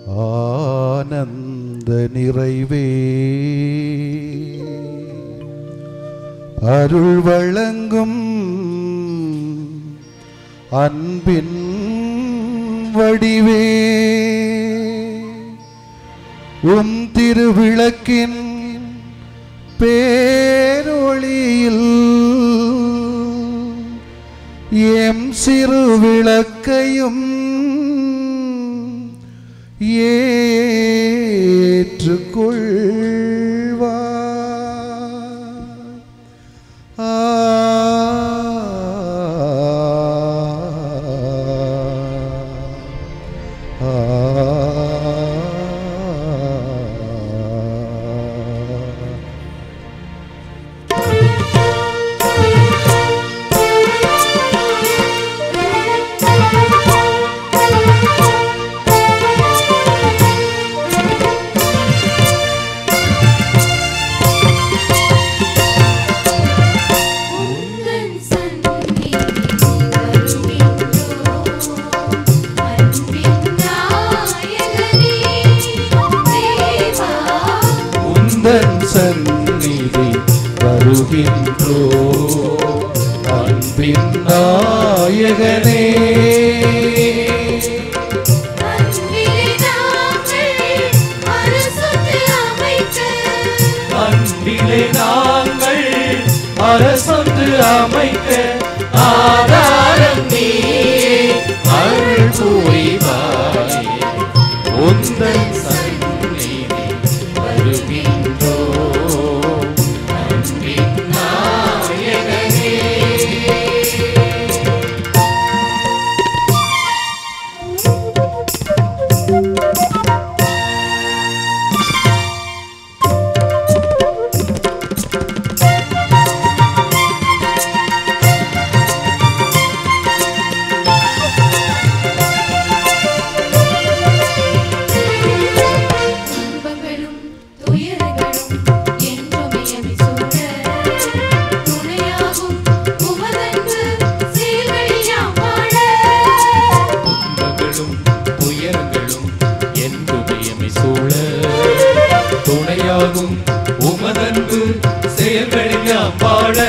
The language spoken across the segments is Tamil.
ஆனந்த நிறைவே அருள் வழங்கும் அன்பின் வடிவே உம் திருவிளக்கின் பேரொளியில் எம் சிறு விளக்கையும் ஏற்றுக்கொள்வார் உந்தன் சந்நிதி வருகின்றோம் அன்பின் நாயகனே தேவா உந்தன் சந்நிதி வருகின்றோ அன்பின் நாயகனே அன்பிலே நாங்கள் அரசுக்கு அமைக்க அன்பிலே நாங்கள் அரசொன்று அமைக்க ஆதாரம் நீயே அருள் புரிவாயே உந்தன் சந்நிதி வருகின்றோ அன்பின் நாயகனே துன்பங்களும் துயரங்களும் என்றுமே எமை சூழ துணையாகும் உமதன்பு செயல்களில் யாம் வாழ துன்பங்களும் துயரங்களும் என் துணையமை சூழ துணையாகும் உமதன்பு செயல்களில் நாம் வாழ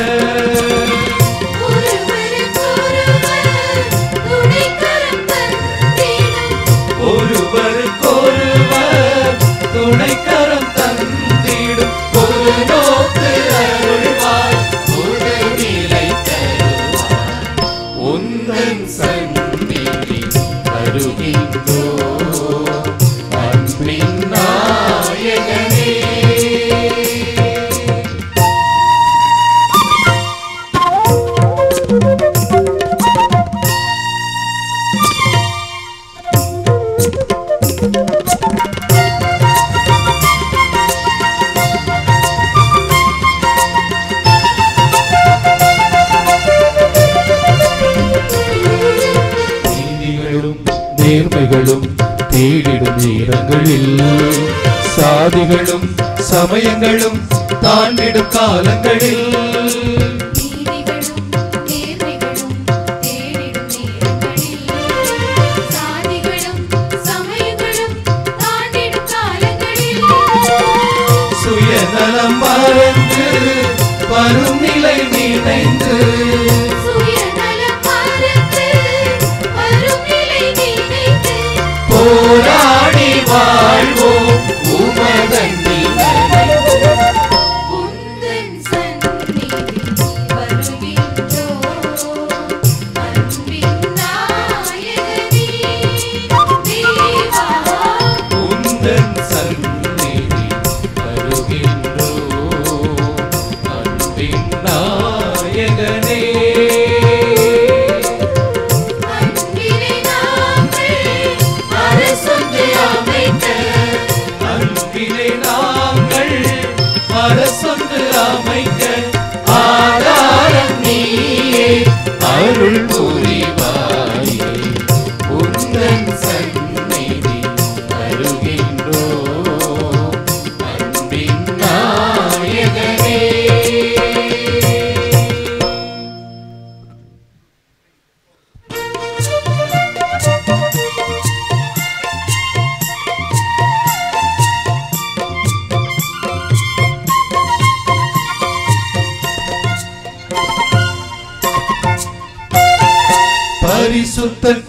ஒருவருக்கொருவர் துணைக்கரம் ஒருவருக்கொருவர் தந்திடும் துணைக்கரம் தந்திடும் ஒரு நோக்கு அருள்வாய் உடல்நிலை தருவாய் உந்தன் சந்நிதி அருகின்றோ அன்பின் நாயகனே நீதிகளும் நேர்மைகளும் தேடிடும் நேரங்களில் சாதிகளும் சமயங்களும் தாண்டிடும் காலங்களில் நீதிகளும் நேர்மைகளும் தேடிடும் நேரங்களில் சாதிகளும் சமயங்களும் தாண்டிடும் காலங்களில் சுயநலம் மறந்து வரும் நிலை நினைந்து சுயநலம் மறந்து வரும் நிலை நினைத்து போராடி வாழ்வோம் உமதன்பில் நனைந்து. உந்தன் சந்நிதி வருகின்றோம் அன்பின் நாயகனே தேவா உந்தன் சந்நிதி வருகின்றோ அன்பின் நாயகனே அன்பிலே நாங்கள் அரசொன்று அமைக்க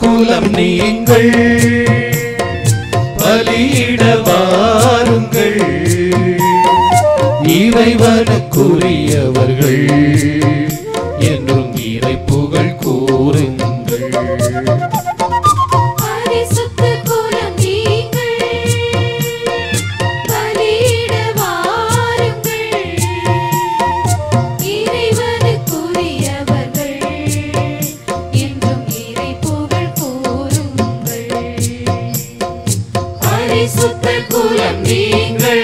குலம் நீங்கள் பலியிட வாருங்கள் இறைவனுக்குரியவர்கள் என்றும் இறை புகழ் கூறுங்கள் பரிசுத்த குலம் நீங்கள் பலியிட வாருங்கள் இறைவனுக்குரியவர்கள் என்றும் இறை புகழ் கூறுங்கள் பரிசுத்த குலம் நீங்கள்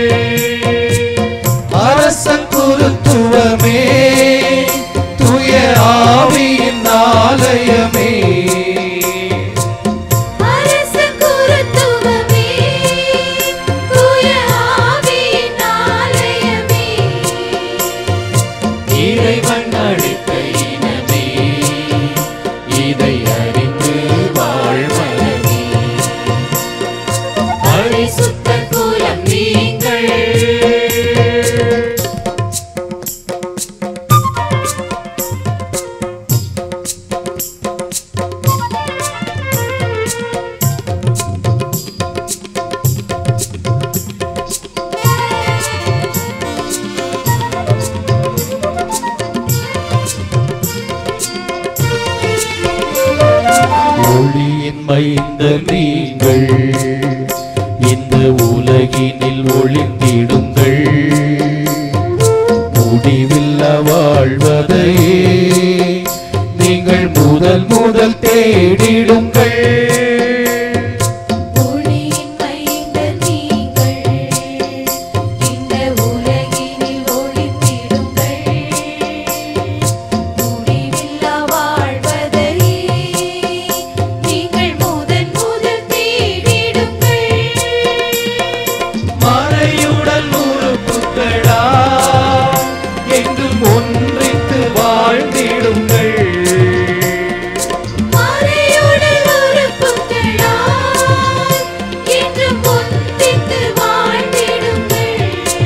அரச குருத்துவமே துய ஆவியின் ஆலயமே அரச குருத்துவமே தூய ஆவியின் ஆலயமே இறைவன் அளித்த இனமே இதை அறிந்து வாழ்வனமே பரிசுத்த குலம் நீங்கள் ஒளியின் மைந்த நீங்கள் இந்த உலகினில் ஒளிந்திடுங்கள் முடிவில்லா வாழ்வதையே நீங்கள் முதல் முதல் தேடிடுங்கள் ஒளியின் மைந்தர் நீங்கள் இந்த உலகினில் ஒளிந்திடுங்கள் முடிவில்லா வாழ்வதையே நீங்கள் முதன் முதல் தேடிடுங்கள் மறையுடல் உறுப்புகளா என்றும் ஒன்றித்து வாழ்ந்திடுங்கள் மறையுடல் உறுப்புகளால் என்றும் ஒன்றித்து வாழ்ந்திடுங்கள்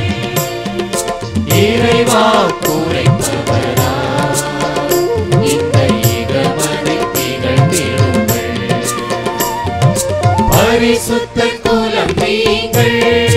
இறைவா குறைப்பவரா இந்த இகமதை திகழ்ந்திடுங்கள் பரிசுத்த குலம் நீங்கள்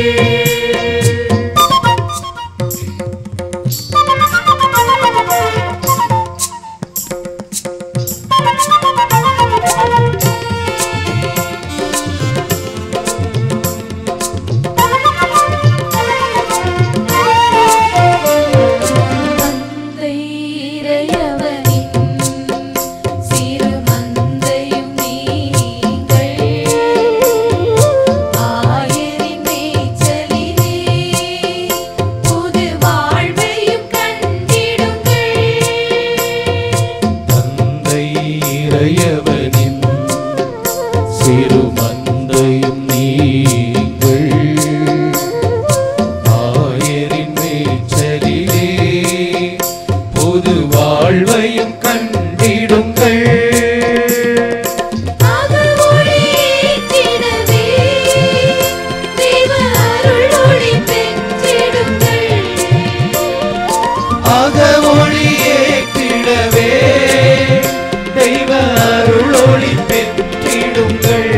தந்தை இறையவனின் சிறு மந்தையும் நீங்கள் ஆயரின் மேய்ச்சலிலே புது வாழ்வையும் கண்டிடுங்கள் தந்தை இறையவனின் சிறு மந்தையும் நீங்கள் ஆயரின் மேய்ச்சலிலே புது வாழ்வையும் கண்டிடுங்கள் அகவொளியேற்றிடவே தெய்வ அருள் ஒளி பெற்றிடுங்கள் அக ஒளியேற்றிடவே தெய்வ அருளொளி பெற்றிடுங்கள்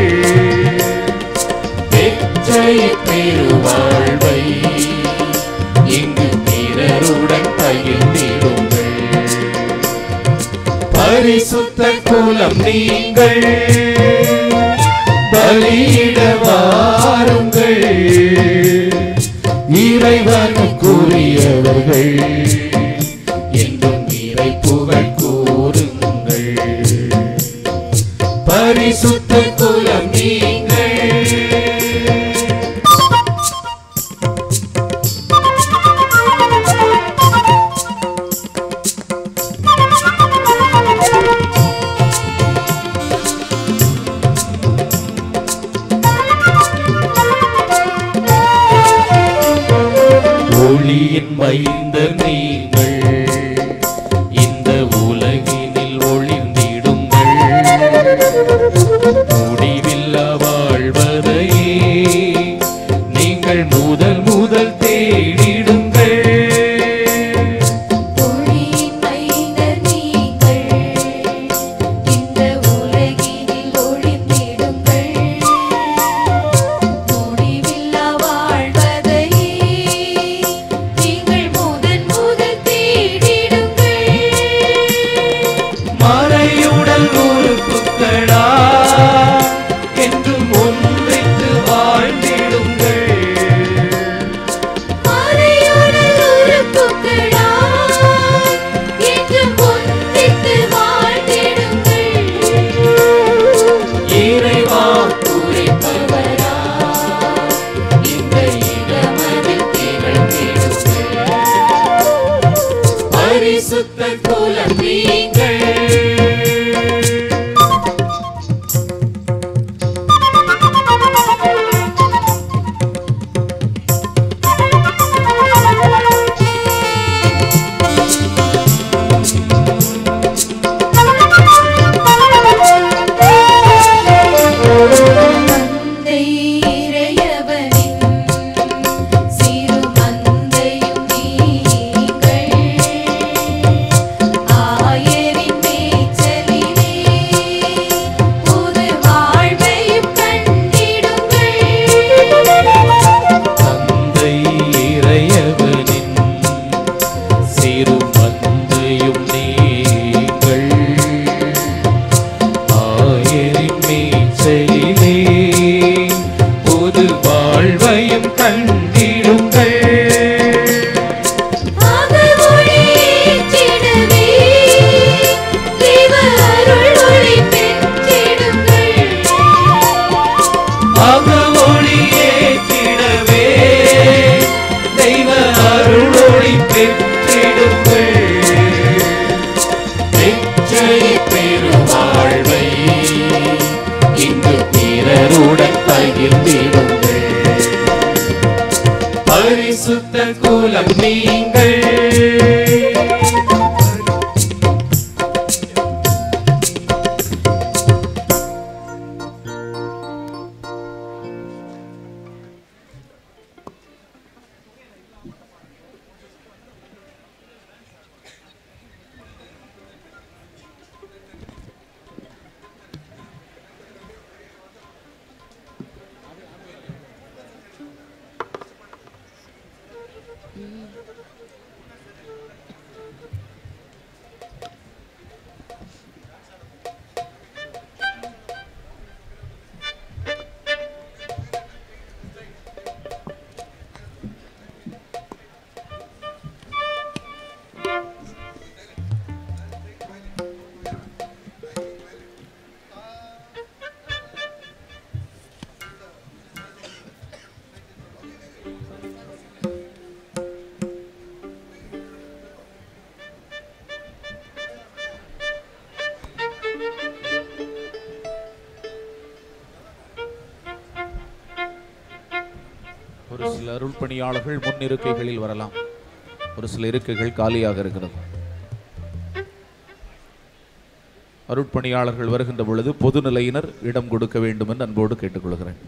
பெற்றைய பெருவாழ்வை இங்கு பிறருடன் பகிர்ந்திடுங்கள் பரிசுத்த குலம் நீங்கள் பலியிட வாருங்கள் இறைவனுக்குரியவர்கள் என்றும் இறை புகழ் கூறுங்கள் பரிசுத்த குலம் நீங்கள் ஒளியின் மைந்த நீங்கள் இந்த உலகினில் ஒளிந்திடுங்கள் முடிவில்லா வாழ்வதையே நீங்கள் முதல் முதல் தேடிடுங்கள் ஒளியின் மைந்தர் நீங்கள் இந்த உலகினில் என்றும் ஒன்றித்து வாழ்ந்திடுங்கள் மறையுடல் உறுப்புகளா என்றும் ஒன்றித்து வாழ்ந்திடுங்கள் இறைவா குறிப்பவரா இந்த இடமதில் திகழ்ந்திடுங்கள் பரிசுத்த குலம் நீங்கள் மந்தை இறையவனின் சிறு மந்தையும் நீங்கள் ஆயரின் மேய்ச்சலிலே புது வாழ்வையும் கண்டிடுங்கள் தந்தை இறையவனின் சிறு மந்தையும் நீங்கள் ஆயரின் மேய்ச்சலிலே புது வாழ்வையும் கண்டிடுங்கள் அகமொழியிற்றிடவே தேவ அருள் ஒளி பெற்றிடுங்கள் அகமொழியேற்றிடவே தெய்வ அருளொளி பெற்றிடுங்கள் நிச்சய பெருவாழ்வை இங்கு பிறருடன் பகிர்ந்திடுங்கள் பரிசுத்த குலம் நீங்கள் ஒரு சில அருள் பணியாளர்கள் முன் இருக்கைகளில் வரலாம் ஒரு சில இருக்கைகள் காலியாக இருக்கிறது அருட்பணியாளர்கள் வருகின்ற பொழுது பொதுநிலையினர் இடம் கொடுக்க வேண்டும் என்று அன்போடு கேட்டுக்கொள்கிறேன்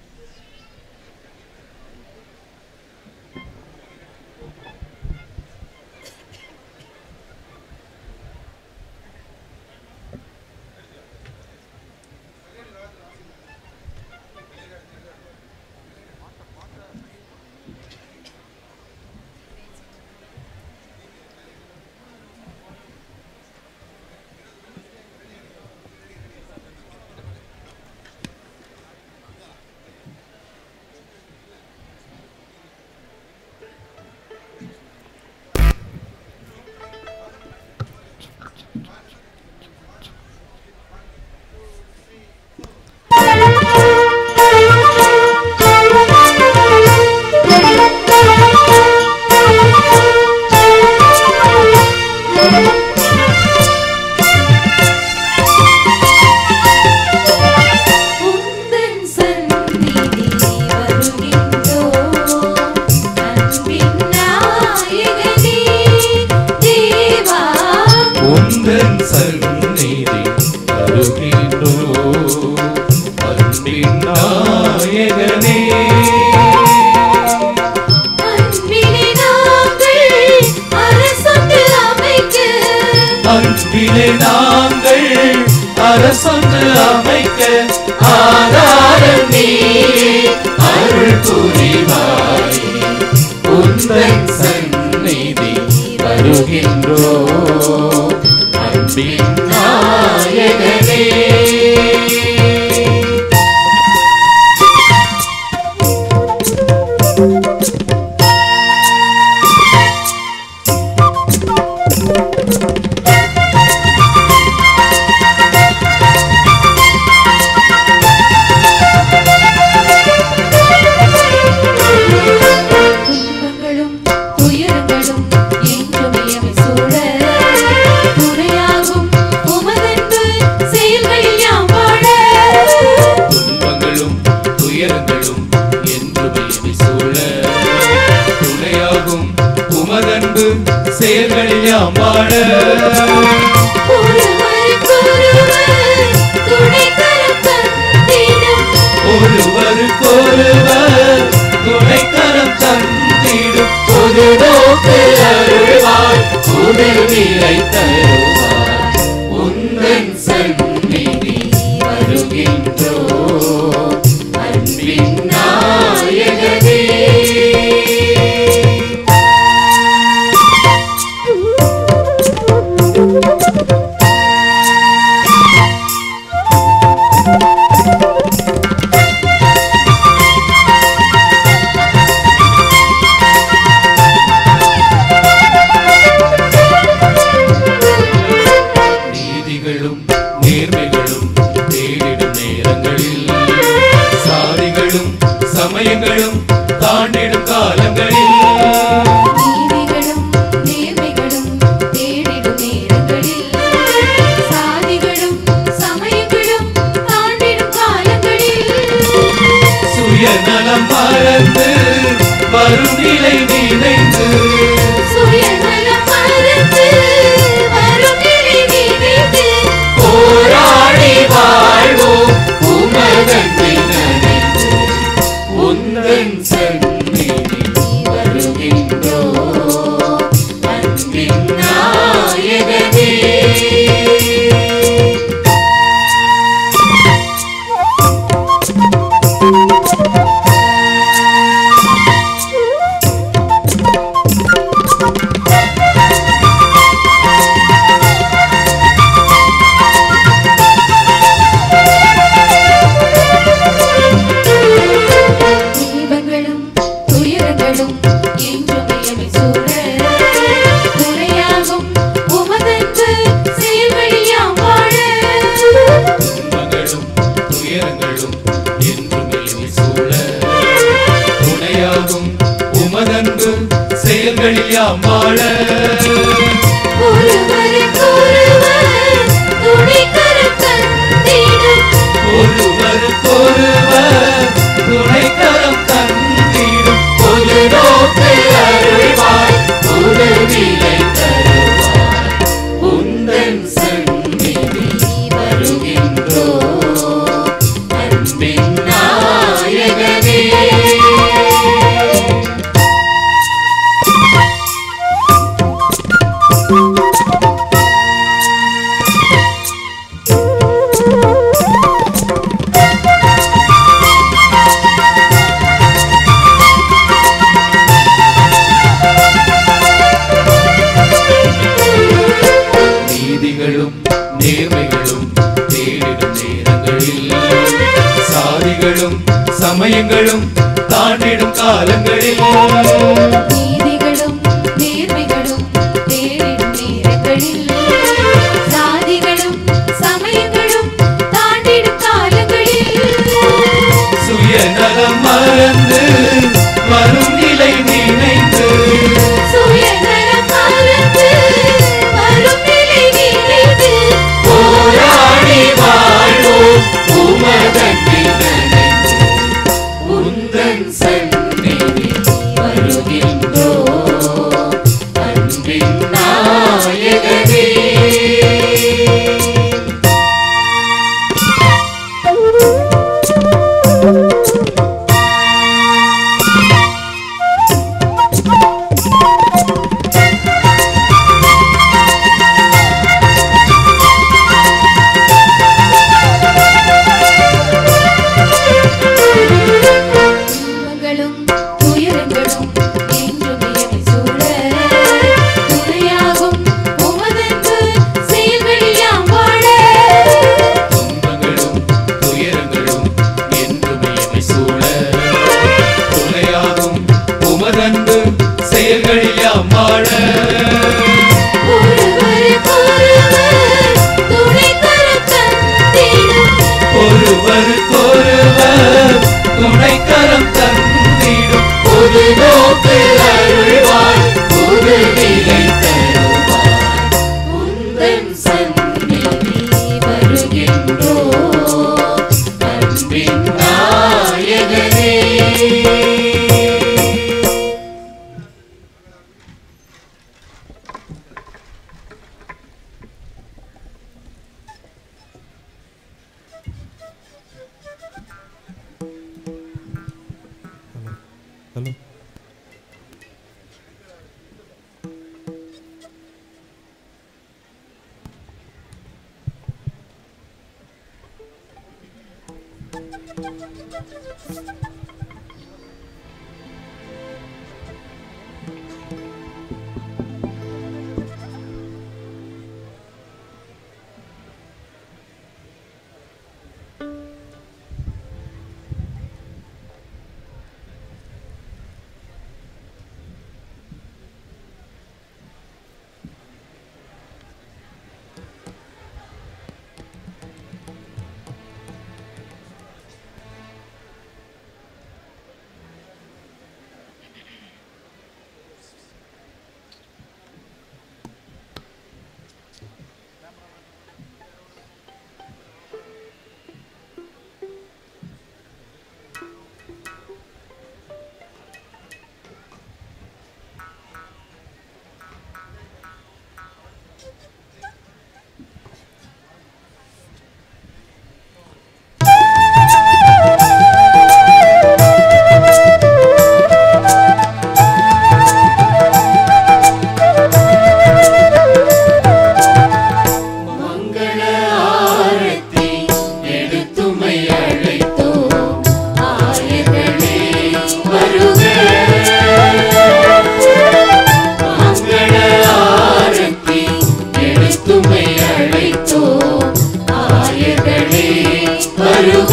உந்தன் சந்நிதி வருகின்றோம் அன்பின் நாயகனே தேவா உந்தன் சந்நிதி வருகின்றோ அன்பின் நாயகனே அன்பிலே நாங்கள் அரசொன்று அமைக்க அன்பிலே நாங்கள் அரசொன்று அமைக்க ஆதாரம் நீ அருள் புரிவாய் உந்தன் சந்நிதி வருகின்றோ அன்பின் நாயகனே செல்வங்கள் யாம் வாழ ஒருவருக்கொருவர் துணைக்கரம் தந்திடும் ஒருவருக்கொருவர் துணைக்கரம் தந்திடும் பொது நோக்கு அருள்வார் புது நிலை தருவார் உந்தன் சந்நிதி வருகின்றோ அன்பின் நாயகனே நீதிகளும் நேர்மைகளும் தேடிடும் நேரங்களில் சாதிகளும் சமயங்களும் தாண்டிடும் காலங்களில் நீதிகளும் நேர்மைகளும் தேடிடும் நேரங்களில் சாதிகளும் சமயங்களும் தாண்டிடும் காலங்களில் சுயநலம் மறந்து வரும் நிலை நினைந்து சுயநலம் மறந்து வரும் நிலை நினைத்து போராடி வாழ்வோம் உமதன்னை நினைந்து உந்தன் சந்நிதி வருகின்றோ அன்பின் நாயகனே தீபங்களும் துயரங்களும் என்றும் எமை சூழ துணையாகும் உமதன்பு செயல்வழியாம் வாழ துன்பங்களும் துயரங்களும் என்றும் எம்மை சூழ துணையாகும் உமதன்பு செயல்களில் யாம் வாழ ஒருவருக்கொருவர் துணைக்கரம் தந்திடும் ஒருவருக்கொருவர் துணைக்கரம் தந்திடும் பொது நோக்கு அருள்வார் புது நிலை தருவார் உந்தன் சந்நிதி வருகின்றோ அன்பின் நாயகனே நீதிகளும் நேர்மைகளும் தேடிடும் நேரங்களில் சாதிகளும் சமயங்களும் தாண்டிடும் காலங்களில் நீதிகளும் நேர்மைகளும் தேடிடும் நேரங்களில் சாதிகளும் சமயங்களும் தாண்டிடும் காலங்களில் சுயநலம் மறந்து வரும் நிலை நினைந்து சுயநலம் மறந்து வரும் நிலை நினைத்து போராடி வாழ்வோம் உமதன்பில் நினைந்து உந்தன் சந்நிதி வருகின்றோ மங்கள ஆரத்தி எடுத்துமை அழைத்தோம் ஆயர்களே வருக மங்கள ஆரத்தி எடுத்துமை அழைத்தோம் ஆயர்களே வருக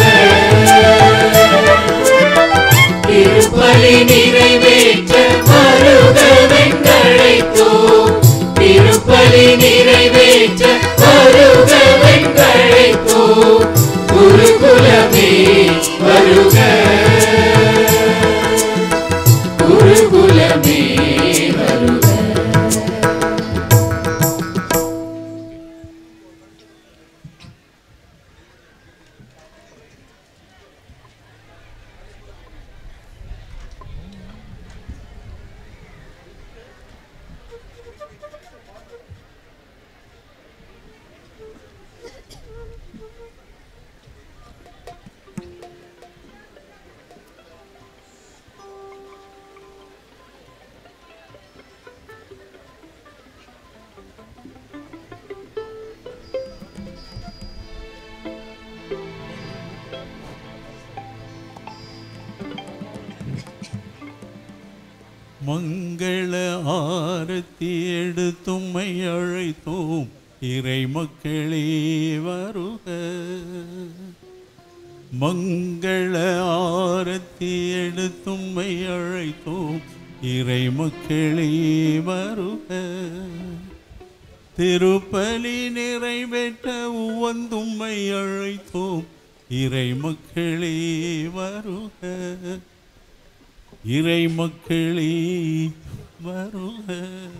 திருப்பலி நிறைவேற்ற வருக வெங்கழைத்தோம் திருப்பலி நிறைவேற்ற வருக வெங்கழைத்தோம் குருகுலமே வருக குருகுலமே வருக மங்கள ஆரத்தி எடுத்தும்மை அழைத்தோம் இறை மக்களே வருக மங்கள ஆரத்தி எடுத்தும்மை அழைத்தோம் இறை மக்களே வருக திருப்பலி நிறைவேற்ற உவந்தும்மை அழைத்தோம் இறை மக்களே வருக இறை மக்களே வருக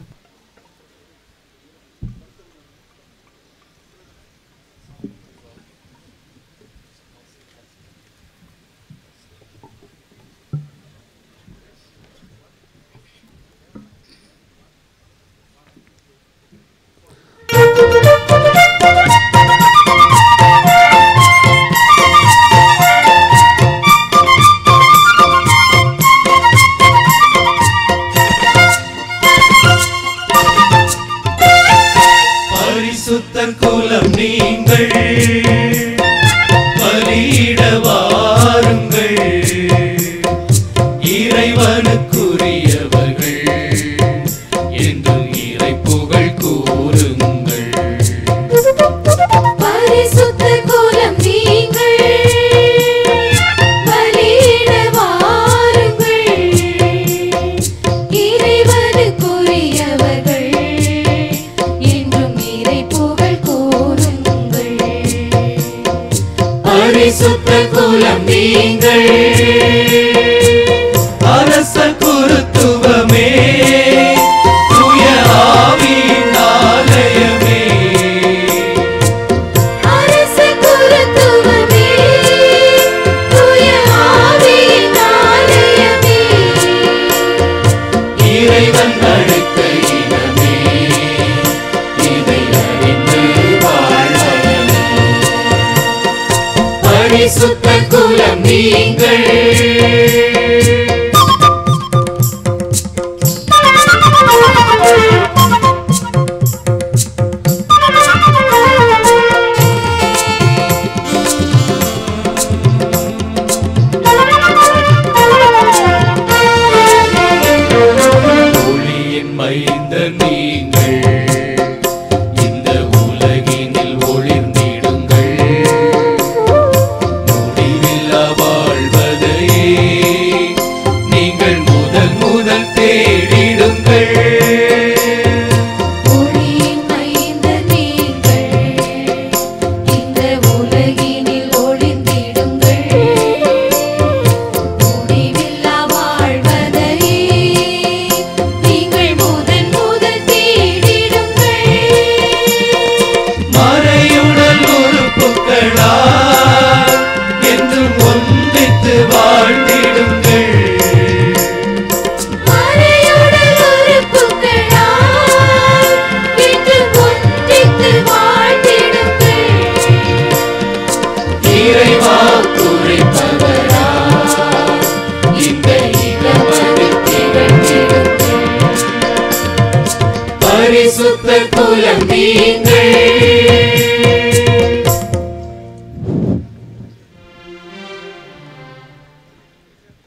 பரிசுத்தர் குலம் நீங்கள் பலியிட வாருங்கள் இறைவனுக்குரியவர்கள் என்றும் இறை புகழ் கூறுங்கள் பரிசுத்த குலம் நீங்கள் பலியிட வாருங்கள் இறைவனுக்குரியவர்கள் என்றும் இறை புகழ் கூறுங்கள் பரிசுத்த குலம் நீங்கள் அரச குருத்துவமே தூய ஆவியின் ஆலயமே அரச குருத்துவமே தூய ஆவியின் ஆலயமே இறைவன் அழைத்த இனமே இதை அறிந்து வாழ்வனே பரிசுத்த குலம் நீங்கள் Thank you.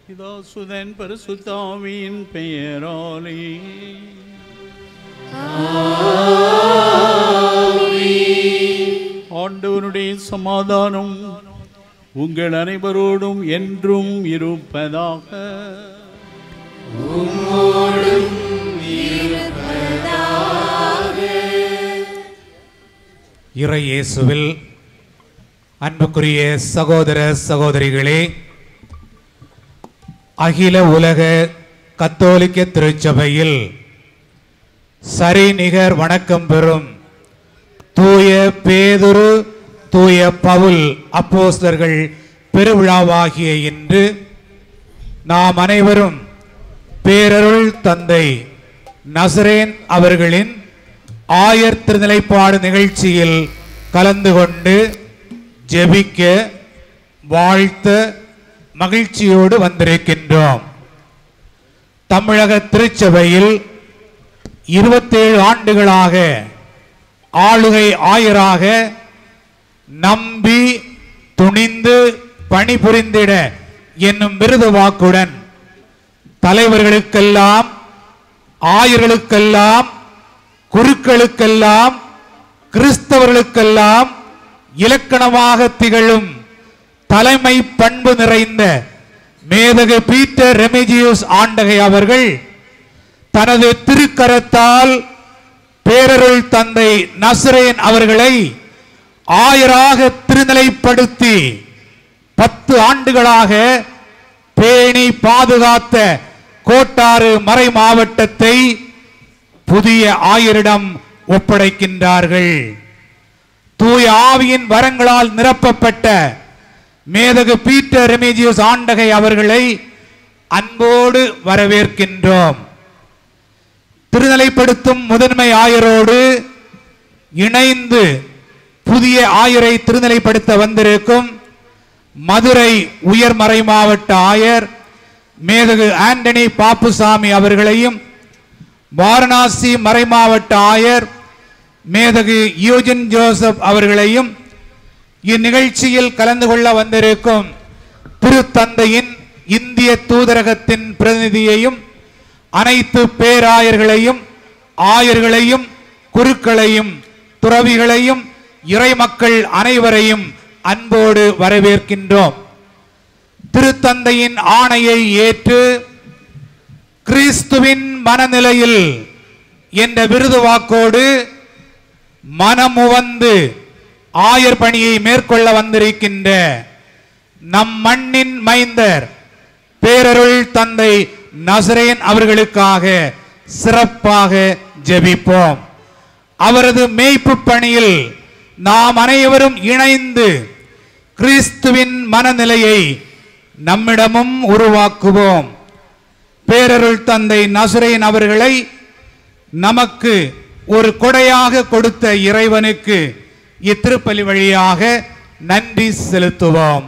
பிதாசுதன் பரிசுத்தாவியின் பெயராலே ஆண்டவனுடைய சமாதானம் உங்கள் அனைவரோடும் என்றும் இருப்பதாக இறை இயேசுவில் அன்புக்குரிய சகோதர சகோதரிகளே அகில உலக கத்தோலிக்க திருச்சபையில் சரிநிகர் வணக்கம் பெறும் தூய பேதுரு தூய பவுல் அப்போஸ்தலர்கள் பெருவிழாவாகிய இன்று நாம் அனைவரும் பேரருள் தந்தை நசரேன் அவர்களின் ஆயர் திருநிலைப்பாடு நிகழ்ச்சியில் கலந்து கொண்டு ஜெபிக்க வாழ்த்த மகிழ்ச்சியோடு வந்திருக்கின்றோம் தமிழக திருச்சபையில் இருபத்தேழு ஆண்டுகளாக ஆளுகை ஆயராக நம்பி துணிந்து பணிபுரிந்திட என்னும் விருது வாக்குடன் தலைவர்களுக்கெல்லாம் ஆயர்களுக்கெல்லாம் குருக்களுக்கெல்லாம் கிறிஸ்தவர்களுக்கெல்லாம் இலக்கணமாக திகழும் தலைமை பண்பு நிறைந்த மேதகு பீட்டர் ரெமிஜியூஸ் ஆண்டகை அவர்கள் தனது திருக்கரத்தால் பேரருள் தந்தை நசரேன் அவர்களை ஆயராக திருநிலைப்படுத்தி பத்து ஆண்டுகளாக பேணி பாதுகாத்த கோட்டாறு மறை மாவட்டத்தை புதிய ஆயரிடம் ஒப்படைக்கின்றார்கள் தூய ஆவியின் வரங்களால் நிரப்பப்பட்ட மேதகு பீட்டர் ரெமிஜியஸ் ஆண்டகை அவர்களை அன்போடு வரவேற்கின்றோம் திருநிலைப்படுத்தும் முதன்மை ஆயரோடு இணைந்து புதிய ஆயரை திருநிலைப்படுத்த வந்திருக்கும் மதுரை உயர்மறை மாவட்ட ஆயர் மேதகு ஆண்டனி பாப்புசாமி அவர்களையும் வாரணாசி மறைமாவட்ட ஆயர் மேதகு யூஜின் ஜோசப் அவர்களையும் இந்நிகழ்ச்சியில் கலந்து கொள்ள வந்திருக்கும் திருத்தந்தையின் இந்திய தூதரகத்தின் பிரதிநிதியையும் அனைத்து பேராயர்களையும் ஆயர்களையும் குருக்களையும் துறவிகளையும் இறைமக்கள் அனைவரையும் அன்போடு வரவேற்கின்றோம் திருத்தந்தையின் ஆணையை ஏற்று கிறிஸ்துவின் மனநிலையில் என்ற விருது வாக்கோடு மனமுவந்து ஆயர் பணியை மேற்கொள்ள வந்திருக்கின்ற நம் மண்ணின் மைந்தர் பேரருள் தந்தை நசரேன் அவர்களுக்காக சிறப்பாக ஜெபிப்போம் அவரது மேய்ப்பு பணியில் நாம் அனைவரும் இணைந்து கிறிஸ்துவின் மனநிலையை நம்மிடமும் உருவாக்குவோம் பேரருள் தந்தை நசுரேன் அவர்களை நமக்கு ஒரு கொடையாக கொடுத்த இறைவனுக்கு இத்திருப்பலி வழியாக நன்றி செலுத்துவோம்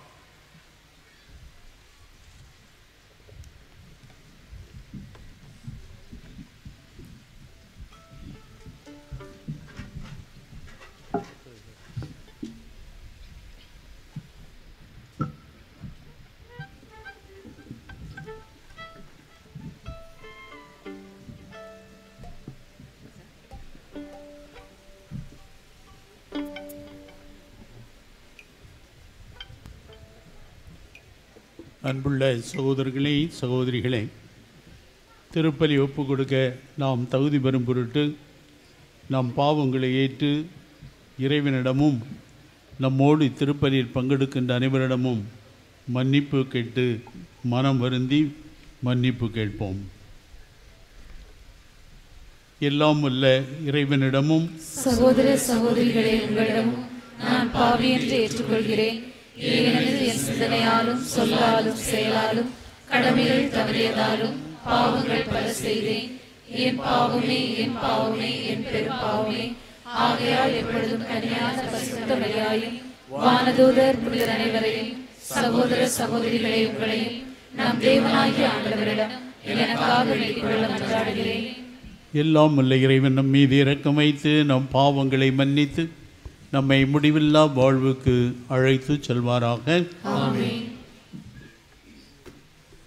அன்புள்ள சகோதரர்களே சகோதரிகளே திருப்பலி ஒப்பு கொடுக்க நாம் தகுதி பெறும் பொருட்டு நம் பாவங்களை ஏற்று இறைவனிடமும் நம்மோடு திருப்பலியில் பங்கெடுக்கின்ற அனைவரிடமும் மன்னிப்பு கேட்டு மனம் வருந்தி மன்னிப்பு கேட்போம் எல்லாம் வல்ல இறைவனிடமும் சகோதர சகோதரிகளே உங்களிடம் நான் பாவி என்று ஏற்றுக்கொள்கிறேன் ஏனெனில் என் சிந்தனையாலும் சொல்லாலும் செயலாலும் கடமைகள் தவறியதாலும் பாவங்கள் பல செய்தேன் என் பாவமே என் பாவமே என் பெரும் பாவமே ஆகையால் எப்பொழுதும் கனியான பரிசுத்த வழியாயும் வானதூதர் புனிதர் அனைவரையும் சகோதர சகோதரிகளே உங்களையும் நம் தேவனாகிய ஆண்டவரிடம் எனக்காக வேண்டிக் கொள்ள மன்றாடுகிறேன் எல்லாம் வல்ல இறைவன் நம் மீது இரக்கம் வைத்து நம் பாவங்களை மன்னித்து நம்மை முடிவில்லா வாழ்வுக்கு அழைத்து செல்வாராக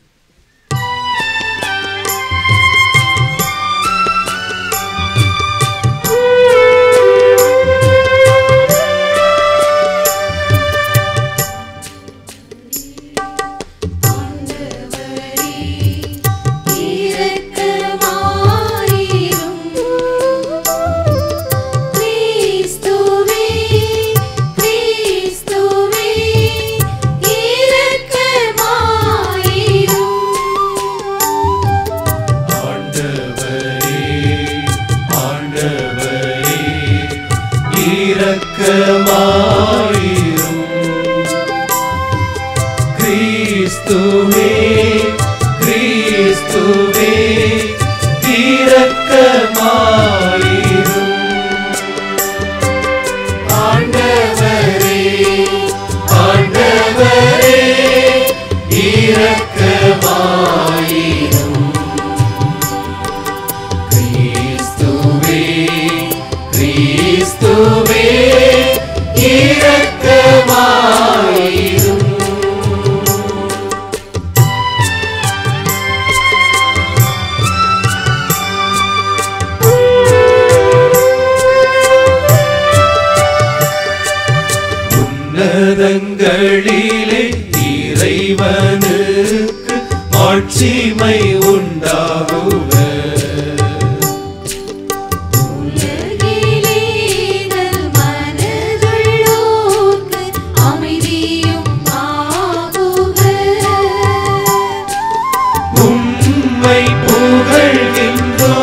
கிறிஸ்துவே கிறிஸ்துவே இரக்கமாயிரும் ஆண்டவரே ஆண்டவரே இரக்கமாயிரும் கிறிஸ்துவே கிறிஸ்துவே இரக்கமாயிரும் உன்னதங்களிலே இறைவனுக்கு ஆட்சிமை உண்டாகுக உலகிலேதல் மனதுள்ளோர்க்கு அமைதியும் ஆகுக. உம்மை புகழ்கின்றோ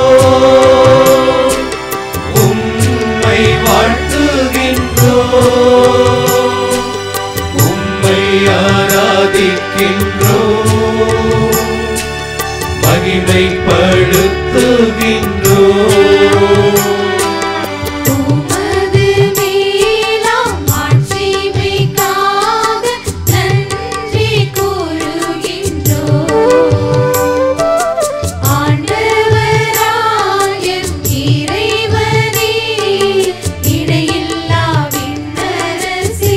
உம்மை வாழ்த்துகின்றோ உம்மை ஆராதிக்கின்றோ மகிமைப்படுத்துகின்றோ உமது மேலாம் ஆட்சிமைக்காக நன்றி கூறுகின்றோம். ஆண்டவராய இறைவனே, இடையில்லா விண்ணரசே,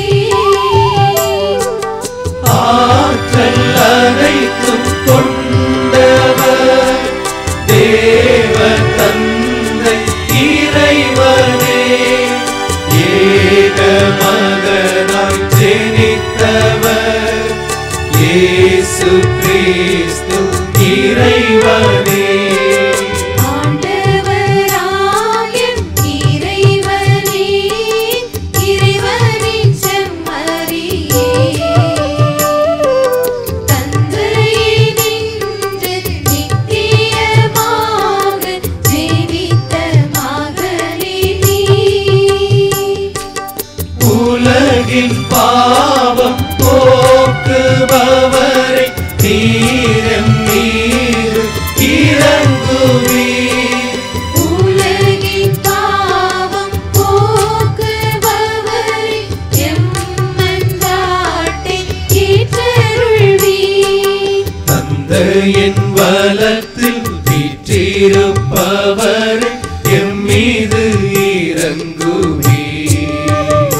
ஆற்றல் அனைத்தும் கொண்டவர் தேவ தந்தை இறைவனே ஏக மகனாய் ஜெனித்தவர் இயேசு கிறிஸ்து இறைவனே ஆண்டவராய இறைவனே, இறைவனின் செம்மறியே, தந்தையினின்று நித்தியமாக ஜெனித்த மகனே நீ. உலகின் பாவம் போக்குபவரை நீரம் மீது இறங்குவீர் உலகின் பாவம் போக்குபவரை எம்மன்றாட்டை ஏற்றருள்வீர். தந்தையின் வலத்தில் வீற்றிருப்பவர் எம் மீது இறங்குவீர்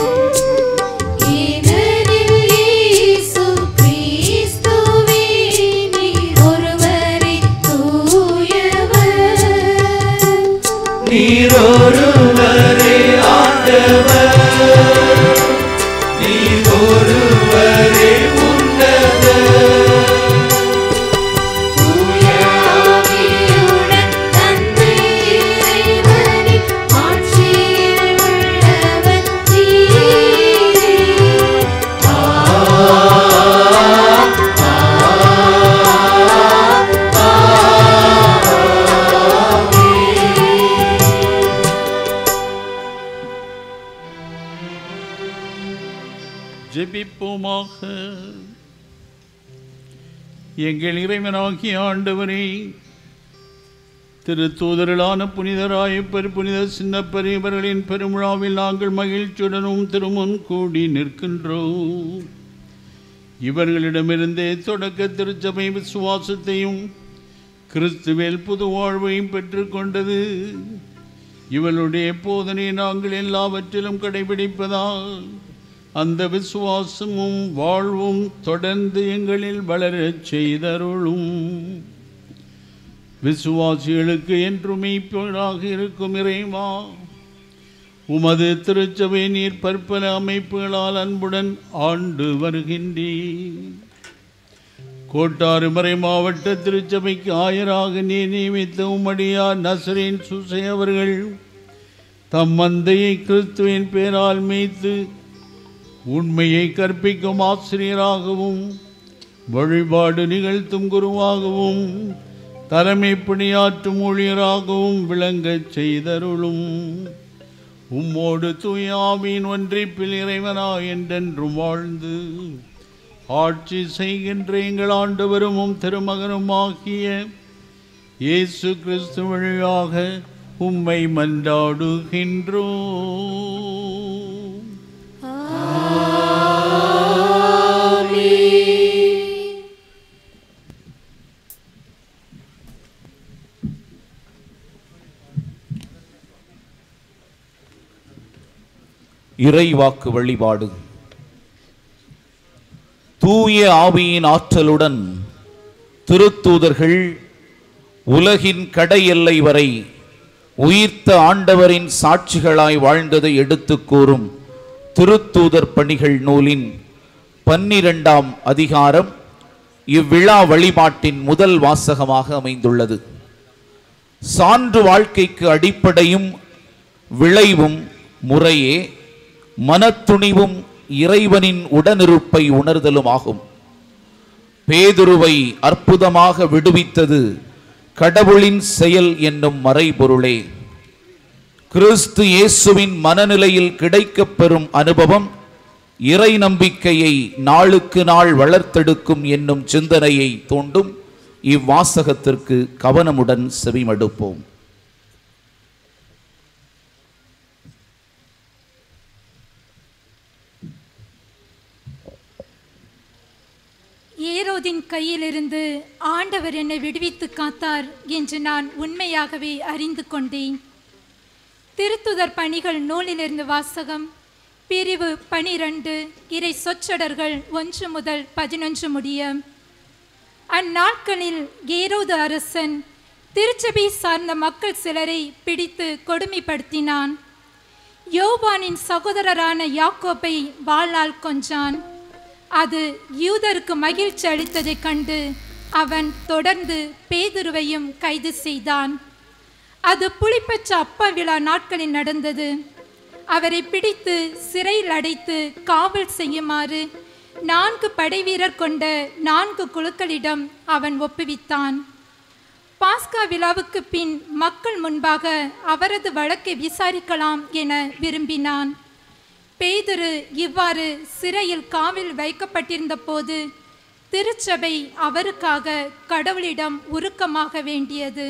ஏனெனில் இயேசு கிறிஸ்துவே நீர் ஒருவரே தூயவர். நீரொருவரே ஆண்டவர் நீரொருவரே உன்னதர் தூய ஆவியுடன் தந்தை இறைவனின் ஆட்சியில் உள்ளவர் நீரே. ஜெபிப்போமாக எங்கள் இறைவனாகிய ஆண்டவரே திருத்தூதர்களான புனிதராயப்பர் புனித சின்னப்பர் இவர்களின் பெருவிழாவில் நாங்கள் மகிழ்ச்சியுடனும் திருமுன் கூடி நிற்கின்றோம் இவர்களிடமிருந்தே தொடக்க திருச்சபை விசுவாசத்தையும் கிறிஸ்துவேல் புது வாழ்வையும் பெற்றுக்கொண்டது இவளுடைய போதனை நாங்கள் எல்லாவற்றிலும் கடைபிடிப்பதால் அந்த விசுவாசமும் வாழ்வும் தொடர்ந்து எங்களில் வளரச் செய்தருளும் விசுவாசிகளுக்கு என்றும் மெய்ப்பொருளாக இருக்கும் இறைவா உமது திருச்சபை நீர் பற்பல அமைப்புகளால் அன்புடன் ஆண்டு வருகின்றீர் கோட்டாறு மறை மாவட்ட திருச்சபைக்கு ஆயராக நீ நியமித்த உம்மடியார் நசரேன் சுசை அவர்கள் தம் மந்தையை கிறிஸ்துவின் பேரால் மேய்த்து உண்மையை கற்பிக்கும் ஆசிரியராகவும் வழிபாடு நிகழ்த்தும் குருவாகவும் தலைமை பணியாற்றும் ஊழியராகவும் விளங்கச் செய்தருளும் உம்மோடு தூயாவின் ஒன்றிப்பில் இறைவனா என்றென்றும் வாழ்ந்து ஆட்சி செய்கின்ற எங்கள் ஆண்டவரும் உம் திருமகனுமாகிய இயேசு கிறிஸ்து வழியாக உம்மை மன்றாடுகின்றோம் இறைவாக்கு வழிபாடு தூய ஆவியின் ஆற்றலுடன் திருத்தூதர்கள் உலகின் கடை எல்லை வரை உயிர்த்த ஆண்டவரின் சாட்சிகளாய் வாழ்ந்ததை எடுத்துக் கூறும் திருத்தூதர் பணிகள் நூலின் பன்னிரண்டாம் அதிகாரம் இவ்விழா வழிபாட்டின் முதல் வாசகமாக அமைந்துள்ளது சான்று வாழ்க்கைக்கு அடிப்படையும் விளைவும் முறையே மனத்துணிவும் இறைவனின் உடனிருப்பை உணர்தலும் ஆகும் பேதுருவை அற்புதமாக விடுவித்தது கடவுளின் செயல் என்னும் மறைபொருளே கிறிஸ்து இயேசுவின் மனநிலையில் கிடைக்கப் பெறும் அனுபவம் இறை நம்பிக்கையை நாளுக்கு நாள் வளர்த்தெடுக்கும் என்னும் சிந்தனையை தூண்டும் இவ்வாசகத்திற்கு கவனமுடன் செவிமடுப்போம் ஏரோதின் கையிலிருந்து ஆண்டவர் என்னை விடுவித்து காத்தார் என்று நான் உண்மையாகவே அறிந்து கொண்டேன் திருத்துதர் பணிகள் நூலிலிருந்து வாசகம் பிரிவு பனிரெண்டு இறை சொற்றொடர்கள் ஒன்று முதல் பதினொன்று முடிய அந்நாட்களில் ஏரோது அரசன் திருச்சபை சார்ந்த மக்கள் சிலரை பிடித்து கொடுமைப்படுத்தினான் யோவானின் சகோதரரான யாக்கோப்பை வாளால் கொன்றான் அது யூதருக்கு மகிழ்ச்சி அளித்ததைக் கண்டு அவன் தொடர்ந்து பேதுருவையும் கைது செய்தான் அது புளிப்பற்ற அப்ப விழா நாட்களில் நடந்தது அவரை பிடித்து சிறையில் அடைத்து காவல் செய்யுமாறு நான்கு படைவீரர் கொண்ட நான்கு குழுக்களிடம் அவன் ஒப்புவித்தான் பாஸ்கா விழாவுக்கு பின் மக்கள் முன்பாக அவரது வழக்கை விசாரிக்கலாம் என விரும்பினான் பேதுரு இவ்வாறு சிறையில் காவல் வைக்கப்பட்டிருந்த போது திருச்சபை அவருக்காக கடவுளிடம் உருக்கமாக வேண்டியது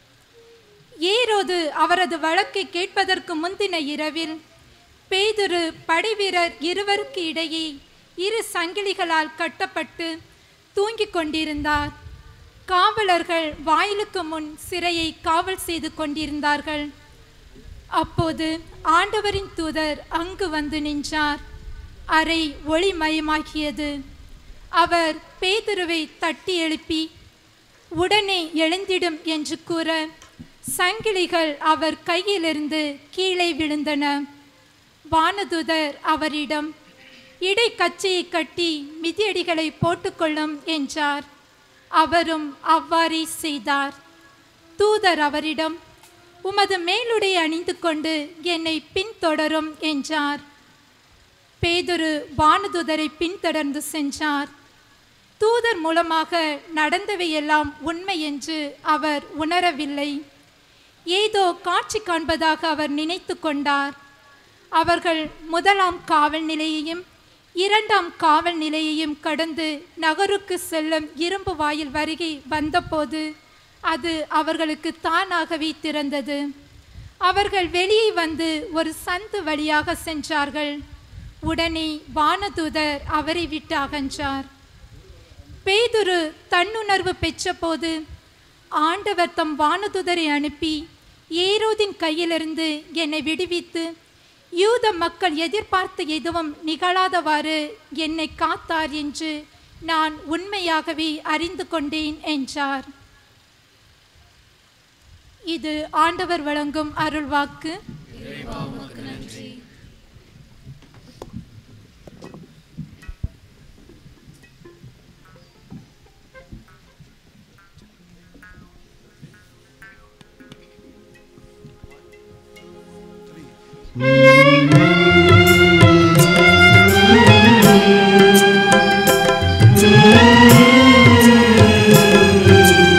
ஏரோது அவரது வழக்கை கேட்பதற்கு முந்தின இரவில் பேதுரு படைவீரர் இருவருக்கு இடையே இரு சங்கிலிகளால் கட்டப்பட்டு தூங்கிக் கொண்டிருந்தார் காவலர்கள் வாயிலுக்கு முன் சிறையை காவல் செய்து கொண்டிருந்தார்கள் அப்போது ஆண்டவரின் தூதர் அங்கு வந்து நின்றார் அறை ஒளிமயமாகியது அவர் பேதுருவை தட்டி எழுப்பி உடனே எழுந்திடும் என்று கூற சங்கிலிகள் அவர் கையிலிருந்து கீழே விழுந்தன வானதுதர் அவரிடம் இடைக்கச்சையை கட்டி மிதியடிகளை போட்டுக்கொள்ளும் என்றார் அவரும் அவ்வாறே செய்தார் தூதர் அவரிடம் உமது மேலுடை அணிந்து கொண்டு என்னை பின்தொடரும் என்றார் பேதுரு வானதுதரை பின்தொடர்ந்து சென்றார் தூதர் மூலமாக நடந்தவையெல்லாம் உண்மை என்று அவர் உணரவில்லை ஏதோ காட்சி காண்பதாக அவர் நினைத்து கொண்டார் அவர்கள் முதலாம் காவல் நிலையையும் இரண்டாம் காவல் நிலையையும் கடந்து நகருக்கு செல்லும் இரும்பு வாயில் வருகை வந்தபோது அது அவர்களுக்கு தானாகவே திறந்தது அவர்கள் வெளியே வந்து ஒரு சந்து வழியாக சென்றார்கள் உடனே வானதூதர் அவரை விட்டு அகன்றார் பேதுரு தன்னுணர்வு பெற்றபோது ஆண்டவர் தம் வானதுதரை அனுப்பி ஏரோதின் கையிலிருந்து என்னை விடுவித்து யூத மக்கள் எதிர்பார்த்த எதுவும் நிகழாதவாறு என்னை காத்தார் என்று நான் உண்மையாகவே அறிந்து கொண்டேன் என்றார் இது ஆண்டவர் வழங்கும் அருள்வாக்கு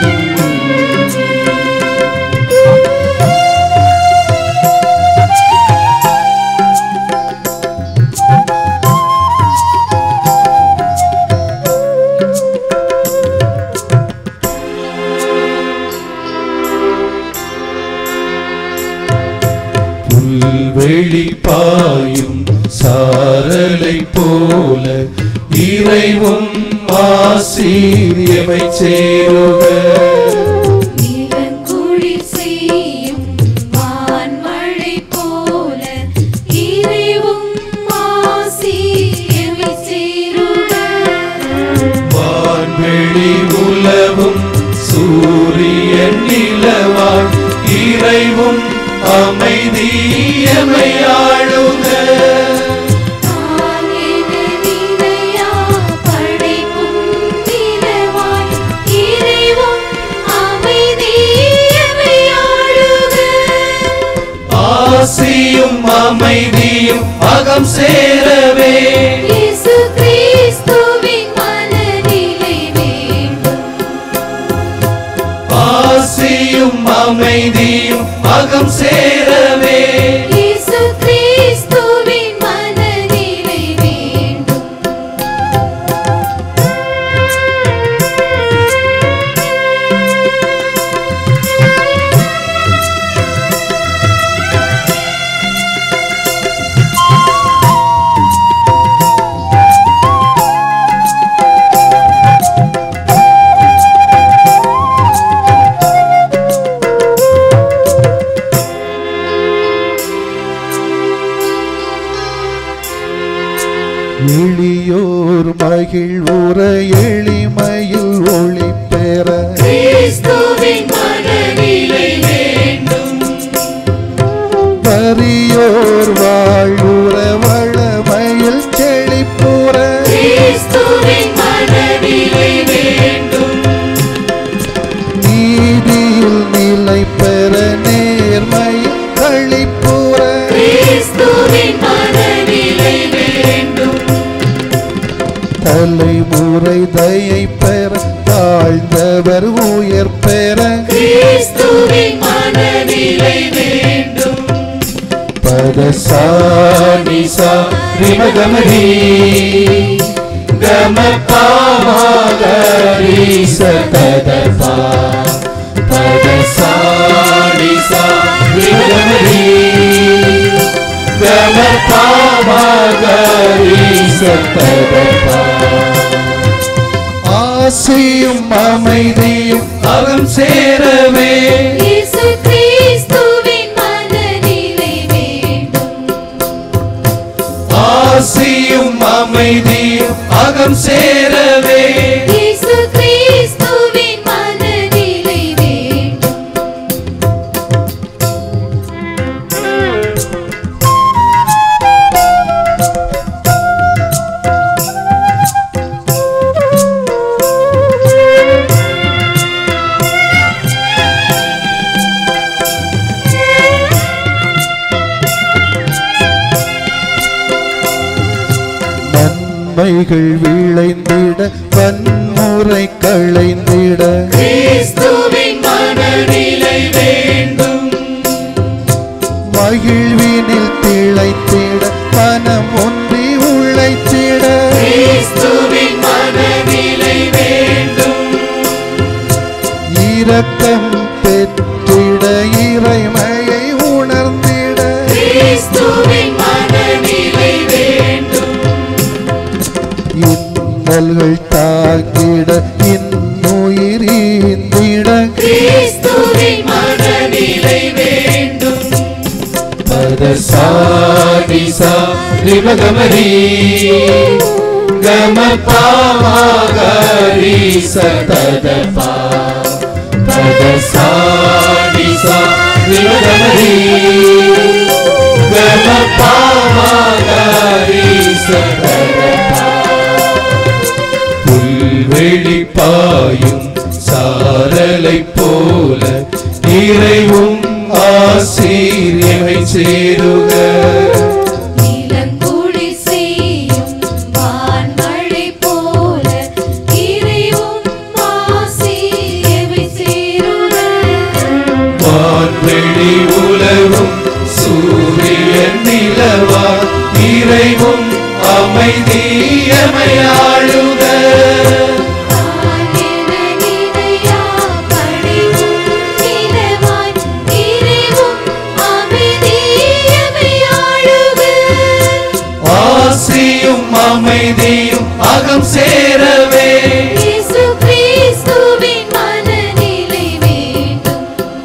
ஆ வெளிப்பாயும் சாரலை போல இறைவும் ஆசீரியமை சேருக இளங்குளிர் செய்யும் வான்மழை போல இறைவும் ஆசி எமை சேருக வான்வெளி உலவும் சூரியன் நிலவாய் இறைவும் அமைதியமை ஆளுக ஆகின நினையா படைப்பும் நிலவாய் இறைவும் அமைதி எமை ஆளுக ஆசியும் அமைதியும் அகம் சேரவே இயேசு கிறிஸ்துவின் மனநிலை வேண்டும் ஆசியும் அமைதியும் அகம் சேரவே இயேசு கிறிஸ்துவின் மனநிலை வேண்டும் எளியோர் மகிழ்வுற எளிமையில் ஒளி பெற கிறிஸ்துவின் மனநிலை வேண்டும் வறியோர் வாழ்வுற வளமையில் செழிப்புற கிறிஸ்துவின் மனநிலை வேண்டும் நீதியில் நிலை பெற நேர்மையில் களிப்புற கிறிஸ்துவின் மனநிலை வேண்டும் தலைமுறை தயை பெற தாழ்ந்தவர் உயர் பெற கிறிஸ்துவின் மனநிலை வேண்டும் பதசானி சா ரிமகமரி கம பாமகரி சததபா பதசானி சா ரிமகமரி கம பாமகரி சததபா ஆசையும் அமைதியும் அகம் சேரவே இயேசு கிறிஸ்துவின் மனநிலை வேண்டும் ஆசியும் அமைதியும் அகம் சேரவே இயேசு கிறிஸ்துவின் மனநிலை வேண்டும் நன்மைகள் விளைந்திட வன்முறை களைந்திட கிறிஸ்துவின் மனநிலை வேண்டும் மகிழ்வினில் திளைத்திட மனம் ஒன்றி உழைத்திட கிறிஸ்துவின் மனநிலை வேண்டும் இரக்கம் பெற்றிட இறைமையை உணர்ந்திட கிறிஸ்துவின் மனநிலை வேண்டும் இன்னல்கள் தாக்கிட இன்னுயிர் ஈந்திட கிறிஸ்துவின் மனநிலை வேண்டும் பதசாதி சா ரிமகமரி கம பாமகரி சததபா பதசாதி சா ரிமகமரி கம பாமகரி சததபா புல்வெளி பாயும் சாரலை போல இறைவும் ஆசீரியமை சேருக இளங்குளிர் செய்யும் வான்மழை போல இறைவும் ஆசி எமை சேருக வான்வெளி உலவும் சூரியன் நிலவா இறைவும் அமைதியமையாளுக ஆகின நினையா படைப்பும் நிலவாய் இறைவும் அமைதி எமை அகம் சேரவே இயேசு கிறிஸ்துவின் மனநிலை வேண்டும்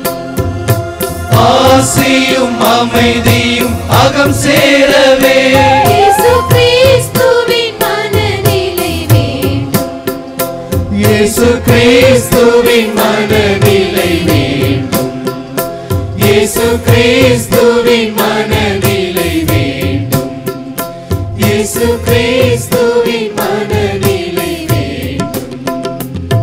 ஆசியும் அமைதியும் அகம் சேரவே இயேசு கிறிஸ்துவின் மனநிலை வேண்டும் இயேசு கிறிஸ்துவின் மனநிலை வேண்டும் இயேசு கிறிஸ்துவின் மனநிலை வேண்டும் இயேசு கிறிஸ்துவின் மனநிலை வேண்டும்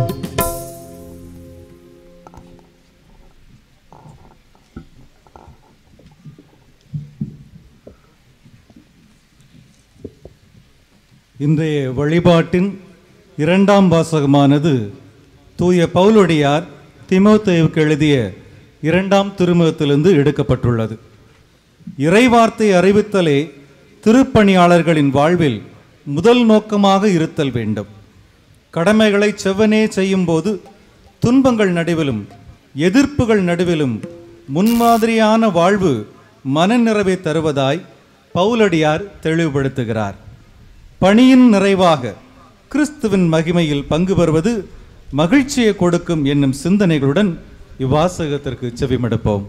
இன்றைய வழிபாட்டின் இரண்டாம் வாசகமானது தூய பவுலடியார் திமோத்தேவுக்கு எழுதிய இரண்டாம் திருமுகத்திலிருந்து எடுக்கப்பட்டுள்ளது இறைவார்த்தை அறிவித்தலே திருப்பணியாளர்களின் வாழ்வில் முதல் நோக்கமாக இருத்தல் வேண்டும் கடமைகளை செவ்வனே செய்யும்போது துன்பங்கள் நடுவிலும் எதிர்ப்புகள் நடுவிலும் முன்மாதிரியான வாழ்வு மனநிறைவை தருவதாய் பவுலடியார் தெளிவுபடுத்துகிறார் பணியின் நிறைவாக கிறிஸ்துவின் மகிமையில் பங்கு பெறுவது மகிழ்ச்சியை கொடுக்கும் என்னும் சிந்தனைகளுடன் இவ்வாசகத்திற்கு செவிமடுப்போம்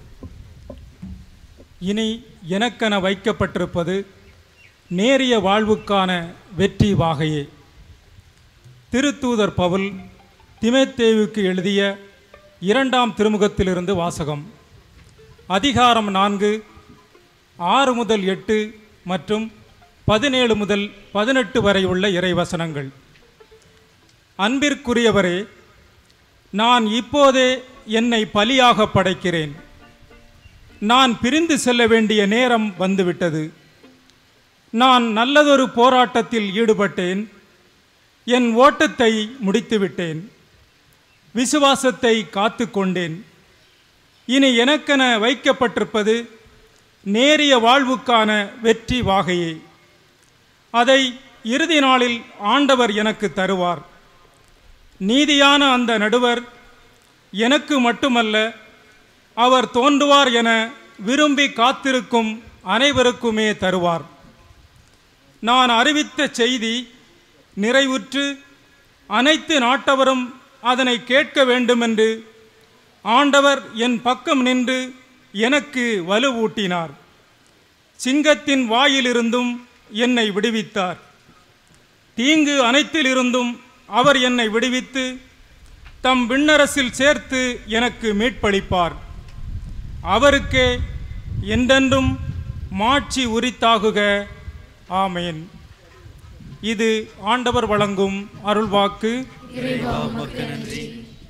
இனி எனக்கென வைக்கப்பட்டிருப்பது நேரிய வாழ்வுக்கான வெற்றி வாகையே திருத்தூதர் பவுல் திமேத்தேவுக்கு எழுதிய இரண்டாம் திருமுகத்திலிருந்து வாசகம் அதிகாரம் நான்கு ஆறு முதல் எட்டு மற்றும் பதினேழு முதல் பதினெட்டு வரை உள்ள இறைவசனங்கள் அன்பிற்குரியவரே நான் இப்போதே என்னை பலியாக படைக்கிறேன் நான் பிரிந்து செல்ல வேண்டிய நேரம் வந்துவிட்டது நான் நல்லதொரு போராட்டத்தில் ஈடுபட்டேன் என் ஓட்டத்தை முடித்துவிட்டேன் விசுவாசத்தை காத்து கொண்டேன் இனி எனக்கென வைக்கப்பட்டிருப்பது நேரிய வாழ்வுக்கான வெற்றி வாகையே அதை இறுதி நாளில் ஆண்டவர் எனக்கு தருவார் நீதியான அந்த நடுவர் எனக்கு மட்டுமல்ல அவர் தோன்றுவார் என விரும்பி காத்திருக்கும் அனைவருக்குமே தருவார் நான் அறிவித்த செய்தி நிறைவுற்று அனைத்து நாட்டவரும் அதனை கேட்க வேண்டுமென்று ஆண்டவர் என் பக்கம் நின்று எனக்கு வலுவூட்டினார் சிங்கத்தின் வாயிலிருந்தும் என்னை விடுவித்தார் தீங்கு அனைத்திலிருந்தும் அவர் என்னை விடுவித்து தம் விண்ணரசில் சேர்த்து எனக்கு மீட்பளிப்பார் அவருக்கே என்றென்றும் மாட்சி உரித்தாகுக ஆமேன் இது ஆண்டவர் வழங்கும் அருள்வாக்கு இறைவா உமக்கு நன்றி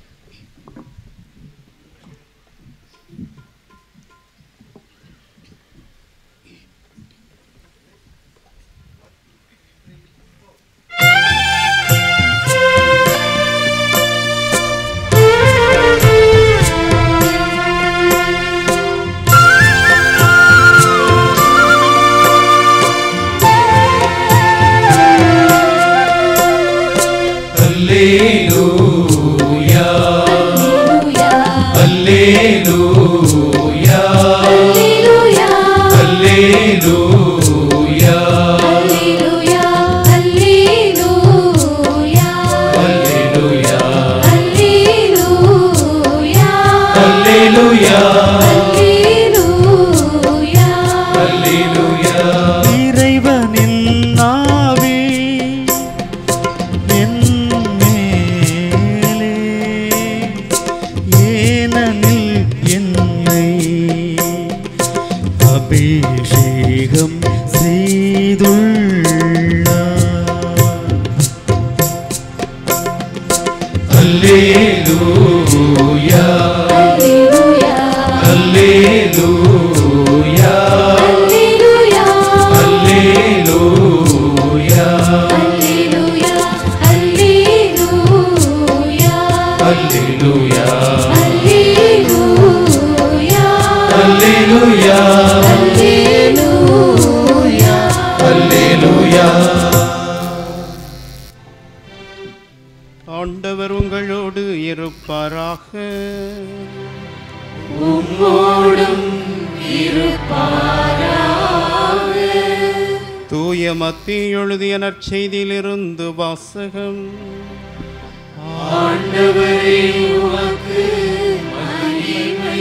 அல்லேலூயா அல்லேலூயா அல்லேலூயா அல்லேலூயா அல்லேலூயா அல்லேலூயா அல்லேலூயா அல்லேலூயா அல்லேலூயா அல்லேலூயா அல்லேலூயா இறைவனின் நாவி என் மேலே ஏனெனில் என்னை அபிஷேகம் செய்துள்ளார் அல்லேலூயா அல்லேலூயா அல்லேலூயா அல்லேலூயா அல்லேலூயா அல்லேலூயா ஆண்டவர் உங்களோடு இருப்பாராக தூய மத்தி எழுதிய நற்செய்தியிலிருந்து வாசகம் ஆண்டவரே உமக்கு மகிமை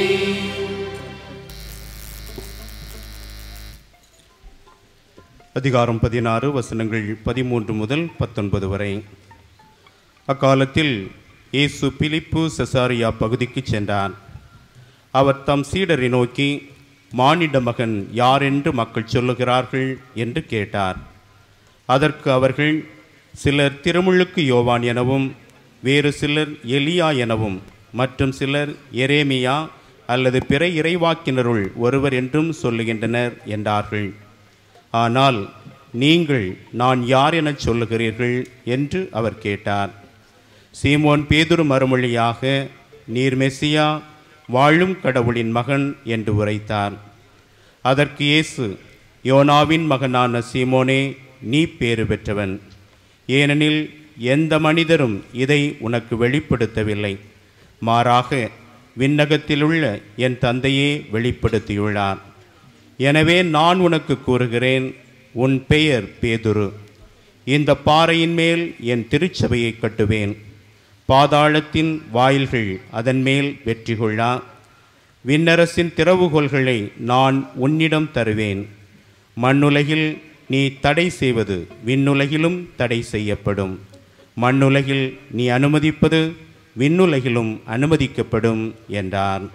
அதிகாரம் பதினாறு வசனங்கள் பதிமூன்று முதல் பத்தொன்பது வரை அக்காலத்தில் இயேசு பிலிப்பு செசாரியா பகுதிக்கு சென்றார் அவர் தம் சீடரை நோக்கி மானிட மகன் யார் என்று மக்கள் சொல்லுகிறார்கள் என்று கேட்டார் அதற்கு அவர்கள் சிலர் திருமுழுக்கு யோவான் எனவும் வேறு சிலர் எலியா எனவும் மற்றும் சிலர் எரேமியா அல்லது பிற இறைவாக்கினருள் ஒருவர் என்றும் சொல்லுகின்றனர் என்றார்கள் ஆனால் நீங்கள் நான் யார் எனச் சொல்லுகிறீர்கள் என்று அவர் கேட்டார் சீமோன் பேதுரு மறுமொழியாக நீர் மெஸ்ஸியா வாழும் கடவுளின் மகன் என்று உரைத்தார் அதற்கு இயேசு யோனாவின் மகனான சீமோனே நீ பேறு பெற்றவன் ஏனெனில் எந்த மனிதரும் இதை உனக்கு வெளிப்படுத்தவில்லை மாறாக விண்ணகத்திலுள்ள என் தந்தையே வெளிப்படுத்தியுள்ளார் எனவே நான் உனக்கு கூறுகிறேன் உன் பெயர் பேதுரு இந்த பாறையின் மேல் என் திருச்சபையை கட்டுவேன் பாதாளத்தின் வாயில்கள் அதன் மேல் வெற்றி கொள்ளா விண்ணரசின் திறவுகோல்களை நான் உன்னிடம் தருவேன் மண்ணுலகில் நீ தடை செய்வது விண்ணுலகிலும் தடை செய்யப்படும் மண்ணுலகில் நீ அனுமதிப்பது விண்ணுலகிலும் அனுமதிக்கப்படும் என்றார்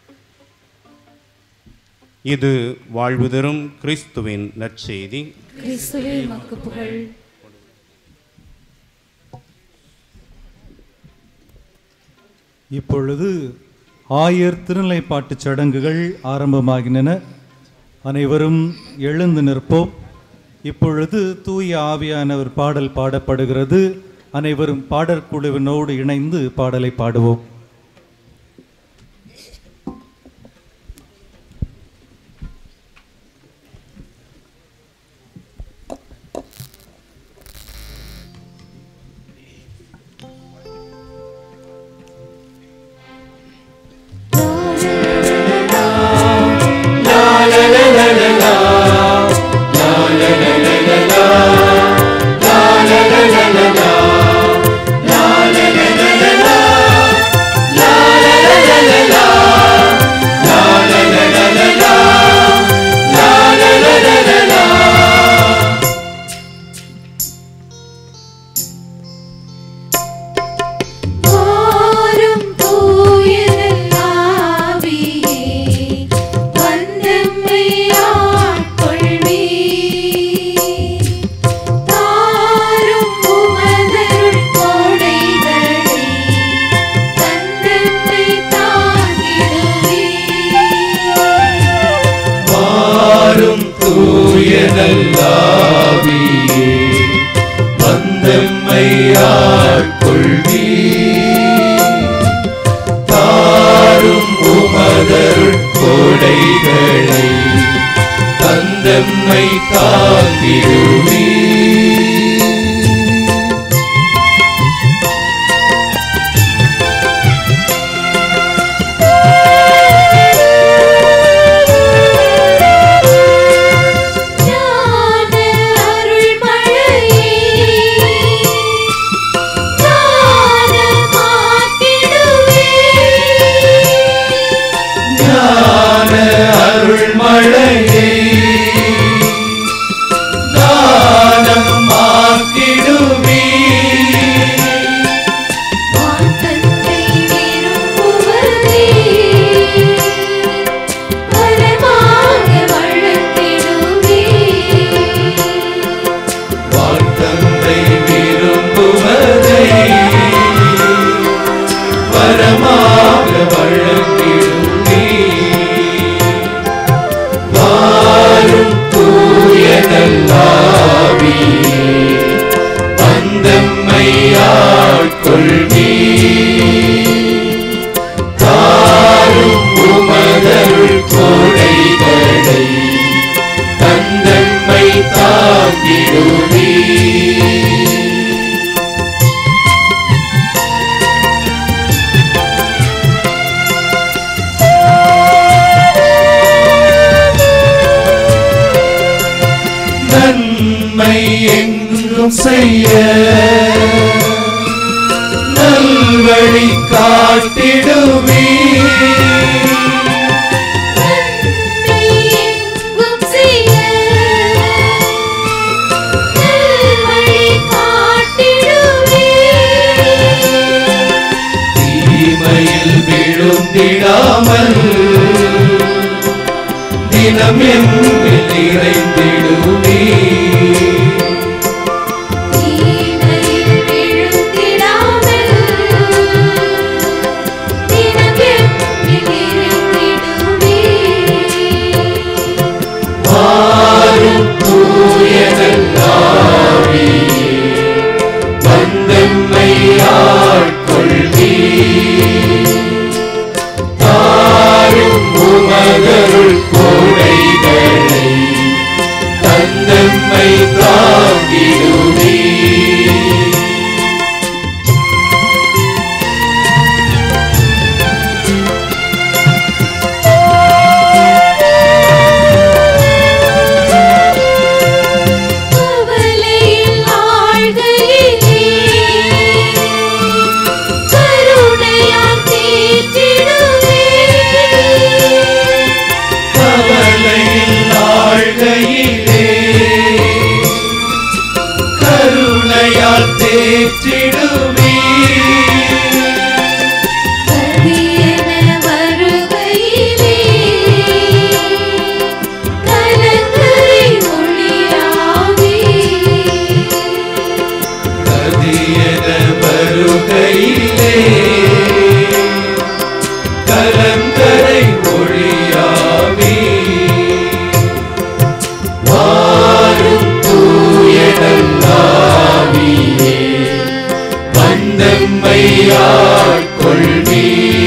இது வாழ்வு தரும் கிறிஸ்துவின் நற்செய்தி கிறிஸ்துவே உமக்கு புகழ் இப்பொழுது ஆயர் திருநிலைப்பாட்டுச் சடங்குகள் ஆரம்பமாகின்றன அனைவரும் எழுந்து நிற்போம் இப்பொழுது தூய ஆவியானவர் பாடல் பாடப்படுகிறது அனைவரும் பாடற்குழுவினோடு இணைந்து பாடலை பாடுவோம் வாரும் தூயனல் ஆவியே, வந்தெம்மை ஆட்கொள்வீர். தாரும் உமதருள் கோடைகளை, தந்தெம்மை தாங்கிடுவீர். வாரும் தூய நல்லாவியே வந்தம்மை ஆட்கொள்வீ தாரும் உமதருள் கொடைகளை தந்தம்மை தாங்கிடுவீ ஞான அருள் மழையே, ஞானமாக்கிடுவீர். ஞான அருள் மழையை தானமாக்கிடுவீ வான்தந்தை விரும்புவதே, வரமாக வழங்கிடுவீர். வாழ்த்தந்தை விரும்புவதை வரமாக வழங்கிடுவே வாரும் தூய நல்லாவியே வந்தம்மை ஆட்கொள்வீ தாரும் உமதருள் கொடைகளை தந்தம்மை தாங்கிடுவீ எங்கும் செய்ய நல்வழி காட்டிடுவே எங்கும் செய்ய நல்வழி காட்டிடுவே தீமையில் விழுந்திடாமல் தினம் எங்கில் நிறைந்திடுவே தீமையில் விழுந்திடாமல் தினம் எம்மில் நிறைந்திடுவே மாறும் தூயனல்லாவே வந்தெம்மை ஆட்கொள்வி தாரும் உமதருள் கோடைகளை தந்தெம்மை தாங்கிடுவே கவலையில் ஆழ்கையிலே கருணையால் தேற்றிடுவே கவலையில் ஆழ்கையிலே கருணையால் தேற்றிடுவே கதியென வருகையிலே கலங்கரை ஒளியாவே கதியன வருகையிலே கலங்கரை ஒழியாவே வாரும் தூயனல்லாவியே வந்தம்மை ஆட்கொள்வி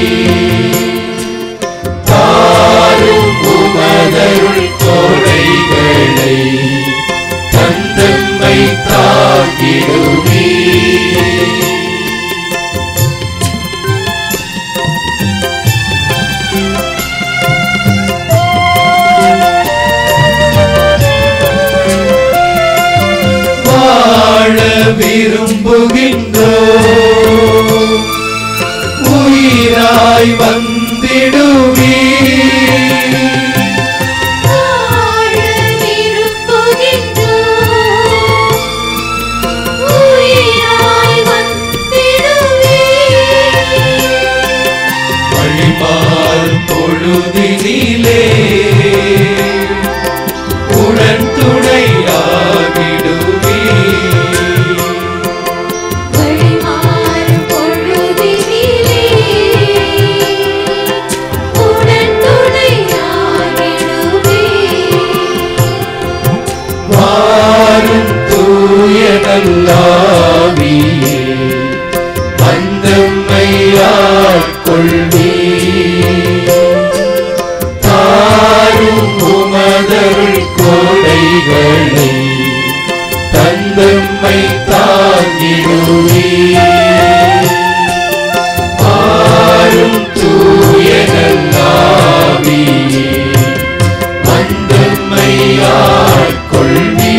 தாரும் உமதருள் கோடைகளை தந்தம்மை தாக்கிடுவே வாழ விரும்புகின்றோ உயிராய் வந்திடுவே வாழ விரும்புகின்றோம் உயிராய் வந்திடுவே வழிமாறும் பொழுதினிலே உடன் துணையாகிடுவே வழிமாறும் பொழுதினிலே உடன் துணையாகிடுவே வாரும் தூயனல்லாவியே வந்தம்மை ஆட்கொள்வி தாரும் உமதருள் கோடைகளை தந்தம்மை தாங்கிடுவே வாரும் தூயனல்லாவியே வந்தம்மை ஆட்கொள்வி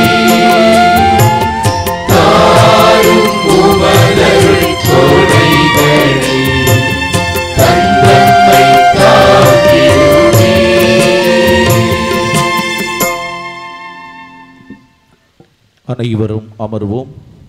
தாரும் உமதருள் கோடைகளை தந்தம்மை தாங்கிடுவே அனைவரும் அமர்வோம்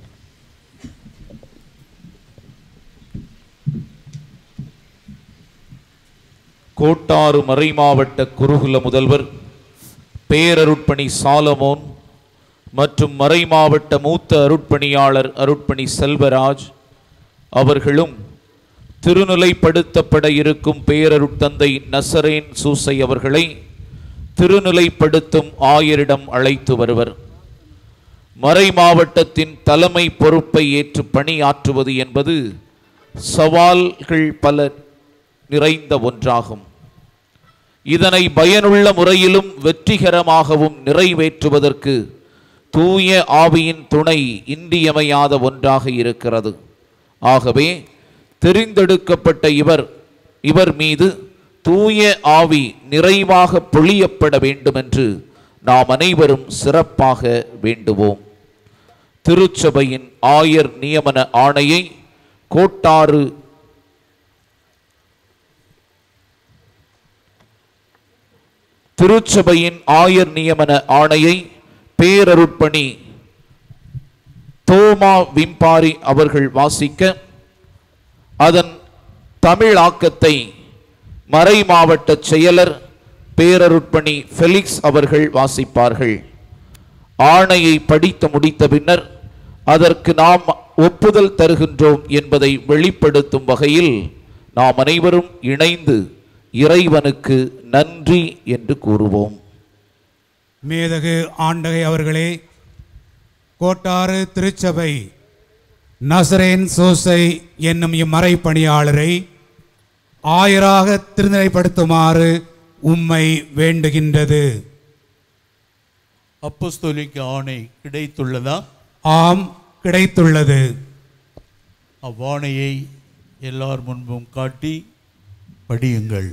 கோட்டாறு மறைமாவட்ட குருகுல முதல்வர் பேரருட்பணி சாலமோன் மற்றும் மறைமாவட்ட மூத்த அருட்பணியாளர் அருட்பணி செல்வராஜ் அவர்களும் திருநிலைப்படுத்தப்பட இருக்கும் பேரருட்தந்தை நசரேன் சூசை அவர்களை திருநிலைப்படுத்தும் ஆயரிடம் அழைத்து வருவர் மறை மாவட்டத்தின் தலைமை பொறுப்பை ஏற்று பணியாற்றுவது என்பது சவால்கள் பல நிறைந்த ஒன்றாகும் இதனை பயனுள்ள முறையிலும் வெற்றிகரமாகவும் நிறைவேற்றுவதற்கு தூய ஆவியின் துணை இன்றியமையாத ஒன்றாக இருக்கிறது ஆகவே தெரிந்தெடுக்கப்பட்ட இவர் இவர் மீது தூய ஆவி நிறைவாக பொழியப்பட வேண்டுமென்று நாம் அனைவரும் சிறப்பாக வேண்டுவோம் திருச்சபையின் ஆயர் நியமன ஆணையை கோட்டாறு திருச்சபையின் ஆயர் நியமன ஆணையை பேரருட்பணி தோமா விம்பாரி அவர்கள் வாசிக்க அதன் தமிழாக்கத்தை மறை மாவட்ட செயலர் பேரருட்பணி ஃபெலிக்ஸ் அவர்கள் வாசிப்பார்கள் ஆணையை படித்து முடித்த பின்னர் அதற்கு நாம் ஒப்புதல் தருகின்றோம் என்பதை வெளிப்படுத்தும் வகையில் நாம் அனைவரும் இணைந்து இறைவனுக்கு நன்றி என்று கூறுவோம் மேதகு ஆண்டகை அவர்களே கோட்டாறு திருச்சபை நசரேன் சோசை என்னும் இம்மறை பணியாளரை ஆயராக திருநிலைப்படுத்துமாறு உம்மை வேண்டுகின்றது அப்போஸ்தலிக்க ஆணை கிடைத்துள்ளதா ஆம் கிடைத்துள்ளது அவ்வாணையை எல்லார் முன்பும் காட்டி படியுங்கள்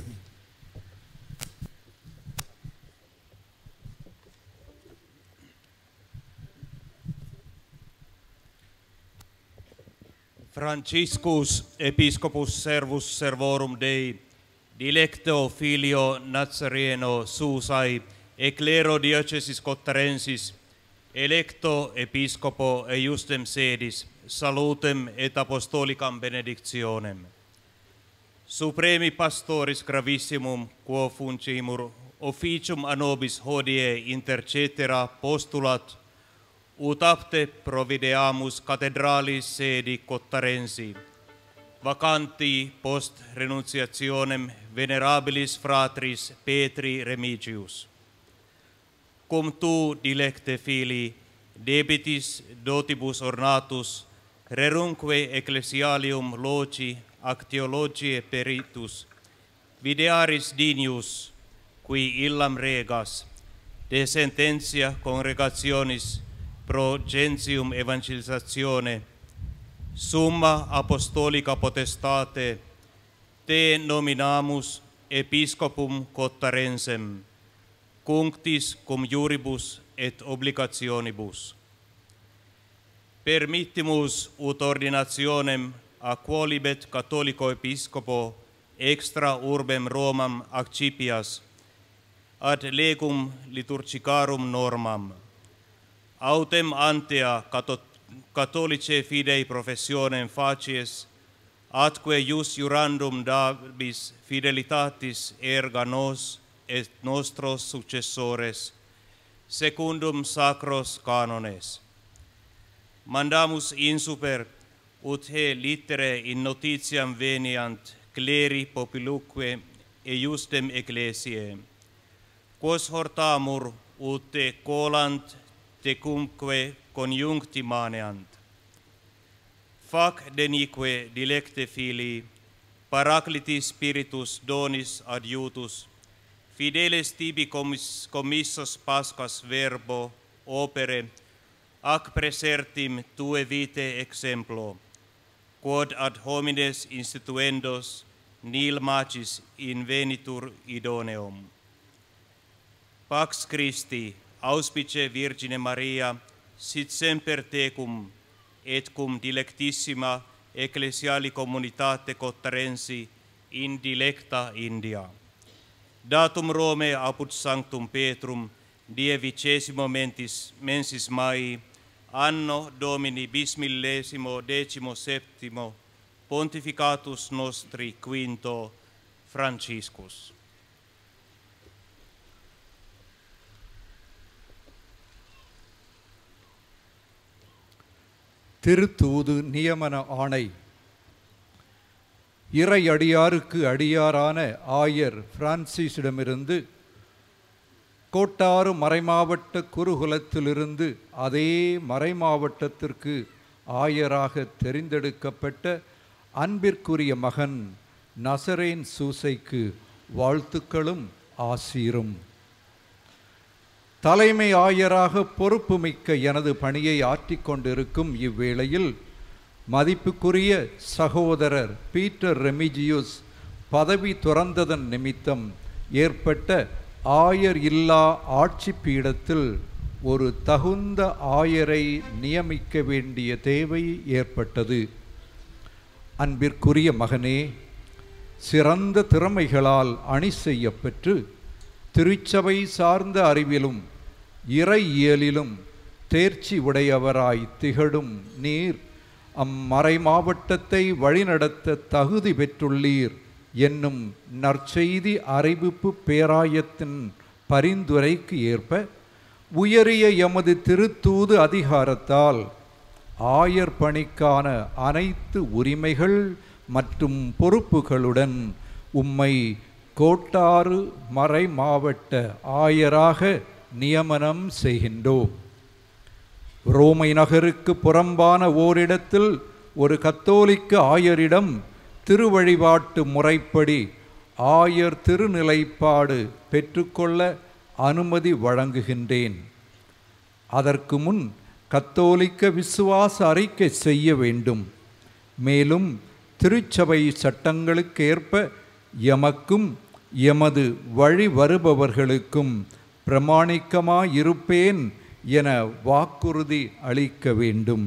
Franciscus episcopus servus servorum Dei, dilecto filio Nazareno susai, e clero diocesis cottarensis, electo episcopo e justem sedis, salutem et apostolicam benedictionem. Supremi pastoris gravissimum, quo funcimur officium a nobis hodie intercetera postulat, ut apte provideamus cathedralis sedi cottarensi, vacanti post renunciationem venerabilis fratris Petri Remigius. Cum tu, dilecte fili, debitis dotibus ornatus, rerunque ecclesialium loci ac theologiae peritus, videaris dinius, qui illam regas, de sententia congregationis pro gentium evangelizatione, summa apostolica potestate, te nominamus episcopum cotarensem, cunctis cum iuribus et obligationibus. Permittimus ut ordinationem a quolibet catholico episcopo extra urbem Romam accipias, ad legum liturgicarum normam, autem antea catholice fidei professionem facies, atque ius jurandum dabis fidelitatis erga nos et nostros successores, secundum sacros canones. Mandamus insuper, ut he litere in notitiam veniant cleri populuque e justem ecclesiae, quos hortamur ut te colant tecumque conjuncti maneant. Fac denique dilecte filii, paraclitis spiritus donis adiutus, fideles tibi commis, commissos pascas verbo opere, ac presertim tue vitae exemplo, quod ad homines instituendos nil magis invenitur idoneum. Pax Christi, auspice Virgine Maria, sit semper tecum, et cum dilectissima ecclesiali communitate cottarensi in dilecta India. Datum Rome apud Sanctum Petrum, die vicesimo mentis, mensis Mai, anno Domini bismillesimo decimo septimo, pontificatus nostri quinto Franciscus. திருத்தூது நியமன ஆணை இறை அடியாருக்கு அடியாரான ஆயர் பிரான்சிஸிடமிருந்து கோட்டாறு மறைமாவட்ட குருகுலத்திலிருந்து அதே மறைமாவட்டத்திற்கு ஆயராக தெரிந்தெடுக்கப்பட்ட அன்பிற்குரிய மகன் நசரேன் சூசைக்கு வாழ்த்துக்களும் ஆசீரும் தலைமை ஆயராக பொறுப்புமிக்க எனது பணியை ஆற்றிக் கொண்டிருக்கும் இவ்வேளையில் மதிப்புக்குரிய சகோதரர் பீட்டர் ரெமிஜியூஸ் பதவி துறந்ததன் நிமித்தம் ஏற்பட்ட ஆயர் இல்லா ஆட்சி பீடத்தில் ஒரு தகுந்த ஆயரை நியமிக்க வேண்டிய தேவை ஏற்பட்டது அன்பிற்குரிய மகனே சிறந்த திறமைகளால் அணி செய்யப்பெற்று திருச்சபை சார்ந்த அறிவிலும் இறையியலிலும் தேர்ச்சி உடையவராய் திகழும் நீர் அம்மறை மாவட்டத்தை வழிநடத்த தகுதி பெற்றுள்ளீர் என்னும் நற்செய்தி அறிவிப்பு பேராயத்தின் பரிந்துரைக்கு ஏற்ப உயரிய எமது திருத்தூது அதிகாரத்தால் ஆயர் பணிக்கான அனைத்து உரிமைகள் மற்றும் பொறுப்புகளுடன் உம்மை கோட்டாறு மறை மாவட்ட ஆயராக நியமனம் செய்கின்றோம் ரோமை நகருக்கு புறம்பான ஓரிடத்தில் ஒரு கத்தோலிக்க ஆயரிடம் திருவழிபாட்டு முறைப்படி ஆயர் திருநிலைப்பாடு பெற்றுக்கொள்ள அனுமதி வழங்குகின்றேன் அதற்கு முன் கத்தோலிக்க விசுவாச அறிக்கை செய்ய வேண்டும் மேலும் திருச்சபை சட்டங்களுக்கேற்ப எமக்கும் எமது வழி வருபவர்களுக்கும் பிரமாணிக்கமாயிருப்பேன் என வாக்குறுதி அளிக்க வேண்டும்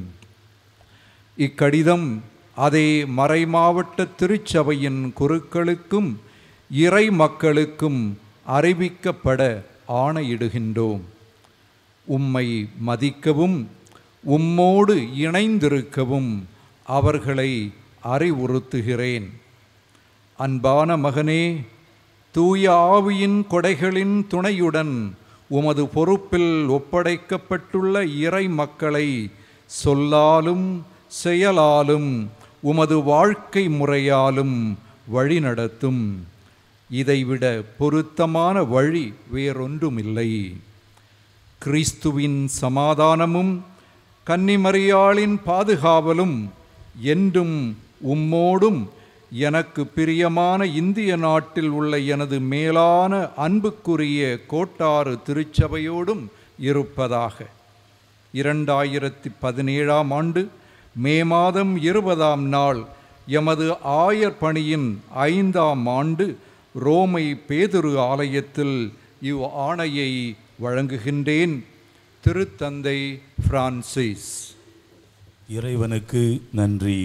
இக்கடிதம் அதே மறைமாவட்ட திருச்சபையின் குருக்களுக்கும் இறை மக்களுக்கும் அறிவிக்கப்பட ஆணையிடுகின்றோம் உம்மை மதிக்கவும் உம்மோடு இணைந்திருக்கவும் அவர்களை அறிவுறுத்துகிறேன் அன்பான மகனே தூய ஆவியின் கொடைகளின் துணையுடன் உமது பொறுப்பில் ஒப்படைக்கப்பட்டுள்ள இறை மக்களை சொல்லாலும் செயலாலும் உமது வாழ்க்கை முறையாலும் வழிநடத்தும் இதைவிட பொருத்தமான வழி வேறொன்றுமில்லை கிறிஸ்துவின் சமாதானமும் கன்னிமரியாளின் பாதுகாவலும் என்றும் உம்மோடும் எனக்கு பிரியமான இந்திய நாட்டில் உள்ள எனது மேலான அன்புக்குரிய கோட்டாறு திருச்சபையோடும் இருப்பதாக இரண்டாயிரத்தி பதினேழாம் ஆண்டு மே மாதம் இருபதாம் நாள் எமது ஆயர் பணியின் ஐந்தாம் ஆண்டு ரோமை பேதுரு ஆலயத்தில் இவ் ஆணையை வழங்குகின்றேன் திருத்தந்தை பிரான்சிஸ் இறைவனுக்கு நன்றி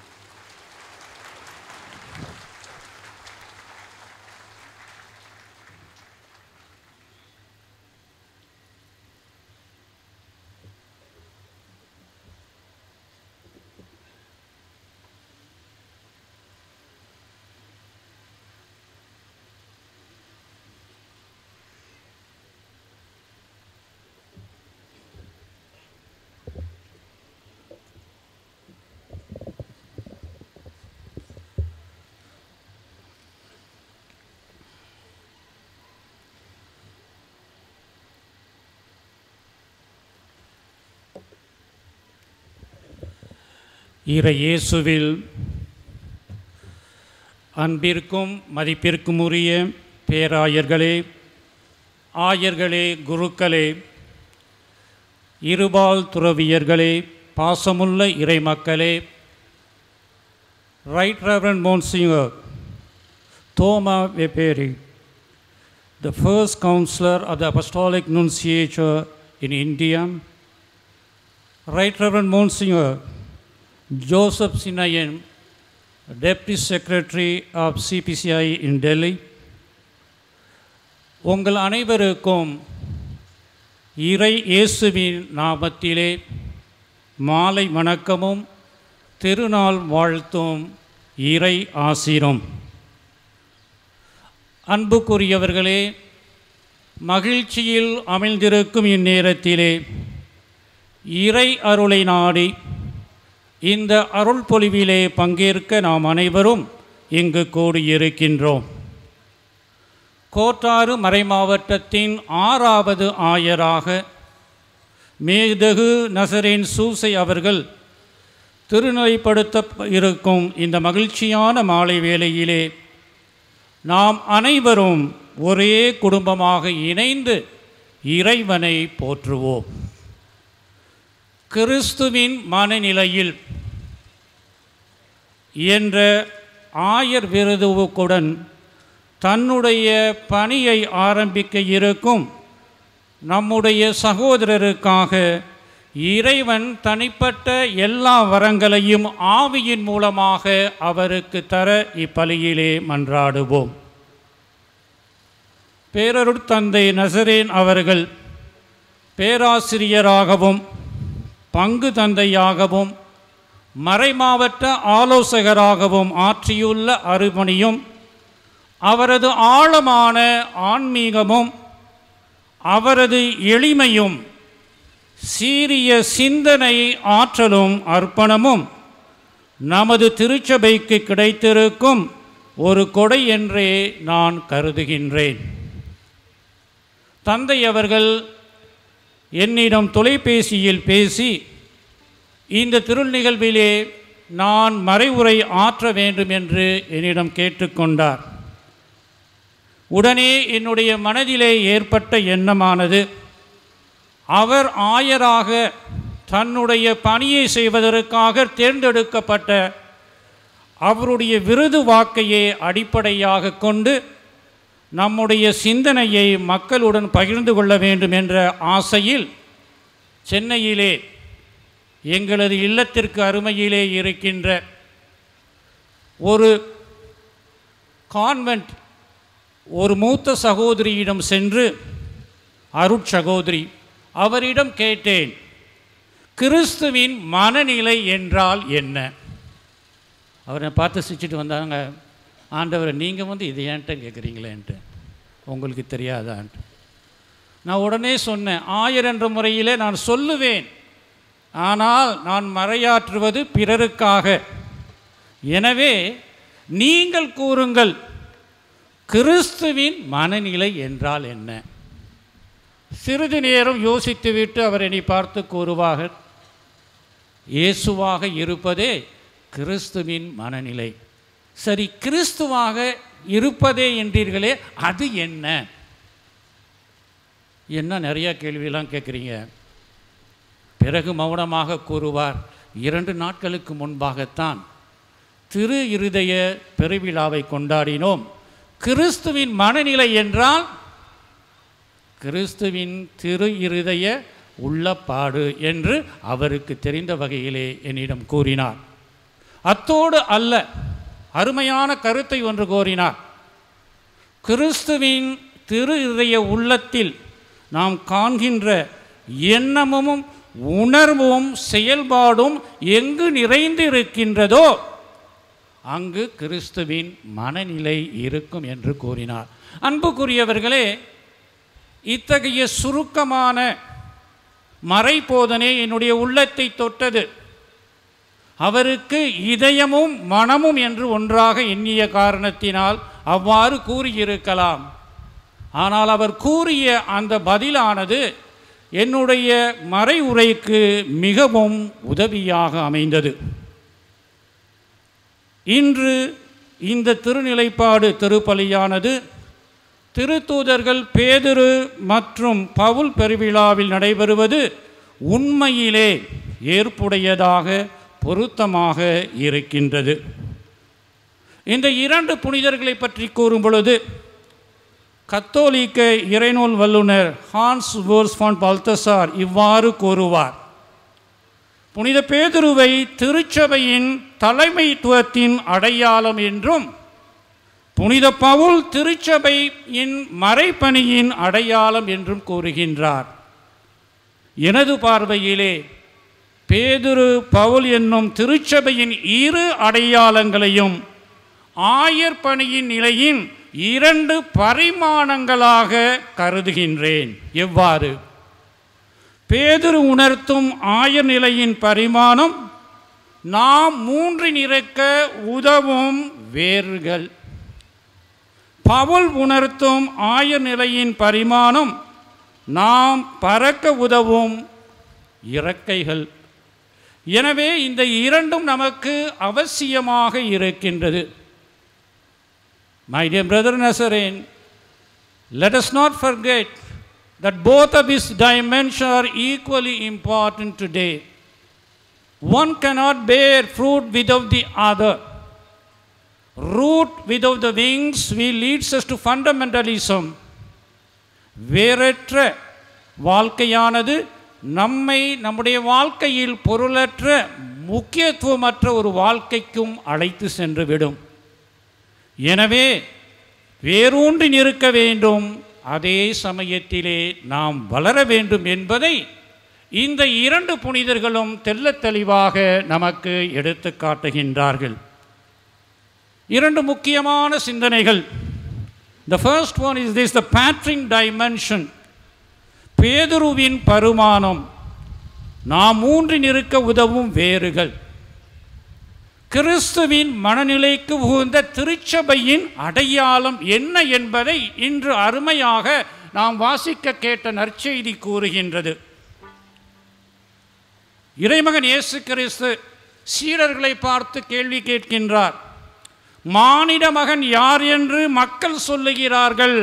இறை இயேசுவில் அன்பிற்கும் மதிப்பிற்கும் உரிய பேராயர்களே ஆயர்களே குருக்களே இருபால் துறவியர்களே பாசமுள்ள இறைமக்களே right reverend Monsignor Thoma Veperi, the first counselor of the Apostolic Nunciature in India, Right Reverend Monsignor Joseph Sinayan, Deputy Secretary of CPCI in Delhi, உங்கள் அனைவருக்கும் இறை இயேசுவின் நாமத்திலே மாலை வணக்கமும் திருநாள் வாழ்த்தும் இறை ஆசிரும் அன்புக்குரியவர்களே மகிழ்ச்சியில் அமிழ்ந்திருக்கும் இந்நேரத்திலே இறை அருளை நாடி இந்த அருள் பொலிவிலே பங்கேற்க நாம் அனைவரும் இங்கு கூடியிருக்கின்றோம் கோட்டாறு மறைமாவட்டத்தின் ஆறாவது ஆயராக மேதகு நசரேன் சூசை அவர்கள் திருநிலைப்படுத்த இருக்கும் இந்த மகிழ்ச்சியான மாலை வேளையிலே நாம் அனைவரும் ஒரே குடும்பமாக இணைந்து இறைவனை போற்றுவோம் கிறிஸ்துவின் மனநிலையில் என்ற ஆயர் விருதுவுக்குடன் தன்னுடைய பணியை ஆரம்பிக்க இருக்கும் நம்முடைய சகோதரருக்காக இறைவன் தனிப்பட்ட எல்லா வரங்களையும் ஆவியின் மூலமாக அவருக்கு தர இப்பலியிலே மன்றாடுவோம் பேரருட் தந்தை நசரேன் அவர்கள் பேராசிரியராகவும் பங்கு தந்தையாகவும் மறைமாவட்ட ஆலோசகராகவும் ஆற்றியுள்ள அருமணியும் அவரது ஆழமான ஆன்மீகமும் அவரது எளிமையும் சீரிய சிந்தனை ஆற்றலும் அர்ப்பணமும் நமது திருச்சபைக்கு கிடைத்திருக்கும் ஒரு கொடை என்றே நான் கருதுகின்றேன் தந்தை அவர்கள் என்னிடம் தொலைபேசியில் பேசி இந்த திருள் நிகழ்விலே நான் மறைவுரை ஆற்ற வேண்டும் என்று என்னிடம் கேட்டுக்கொண்டார் உடனே என்னுடைய மனதிலே ஏற்பட்ட எண்ணமானது அவர் ஆயராக தன்னுடைய பணியை செய்வதற்காக தேர்ந்தெடுக்கப்பட்ட அவருடைய விருது வாக்கையே அடிப்படையாக கொண்டு நம்முடைய சிந்தனையை மக்களுடன் பகிர்ந்து கொள்ள வேண்டும் என்ற ஆசையில் சென்னையிலே எங்களது இல்லத்திற்கு அருமையிலே இருக்கின்ற ஒரு கான்வென்ட் ஒரு மூத்த சகோதரியிடம் சென்று அருட்சகோதரி அவரிடம் கேட்டேன் கிறிஸ்துவின் மனநிலை என்றால் என்ன அவரை பார்த்து சிரிச்சிட்டு வந்தாங்க ஆண்டவரை நீங்கள் வந்து இதை ஏன்ட்ட கேட்குறீங்களேன்ட்டு உங்களுக்கு தெரியாதான்ட்டு நான் உடனே சொன்னேன் ஆயர் என்ற முறையிலே நான் சொல்லுவேன் ஆனால் நான் மறையாற்றுவது பிறருக்காக எனவே நீங்கள் கூறுங்கள் கிறிஸ்துவின் மனநிலை என்றால் என்ன சிறிது நேரம் யோசித்துவிட்டு அவர் என்னை பார்த்து கூறுவார் இயேசுவாக இருப்பதே கிறிஸ்துவின் மனநிலை சரி கிறிஸ்துவாக இருப்பதே என்றீர்களே அது என்ன என்ன நிறைய கேள்வியெல்லாம் கேட்குறீங்க பிறகு மௌனமாக கூறுவார் இரண்டு நாட்களுக்கு முன்பாகத்தான் திரு இருதய பெருவிழாவை கொண்டாடினோம் கிறிஸ்துவின் மனநிலை என்றால் கிறிஸ்துவின் திரு இருதய உள்ளப்பாடு என்று அவருக்கு தெரிந்த வகையிலே என்னிடம் கூறினார் அத்தோடு அல்ல அருமையான கருத்தை ஒன்று கோரினார் கிறிஸ்துவின் திரு இதய உள்ளத்தில் நாம் காண்கின்ற எண்ணமும் உணர்வும் செயல்பாடும் எங்கு நிறைந்து இருக்கின்றதோ அங்கு கிறிஸ்துவின் மனநிலை இருக்கும் என்று கூறினார் அன்புக்குரியவர்களே இத்தகைய சுருக்கமான மறைபோதனை என்னுடைய உள்ளத்தை தொட்டது அவருக்கு இதயமும் மனமும் என்று ஒன்றாக எண்ணிய காரணத்தினால் அவ்வாறு கூறியிருக்கலாம் ஆனால் அவர் கூறிய அந்த பதிலானது என்னுடைய மறை உரைக்கு மிகவும் உதவியாக அமைந்தது இன்று இந்த திருநிலைப்பாடு திருப்பலியானது திருத்தூதர்கள் பேதுரு மற்றும் பவுல் பெருவிழாவில் நடைபெறுவது உண்மையிலே ஏற்புடையதாக பொருத்தமாக இருக்கின்றது இந்த இரண்டு புனிதர்களை பற்றி கூறும் பொழுது கத்தோலிக்க இறைநூல் வல்லுனர் ஹான்ஸ் வோர்ஸ்பான் பல்தசார் இவ்வாறு கூறுவார் புனித பேதுருவை திருச்சபையின் தலைமைத்துவத்தின் அடையாளம் என்றும் புனித பவுல் திருச்சபையின் மறைப்பணியின் அடையாளம் என்றும் கூறுகின்றார் எனது பார்வையிலே பேதுரு பவுல் என்னும் திருச்சபையின் இரு அடையாளங்களையும் ஆயர் பணியின் நிலையின் இரண்டு பரிமாணங்களாக கருதுகின்றேன் எவ்வாறு பேதுரு உணர்த்தும் ஆயர் நிலையின் பரிமாணம் நாம் மூன்றின் இறக்க உதவும் வேர்கள் பவுல் உணர்த்தும் ஆயர் நிலையின் பரிமாணம் நாம் பறக்க உதவும் இறக்கைகள் எனவே இந்த இரண்டும் நமக்கு அவசியமாக இருக்கின்றது my dear brother Nazarene, let us not forget that both of these dimensions are equally important today. One cannot bear fruit without the other. Root without the wings will leads us to fundamentalism. வேறற்ற வாழ்க்கையானது நம்மை நம்முடைய வாழ்க்கையில் பொருளற்ற முக்கியத்துவமற்ற ஒரு வாழ்க்கைக்கும் அழைத்து சென்று விடும் எனவே வேரூன்றி நிற்க வேண்டும் அதே சமயத்திலே நாம் வளர வேண்டும் என்பதை இந்த இரண்டு புனிதர்களும் தெள்ளத் தெளிவாக நமக்கு எடுத்து காட்டுகின்றார்கள் இரண்டு முக்கியமான சிந்தனைகள் the first one is this the Petrine dimension பேதுருவின் பருமானம் நாம் மூன்றி நிற்க உதவும் வேறுகள் கிறிஸ்துவின் மனநிலைக்கு உகந்த திருச்சபையின் அடையாளம் என்ன என்பதை இன்று அருமையாக நாம் வாசிக்க கேட்ட நற்செய்தி கூறுகின்றது இறைமகன் இயேசு கிறிஸ்து சீடர்களை பார்த்து கேள்வி கேட்கின்றார் மானிட மகன் யார் என்று மக்கள் சொல்லுகிறார்கள்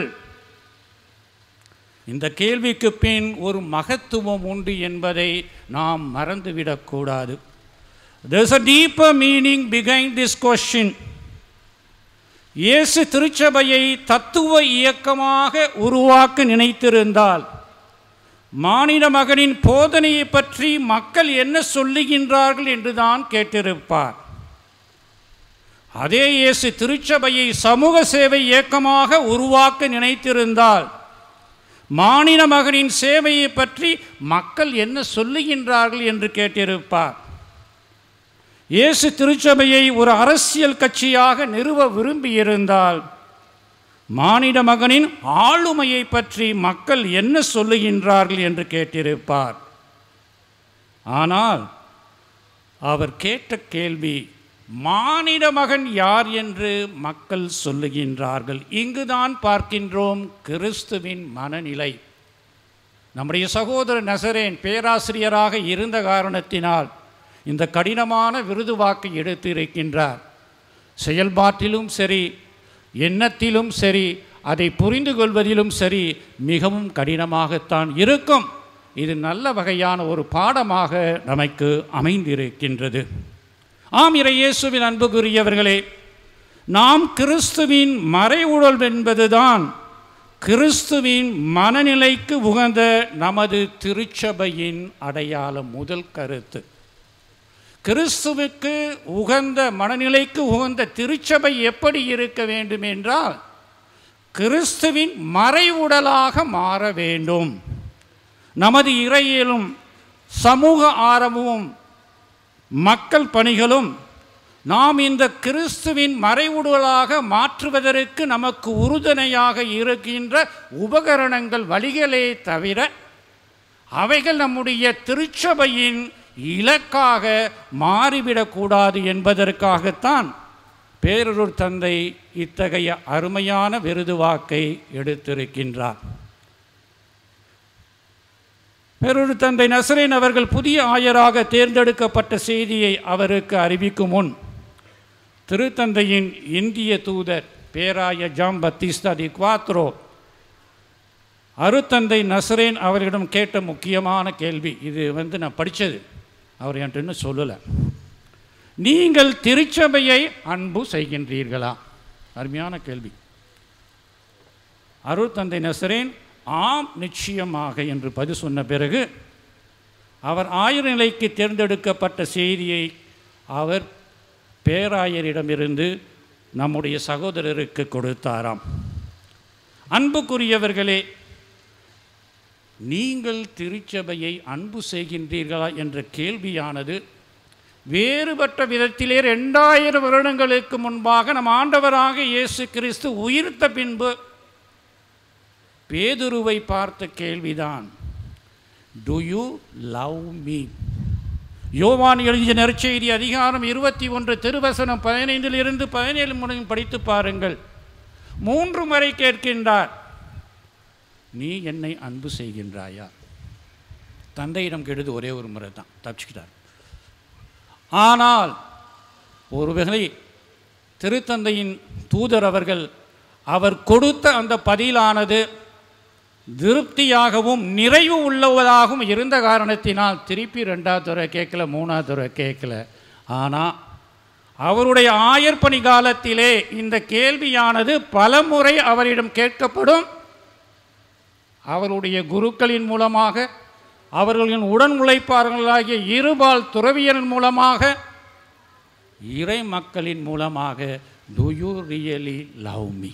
இந்த கேள்விக்கு பின் ஒரு மகத்துவம் உண்டு என்பதை நாம் மறந்துவிடக்கூடாது There's a deeper meaning behind this question. இயேசு திருச்சபையை தத்துவ இயக்கமாக உருவாக்க நினைத்திருந்தால் மானிட மகனின் போதனையை பற்றி மக்கள் என்ன சொல்லுகின்றார்கள் என்றுதான் கேட்டிருப்பார் அதே இயேசு திருச்சபையை சமூக சேவை இயக்கமாக உருவாக்க நினைத்திருந்தால் மானிட மகனின் சேவையை பற்றி மக்கள் என்ன சொல்லுகின்றார்கள் என்று கேட்டிருப்பார் இயேசு திருச்சபையை ஒரு அரசியல் கட்சியாக நிறுவ விரும்பியிருந்தால் மானிட மகனின் ஆளுமையை பற்றி மக்கள் என்ன சொல்லுகின்றார்கள் என்று கேட்டிருப்பார் ஆனால் அவர் கேட்ட கேள்வி மானிட மகன் யார் என்று மக்கள் சொல்லுகின்றார்கள் இங்குதான் பார்க்கின்றோம் கிறிஸ்துவின் மனநிலை நம்முடைய சகோதரர் நசரேன் பேராசிரியராக இருந்த காரணத்தினால் இந்த கடினமான விருது வாக்கை எடுத்து இருக்கின்றார் செயல்பாட்டிலும் சரி எண்ணத்திலும் சரி அதை புரிந்து கொள்வதிலும் சரி மிகவும் கடினமாகத்தான் இருக்கும் இது நல்ல வகையான ஒரு பாடமாக நமக்கு அமைந்திருக்கின்றது ஆம் இறை இயேசுவின் அன்புக்குரியவர்களே நாம் கிறிஸ்துவின் மறைவுடல் என்பதுதான் கிறிஸ்துவின் மனநிலைக்கு உகந்த நமது திருச்சபையின் அடையாளம் முதல் கருத்து கிறிஸ்துவுக்கு உகந்த மனநிலைக்கு உகந்த திருச்சபை எப்படி இருக்க வேண்டும் என்றால் கிறிஸ்துவின் மறைவுடலாக மாற வேண்டும் நமது இறையிலும் சமூக ஆரம்பமும் மக்கள் பணிகளும் நாம் இந்த கிறிஸ்துவின் மறைவுடலாக மாற்றுவதற்கு நமக்கு உறுதுணையாக இருக்கின்ற உபகரணங்கள் வழிகளே தவிர அவைகள் நம்முடைய திருச்சபையின் இலக்காக மாறிவிடக்கூடாது என்பதற்காகத்தான் பேரூர் தந்தை இத்தகைய அருமையான விருது வாக்கை எடுத்திருக்கின்றார் பேரூர் தந்தை நசரேன் அவர்கள் புதிய ஆயராக தேர்ந்தெடுக்கப்பட்ட செய்தியை அவருக்கு அறிவிக்கும் முன் திருத்தந்தையின் இந்திய தூதர் பேராய ஜாம் பத்திஸ்தா தி குவாத்ரோ அருத்தந்தை நசரேன் அவர்களிடம் கேட்ட முக்கியமான கேள்வி இது வந்து நான் படித்தது அவர் என்கிட்ட இன்னும் சொல்லலை நீங்கள் திருச்சபையை அன்பு செய்கின்றீர்களா அருமையான கேள்வி அருட்தந்தை நசரேன் ஆம் நிச்சயமாக என்று பதில் சொன்ன பிறகு அவர் ஆயுர் நிலைக்கு தேர்ந்தெடுக்கப்பட்ட செய்தியை அவர் பேராயரிடமிருந்து நம்முடைய சகோதரருக்கு கொடுத்தாராம் அன்புக்குரியவர்களே நீங்கள் திருச்சபையை அன்பு செய்கின்றீர்களா என்ற கேள்வியானது வேறுபட்ட விதத்திலே ரெண்டாயிரம் வருடங்களுக்கு முன்பாக நம் ஆண்டவராக இயேசு கிறிஸ்து உயிர்த்த பின்பு பேதுருவை பார்த்த கேள்விதான் டு யூ லவ் மீ யோவான் எழுதிய நற்செய்தி அதிகாரம் இருபத்தி ஒன்று திருவசனம் பதினைந்திலிருந்து பதினேழு முறையும் படித்து பாருங்கள் மூன்று முறை கேட்கின்றார் நீ என்னை அன்பு செய்கின்றாயா தந்தையிடம் கெடுது ஒரே ஒரு முறை தான் தப்பிச்சுக்கிட்டார் ஆனால் ஒருவேளை திருத்தந்தையின் தூதர் அவர்கள் அவர் கொடுத்த அந்த பதிலானது திருப்தியாகவும் நிறைவு உள்ளவதாகவும் இருந்த காரணத்தினால் திருப்பி ரெண்டாவது துறை கேட்கல மூணாவது துறை கேட்கல ஆனால் அவருடைய ஆயர்பணி காலத்திலே இந்த கேள்வியானது பலமுறை அவரிடம் கேட்கப்படும் அவருடைய குருக்களின் மூலமாக அவர்களின் உடன் உழைப்பாளர்களாகிய இருபால் துறவியரின் மூலமாக இறை மக்களின் மூலமாக do you really love me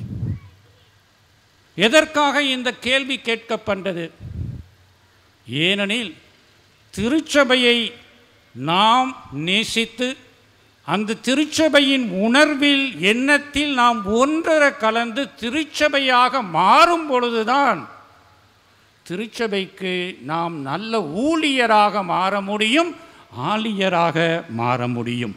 எதற்காக இந்த கேள்வி கேட்கப்பட்டது ஏனெனில் திருச்சபையை நாம் நேசித்து அந்த திருச்சபையின் உணர்வில் எண்ணத்தில் நாம் ஒன்றர கலந்து திருச்சபையாக மாறும் பொழுதுதான் திருச்சபைக்கு நாம் நல்ல ஊழியராக மாற முடியும் ஆலியராக மாற முடியும்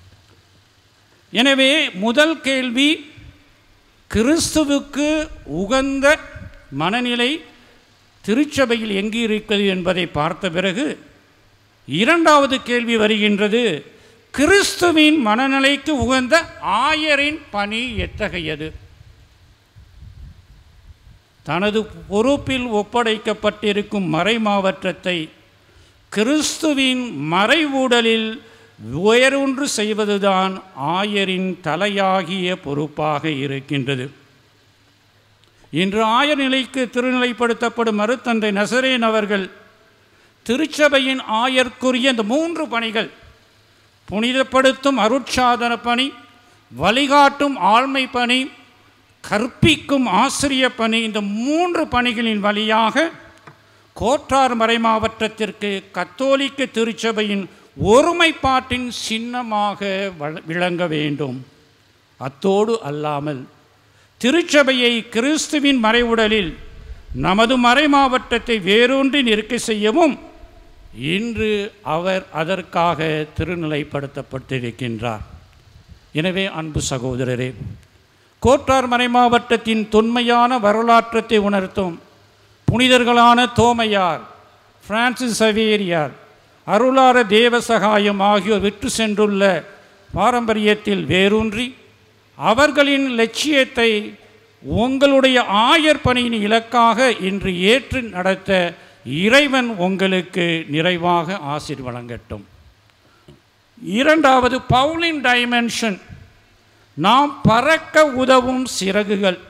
எனவே முதல் கேள்வி கிறிஸ்துவுக்கு உகந்த மனநிலை திருச்சபையில் எங்கு இருக்கிறது என்பதை பார்த்த பிறகு இரண்டாவது கேள்வி வருகின்றது கிறிஸ்துவின் மனநிலைக்கு உகந்த ஆயரின் பணி எத்தகையது தனது பொறுப்பில் ஒப்படைக்கப்பட்டிருக்கும் மறைமாவற்றத்தை கிறிஸ்துவின் மறைவூடலில் உயரொன்று செய்வதுதான் ஆயரின் தலையாகிய பொறுப்பாக இருக்கின்றது இன்று ஆயர் நிலைக்கு திருநிலைப்படுத்தப்படும் மறுத்தந்தை நசரேன் அவர்கள் திருச்சபையின் ஆயர்க்குரிய இந்த மூன்று பணிகள் புனிதப்படுத்தும் அருட்சாதன பணி வழிகாட்டும் ஆழ்மை பணி கற்பிக்கும் ஆசிரிய பணி இந்த மூன்று பணிகளின் வழியாக கோட்டார் மறைமாவட்டத்திற்கு கத்தோலிக்க திருச்சபையின் ஒருமைப்பாட்டின் சின்னமாக வள- விளங்க வேண்டும் அத்தோடு அல்லாமல் திருச்சபையை கிறிஸ்துவின் மறைவுடலில் நமது மறைமாவட்டத்தை வேரூன்றி நிற்க செய்யவும் இன்று அவர் அதற்காக திருநிலைப்படுத்தப்பட்டிருக்கின்றார் எனவே அன்பு சகோதரரே கோட்டார் மறைமாவட்டத்தின் தொன்மையான வரலாற்றத்தை உணர்த்தும் புனிதர்களான தோமையார் பிரான்சிஸ் சவேரியார் அருளார தேவசகாயம் ஆகியோர் விட்டு சென்றுள்ள பாரம்பரியத்தில் வேரூன்றி அவர்களின் லட்சியத்தை உங்களுடைய ஆயர் பணியின் இலக்காக இன்று ஏற்று நடத்த இறைவன் உங்களுக்கு நிறைவாக ஆசிர் வழங்கட்டும் இரண்டாவது பவுலின் டைமென்ஷன் நாம் பறக்க உதவும் சிறகுகள்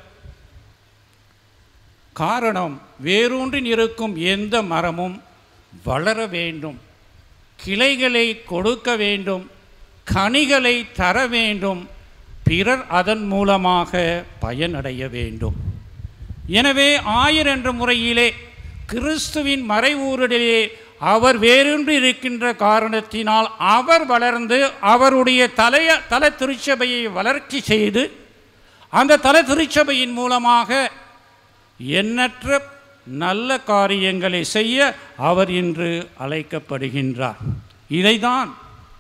காரணம் வேரூன்றி இருக்கும் எந்த மரமும் வளர வேண்டும் கிளைகளை கொடுக்க வேண்டும் கனிகளை தர வேண்டும் பிறர் அதன் மூலமாக பயனடைய வேண்டும் எனவே ஆயர் என்ற முறையிலே கிறிஸ்துவின் மறைவூரிலே அவர் வேரூன்றி இருக்கின்ற காரணத்தினால் அவர் வளர்ந்து அவருடைய தலைய தல திருச்சபையை வளர்ச்சி செய்து அந்த தல திருச்சபையின் மூலமாக எண்ணற்ற நல்ல காரியங்களை செய்ய அவர் இன்று அழைக்கப்படுகின்றார் இதைதான்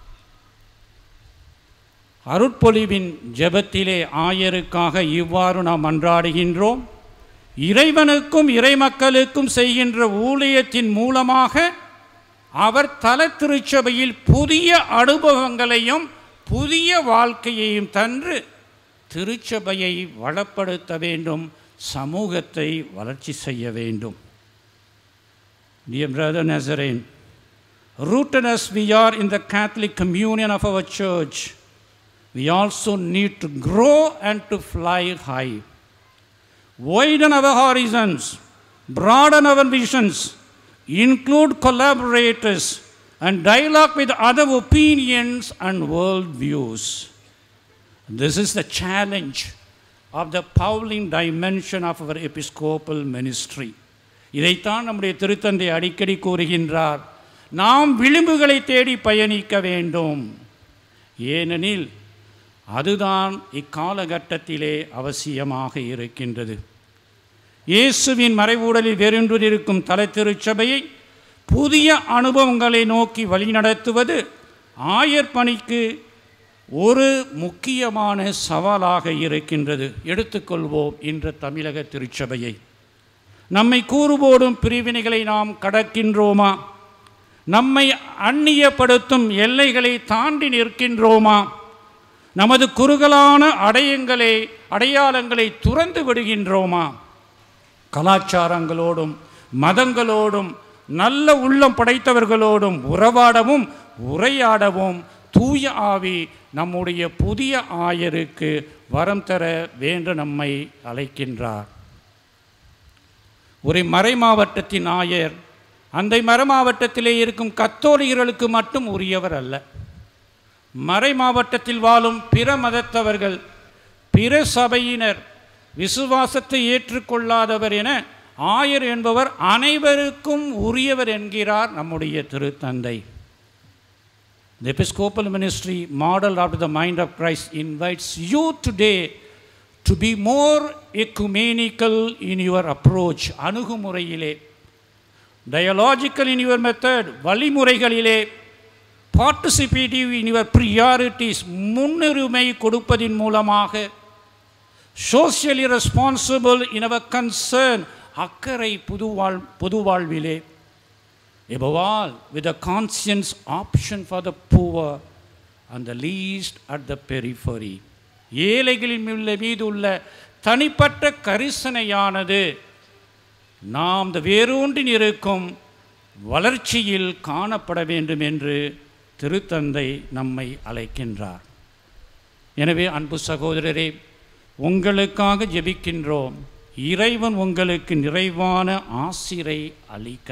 அருட்பொழிவின் ஜெபத்திலே ஆயருக்காக இவ்வாறு நாம் மன்றாடுகின்றோம் இறைவனுக்கும் இறைமக்களுக்கும் செய்கின்ற ஊழியத்தின் மூலமாக அவர் தல திருச்சபையில் புதிய அனுபவங்களையும் புதிய வாழ்க்கையையும் தந்து திருச்சபையை வளப்படுத்த வேண்டும் சமூகத்தை வளர்ச்சி செய்ய வேண்டும் Dear brother Nazarene, rooted as we are in the Catholic communion of our church, we also need to grow and to fly high. Widen our horizons, broaden our visions, include collaborators, and dialogue with other opinions and worldviews. This is the challenge of the Pauline dimension of our episcopal ministry. இதைத்தான் நம்முடைய திருத்தந்தை அடிக்கடி கூறுகின்றார் நாம் விளிம்புகளை தேடி பயணிக்க வேண்டும் ஏனெனில் அதுதான் இக்காலகட்டத்திலே அவசியமாக இருக்கின்றது இயேசுவின் மறைவூடலில் வேறொன்றிருக்கும் தலை திருச்சபையை புதிய அனுபவங்களை நோக்கி வழிநடத்துவது ஆயர் பணிக்கு ஒரு முக்கியமான சவாலாக இருக்கின்றது எடுத்துக்கொள்வோம் இன்று தமிழக திருச்சபையை நம்மை கூறுபோடும் பிரிவினைகளை நாம் கடக்கின்றோமா நம்மை அந்நியப்படுத்தும் எல்லைகளை தாண்டி நிற்கின்றோமா நமது குறுகலான அடையங்களை அடையாளங்களை துறந்து விடுகின்றோமா கலாச்சாரங்களோடும் மதங்களோடும் நல்ல உள்ளம் படைத்தவர்களோடும் உறவாடவும் உரையாடவும் தூய ஆவி நம்முடைய புதிய ஆயருக்கு வரம் தர வேண்டும் நம்மை அழைக்கின்றார் ஒரு மறை மாவட்டத்தின் ஆயர் அந்த மறை மாவட்டத்திலே இருக்கும் கத்தோலிகர்களுக்கு மட்டும் உரியவர் அல்ல மறை மாவட்டத்தில் வாழும் பிற மதத்தவர்கள் பிற சபையினர் விசுவாசத்தை ஏற்றுக்கொள்ளாதவர் என ஆயர் என்பவர் அனைவருக்கும் உரியவர் என்கிறார் நம்முடைய திருத்தந்தை The Episcopal ministry, modeled after the mind of Christ, invites you today to be more ecumenical in your approach, அணுகுமுறையிலே dialogical in your method, வழிமுறைகளிலே பார்ட்டிசிபேட்டிவ் இன் யுவர் ப்ரியாரிட்டிஸ் முன்னுரிமை கொடுப்பதின் மூலமாக socially responsible in our concern அக்கறை புதுவாழ் பொது வாழ்விலே above all with a conscience option for the poor and the least at the periphery ஏழைகளின் உள்ள மீது உள்ள தனிப்பட்ட கரிசனையானது நாம் இந்த வேரூன்றின் இருக்கும் வளர்ச்சியில் காணப்பட வேண்டும் என்று திருத்தந்தை நம்மை அழைக்கின்றார் எனவே அன்பு சகோதரரே உங்களுக்காக ஜெபிக்கின்றோம் இறைவன் உங்களுக்கு நிறைவான ஆசிரை அளிக்க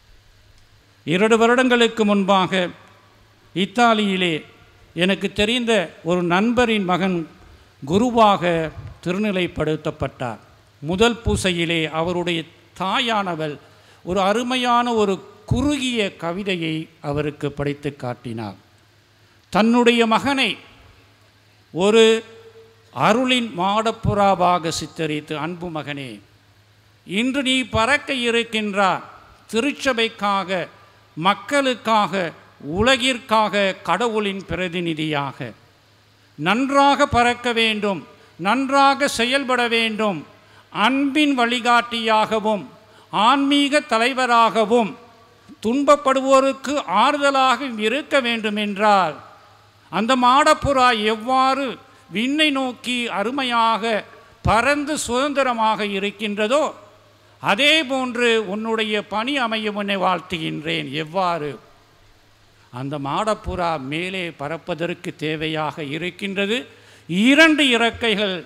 இரண்டு வருடங்களுக்கு முன்பாக இத்தாலியிலே எனக்கு தெரிந்த ஒரு நண்பரின் மகன் குருவாக திருநிலைப்படுத்தப்பட்டார் முதல் பூசையிலே அவருடைய தாயானவள் ஒரு அருமையான ஒரு குறுகிய கவிதையை அவருக்கு படைத்து காட்டினார் தன்னுடைய மகனை ஒரு அருளின் மாடப்புறாவாக சித்தரித்து அன்பு மகனே இன்று நீ பறக்க இருக்கின்றார் திருச்சபைக்காக மக்களுக்காக உலகிற்காக கடவுளின் பிரதிநிதியாக நன்றாக பறக்க வேண்டும் நன்றாக செயல்பட வேண்டும் அன்பின் வழிகாட்டியாகவும் ஆன்மீக தலைவராகவும் துன்பப்படுவோருக்கு ஆறுதலாக இருக்க வேண்டும் என்றால் அந்த மாடப்புறா எவ்வாறு விண்ணை நோக்கி அருமையாக பறந்து சுதந்திரமாக இருக்கின்றதோ அதே போன்று உன்னுடைய பணி அமையும் உன்னை வாழ்த்துகின்றேன் எவ்வாறு அந்த மாடப்புறா மேலே பறப்பதற்கு தேவையாக இருக்கின்றது இரண்டு இறக்கைகள்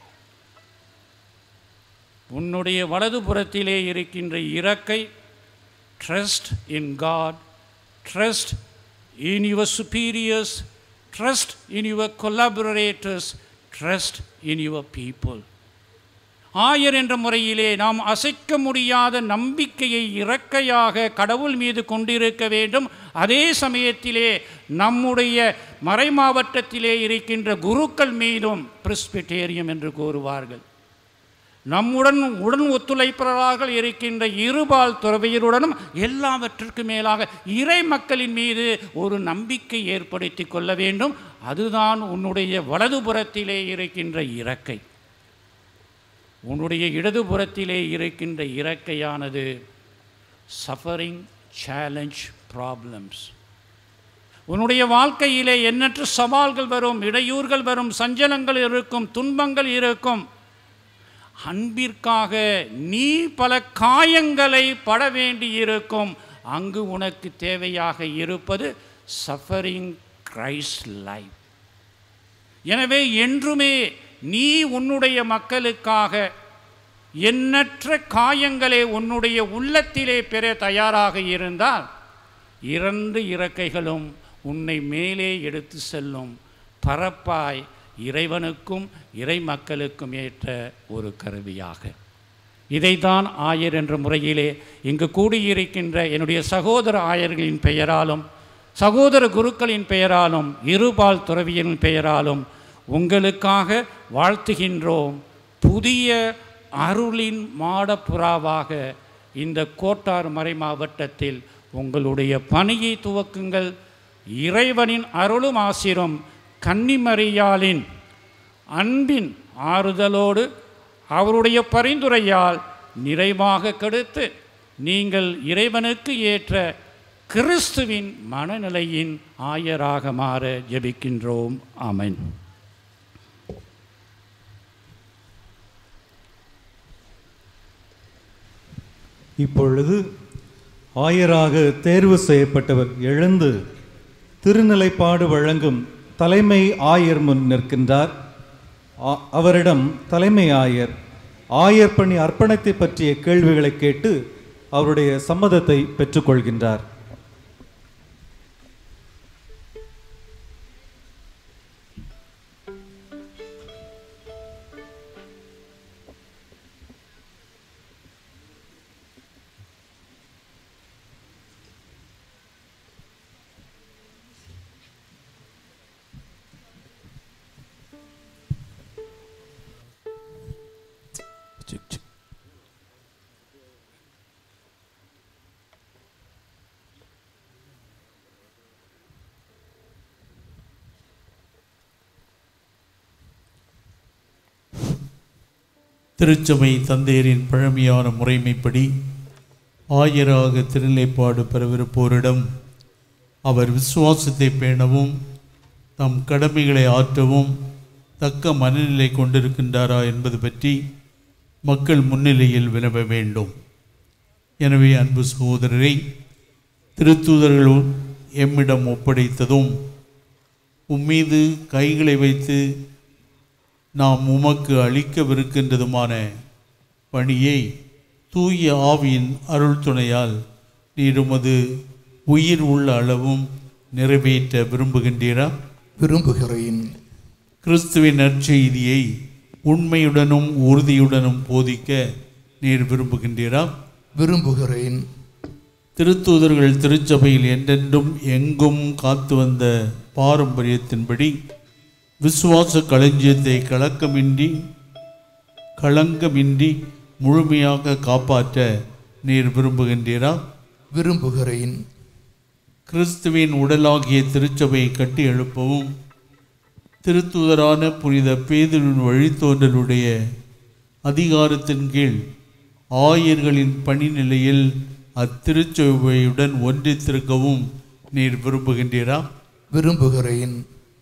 உன்னுடைய வலதுபுறத்திலே இருக்கின்ற இறக்கை trust in God trust in your superiors trust in your collaborators trust in your people ஆயர் என்ற முறையிலே நாம் அசைக்க முடியாத நம்பிக்கையை இறக்கையாக கடவுள் மீது கொண்டிருக்க வேண்டும் அதே சமயத்திலே நம்முடைய மறைமாவட்டத்திலே இருக்கின்ற குருக்கள் மீதும் பிரிஸ்பிட்டேரியம் என்று கூறுவார்கள் நம்முடன் உடன் ஒத்துழைப்பவர்களாக இருக்கின்ற இருபால் துறவியருடனும் எல்லாவற்றிற்கு மேலாக இறை மக்களின் மீது ஒரு நம்பிக்கை ஏற்படுத்தி கொள்ள வேண்டும் அதுதான் உன்னுடைய வலதுபுறத்திலே இருக்கின்ற இறக்கை உன்னுடைய இடதுபுறத்திலே இருக்கின்ற இறக்கையானது சஃபரிங் சேலஞ்ச் ப்ராப்ளம்ஸ் உன்னுடைய வாழ்க்கையிலே எண்ணற்ற சவால்கள் வரும் இடையூறுகள் வரும் சஞ்சலங்கள் இருக்கும் துன்பங்கள் இருக்கும் அன்பிற்காக நீ பல காயங்களை பட வேண்டியிருக்கும் அங்கு உனக்கு தேவையாக இருப்பது சஃபரிங் கிரைஸ்ட் லைஃப் எனவே என்றுமே நீ உன்னுடைய மக்களுக்காக எண்ணற்ற காயங்களை உன்னுடைய உள்ளத்திலே பெற தயாராக இருந்தால் இரண்டு இறக்கைகளும் உன்னை மேலே எடுத்து செல்லும் பரப்பாய் இறைவனுக்கும் இறை மக்களுக்கும் ஏற்ற ஒரு கருவியாக இதைத்தான் ஆயர் என்ற முறையிலே இங்கு கூடியிருக்கின்ற என்னுடைய சகோதர ஆயர்களின் பெயராலும் சகோதர குருக்களின் பெயராலும் இருபால் துறவியின் பெயராலும் உங்களுக்காக வாழ்த்துகின்றோம் புதிய அருளின் மாடப்புறாவாக இந்த கோட்டார் மறை மாவட்டத்தில் உங்களுடைய பணியை துவக்குங்கள் இறைவனின் அருளும் ஆசிரும் கன்னிமரியாளின் அன்பின் ஆறுதலோடு அவருடைய பரிந்துரையால் நிறைவாக கெடுத்து நீங்கள் இறைவனுக்கு ஏற்ற கிறிஸ்துவின் மனநிலையின் ஆயராக மாற ஜெபிக்கின்றோம் ஆமென் இப்பொழுது ஆயராக தேர்வு செய்யப்பட்டவர் எழுந்து திருநிலைப்பாடு வழங்கும் தலைமை ஆயர் முன் நிற்கின்றார் ஆ- அவரிடம் தலைமை ஆயர் ஆயர் பணி அர்ப்பணத்தை பற்றிய கேள்விகளை கேட்டு அவருடைய சம்மதத்தை பெற்றுக்கொள்கின்றார் திருச்சபை தந்தையரின் பழமையான முறைமைப்படி ஆயராக திருநிலைப்பாடு பெறவிருப்போரிடம் அவர் விசுவாசத்தை பேணவும் தம் கடமைகளை ஆற்றவும் தக்க மனநிலை கொண்டிருக்கின்றாரா என்பது பற்றி மக்கள் முன்னிலையில் வினவ வேண்டும் எனவே அன்பு சகோதரரை திருத்தூதர்கள் எம்மிடம் ஒப்படைத்ததும் உம்மீது கைகளை வைத்து நாம் உமக்கு அளிக்கவிருக்கின்றதுமான பணியை தூய ஆவியின் அருள் துணையால் நீர் உமது உயிர் உள்ள அளவும் நிறைவேற்ற விரும்புகின்றீரா விரும்புகிறேன் கிறிஸ்துவின் நற்செய்தியை உண்மையுடனும் உறுதியுடனும் போதிக்க நீர் விரும்புகின்றீரா விரும்புகிறேன் திருத்தூதர்கள் திருச்சபையில் என்றென்றும் எங்கும் காத்து வந்த பாரம்பரியத்தின்படி விசுவாச களஞ்சியத்தை கலக்கமின்றி களங்கமின்றி முழுமையாக காப்பாற்ற நீர் விரும்புகின்றீரா விரும்புகிறேன் கிறிஸ்துவின் உடலாகிய திருச்சபையை கட்டி எழுப்பவும் திருத்துதரான புனித பேதுவின் வழித்தோன்றலுடைய அதிகாரத்தின் கீழ் ஆயர்களின் பணி நிலையில் அத்திருச்சபையுடன் ஒன்றித்திருக்கவும் நீர் விரும்புகின்றீரா விரும்புகிறேன்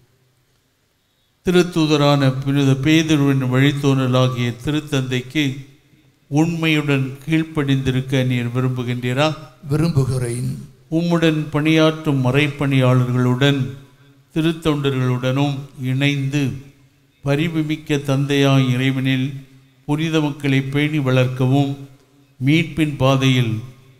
திருத்தூதரான புனித பேதுருவின் வழித்தோன்றலாகிய திருத்தந்தைக்கு உண்மையுடன் கீழ்ப்படிந்திருக்க நீர் விரும்புகின்றீரா விரும்புகிறேன் உம்முடன் பணியாற்றும் மறைப்பணியாளர்களுடன் திருத்தொண்டர்களுடனும் இணைந்து பரிவுமிக்க தந்தையாய் இறைவனில் புனித மக்களை பேணி வளர்க்கவும் மீட்பின் பாதையில்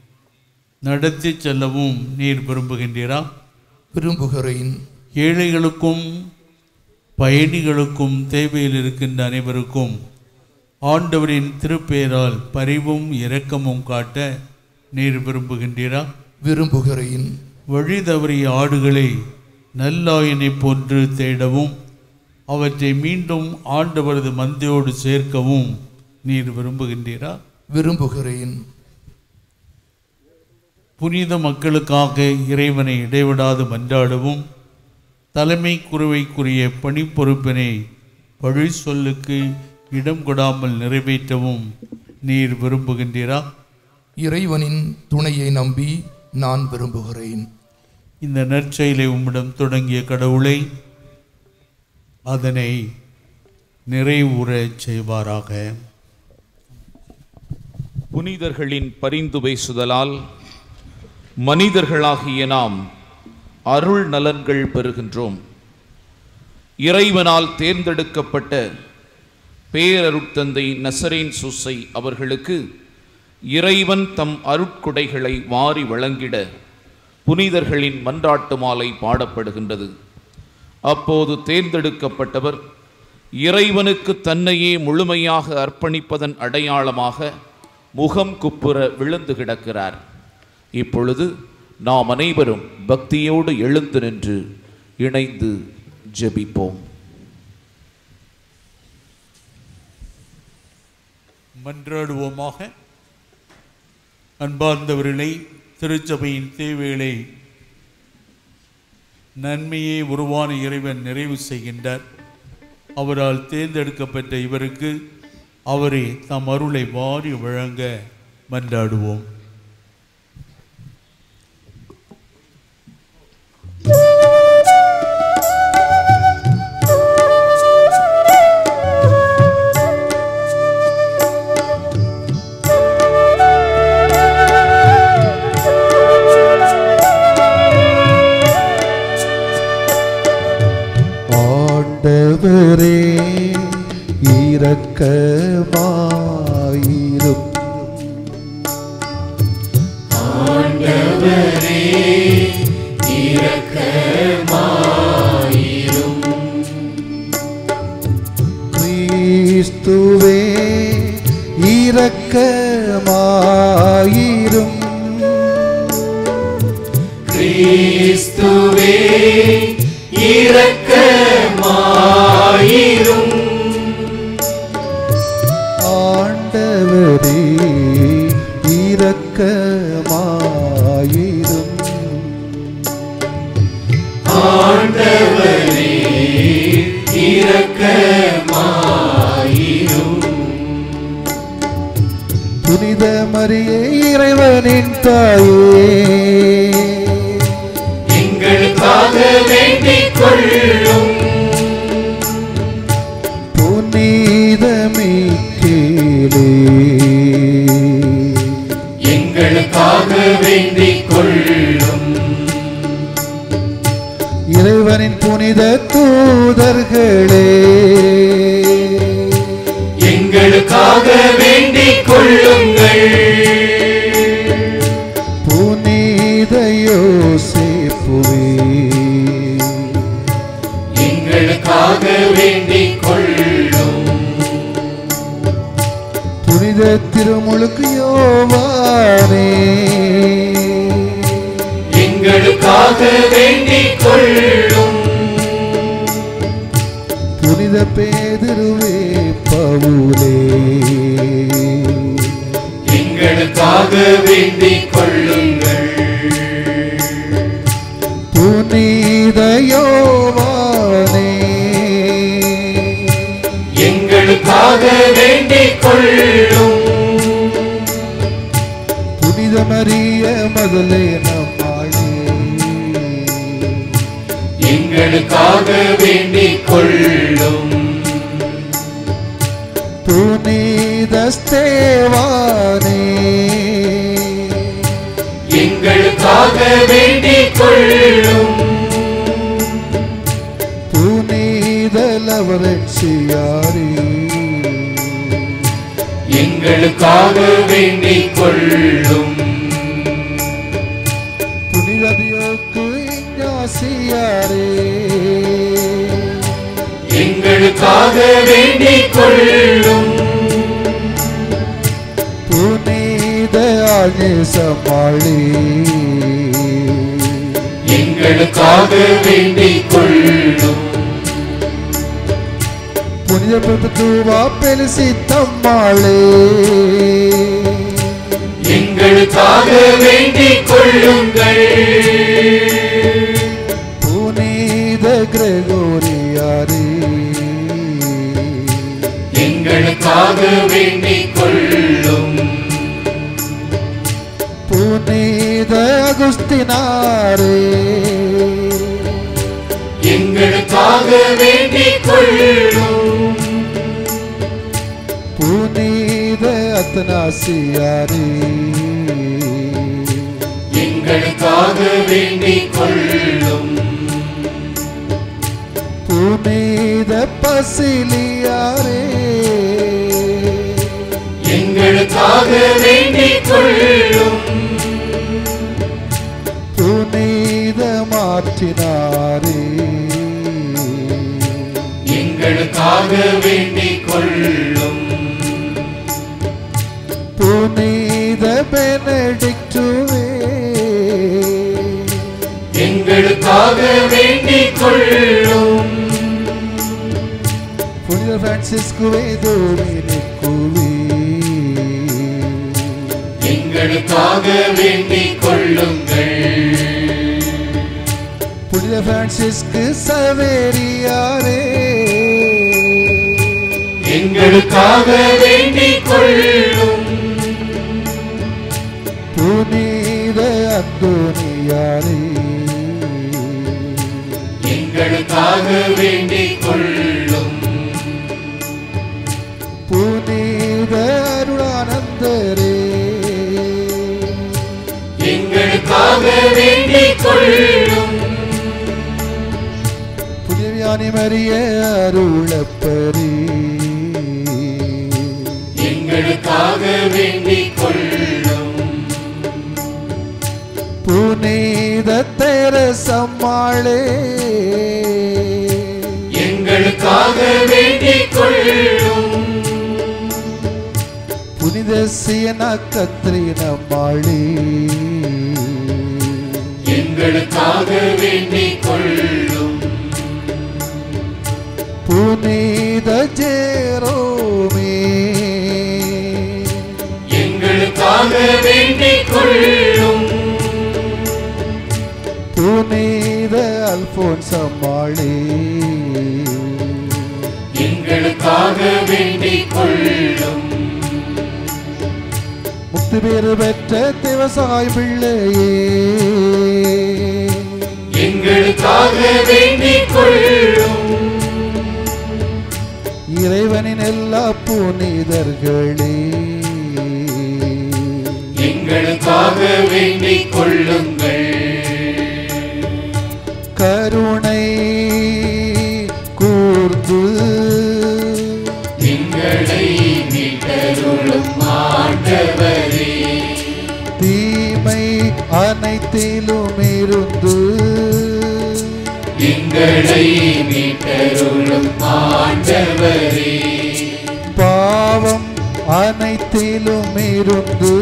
நடத்தி செல்லவும் நீர் விரும்புகின்றீரா விரும்புகிறேன் ஏழைகளுக்கும் பயணிகளுக்கும் தேவையில் இருக்கின்ற அனைவருக்கும் ஆண்டவரின் திருப்பெயரால் பரிவும் இரக்கமும் காட்ட நீர் விரும்புகின்றீரா விரும்புகிறேன் வழி தவறிய ஆடுகளை நல்லாயினைப் போன்று தேடவும் அவற்றை மீண்டும் ஆண்டவரது மந்தையோடு சேர்க்கவும் நீர் விரும்புகின்றீரா விரும்புகிறேன் புனித மக்களுக்காக இறைவனை இடைவிடாது மன்றாடவும் தலைமை குருவைக்குரிய பணிப்பொறுப்பினை பழி சொல்லுக்கு இடம் கொடாமல் நிறைவேற்றவும் நீர் விரும்புகின்றீரா இறைவனின் துணையை நம்பி நான் விரும்புகிறேன் இந்த நற்செயலை உம்மிடம் தொடங்கிய கடவுளை அதனை நிறைவுறச் செய்வாராக புனிதர்களின் பரிந்து பேசுதலால் மனிதர்களாகிய நாம் அருள் நலன்கள் பெறுகின்றோம் இறைவனால் தேர்ந்தெடுக்கப்பட்ட பேரருட்தந்தை நசரேன் சுசை அவர்களுக்கு இறைவன் தம் அருட்கொடைகளை வாரி வழங்கிட புனிதர்களின் மன்றாட்டு மாலை பாடப்படுகின்றது அப்போது தேர்ந்தெடுக்கப்பட்டவர் இறைவனுக்கு தன்னையே முழுமையாக அர்ப்பணிப்பதன் அடையாளமாக முகம் குப்புற விழுந்து கிடக்கிறார் இப்பொழுது நாம் அனைவரும் பக்தியோடு எழுந்து நின்று இணைந்து ஜெபிப்போம் மன்றாடுவோமாக அன்பார்ந்தவர்களை திருச்சபையின் தேவைகளை நன்மையே உருவான இறைவன் நிறைவு செய்கின்றார் அவரால் தேர்ந்தெடுக்கப்பட்ட இவருக்கு அவரே தம் அருளை வாரி வழங்க மன்றாடுவோம் ஆண்டவரே இரக்கமாயிரும் ஆண்டவரே இரக்கமாயிரும் கிறிஸ்துவே இரக்கமாயிரும் கிறிஸ்துவே இரக்கமாயிரும் ஆண்டவரே இரக்கமாயிரும் ஆண்டவரே இரக்கமாயிரும் புனித மரியே இறைவனின் தாயே எங்களுக்காக வேண்டிக் கொள்ளும் புனிதமே கேளே எங்களுக்காக வேண்டிக் கொள்ளும் இறைவனின் புனித தூதர்களே எங்களுக்காக வேண்டிக் கொள்ளுங்கள் புனித யோசேப்புவே எங்களுக்காக வேண்டிக் கொள்ளும் புனித திருமுழுக்கு யோவானே எங்களுக்காக வேண்டிக் கொள்ளும் புனித பேதிருவே பவுலே எங்களுக்காக வேண்டிக் கொள்ளுங்கள் புனித யோவானே எங்களுக்காக வேண்டிக் கொள்ளும் புனித மரிய முதலே நம்மாளே எங்களுக்காக வேண்டிக் கொள்ளும் புனித ஸ்தேவானே எங்களுக்காக வேண்டிக் கொள்ளும் புனித லவரட்சியாரே எங்களுக்காக வேண்டிக் கொள்ளும் புனித தியோக்கு இஞ்ஞாசியாரே எங்களுக்காக வேண்டிக் கொள்ளும் புனித ஆஞ்சேசமாளே எங்களுக்காக வேண்டிக் கொள்ளும் புனித பிரபுத்துவா பெருசித்தம்மாளே எங்களுக்காக வேண்டிக் கொள்ளுங்கள் புனித கிரகோரியாரே எங்களுக்காக வேண்டிக் கொள்ளும் புனித அகுஸ்தினாரே எங்களுக்காக வேண்டிக் கொள்ளும் புனித அத்தனாசியாரே எங்களுக்காக வேண்டிக் கொள்ளும் புனித பசிலியாரே எங்களுக்காக வேண்டிக் கொள்ளும் புனித மாற்றினாரே எங்களுக்காக வேண்டிக் கொள்ளும் புனித பெனடிக்டுவே எங்களுக்காக வேண்டிக் கொள்ளும் புனித பிரான்சிஸ்குவே தோமினிக்குவே எங்களுக்காக வேண்டிக் கொள்ளுங்கள் புனித பிரான்சிஸ்கு சவேரியாரே எங்களுக்காக வேண்டிக் கொள்ளும் புனித அந்தோனியாரே எங்களுக்காக வேண்டிக் கொள்ளும் புனித அருளானந்தரே எங்களுக்காக வேண்டிக் கொள்ளும் புனித ஞானி மரிய அருளப்பரே எங்களுக்காக வேண்டிக் கொள்ளும் புனித தெரசம்மாளே எங்களுக்காக வேண்டிக் கொள்ளும் புனித சியன கத்ரீனம்மாளே எங்களுக்காக வேண்டிக் கொள்ளும் புனித ஜேரோமே எங்களுக்காக வேண்டிக் கொள்ளும் புனித அல்போன்ஸ் அம்மாளே எங்களுக்காக வேண்டிக் கொள்ளும் முக்தி பேறு பெற்ற திவசாய் பிள்ளையே எங்களுக்காக வேண்டிக் கொள்ளும் இறைவனின் எல்லா புனிதர்களே எங்களுக்காக வேண்டிக் கொள்ளுங்கள் கருணை கூர்ந்து எங்களை மீட்டருளும் ஆண்டவரே தீமை அனைத்திலும் இருந்து எங்களை மீட்டருளும் ஆண்டவரே பாவம் அனைத்திலும் இருந்து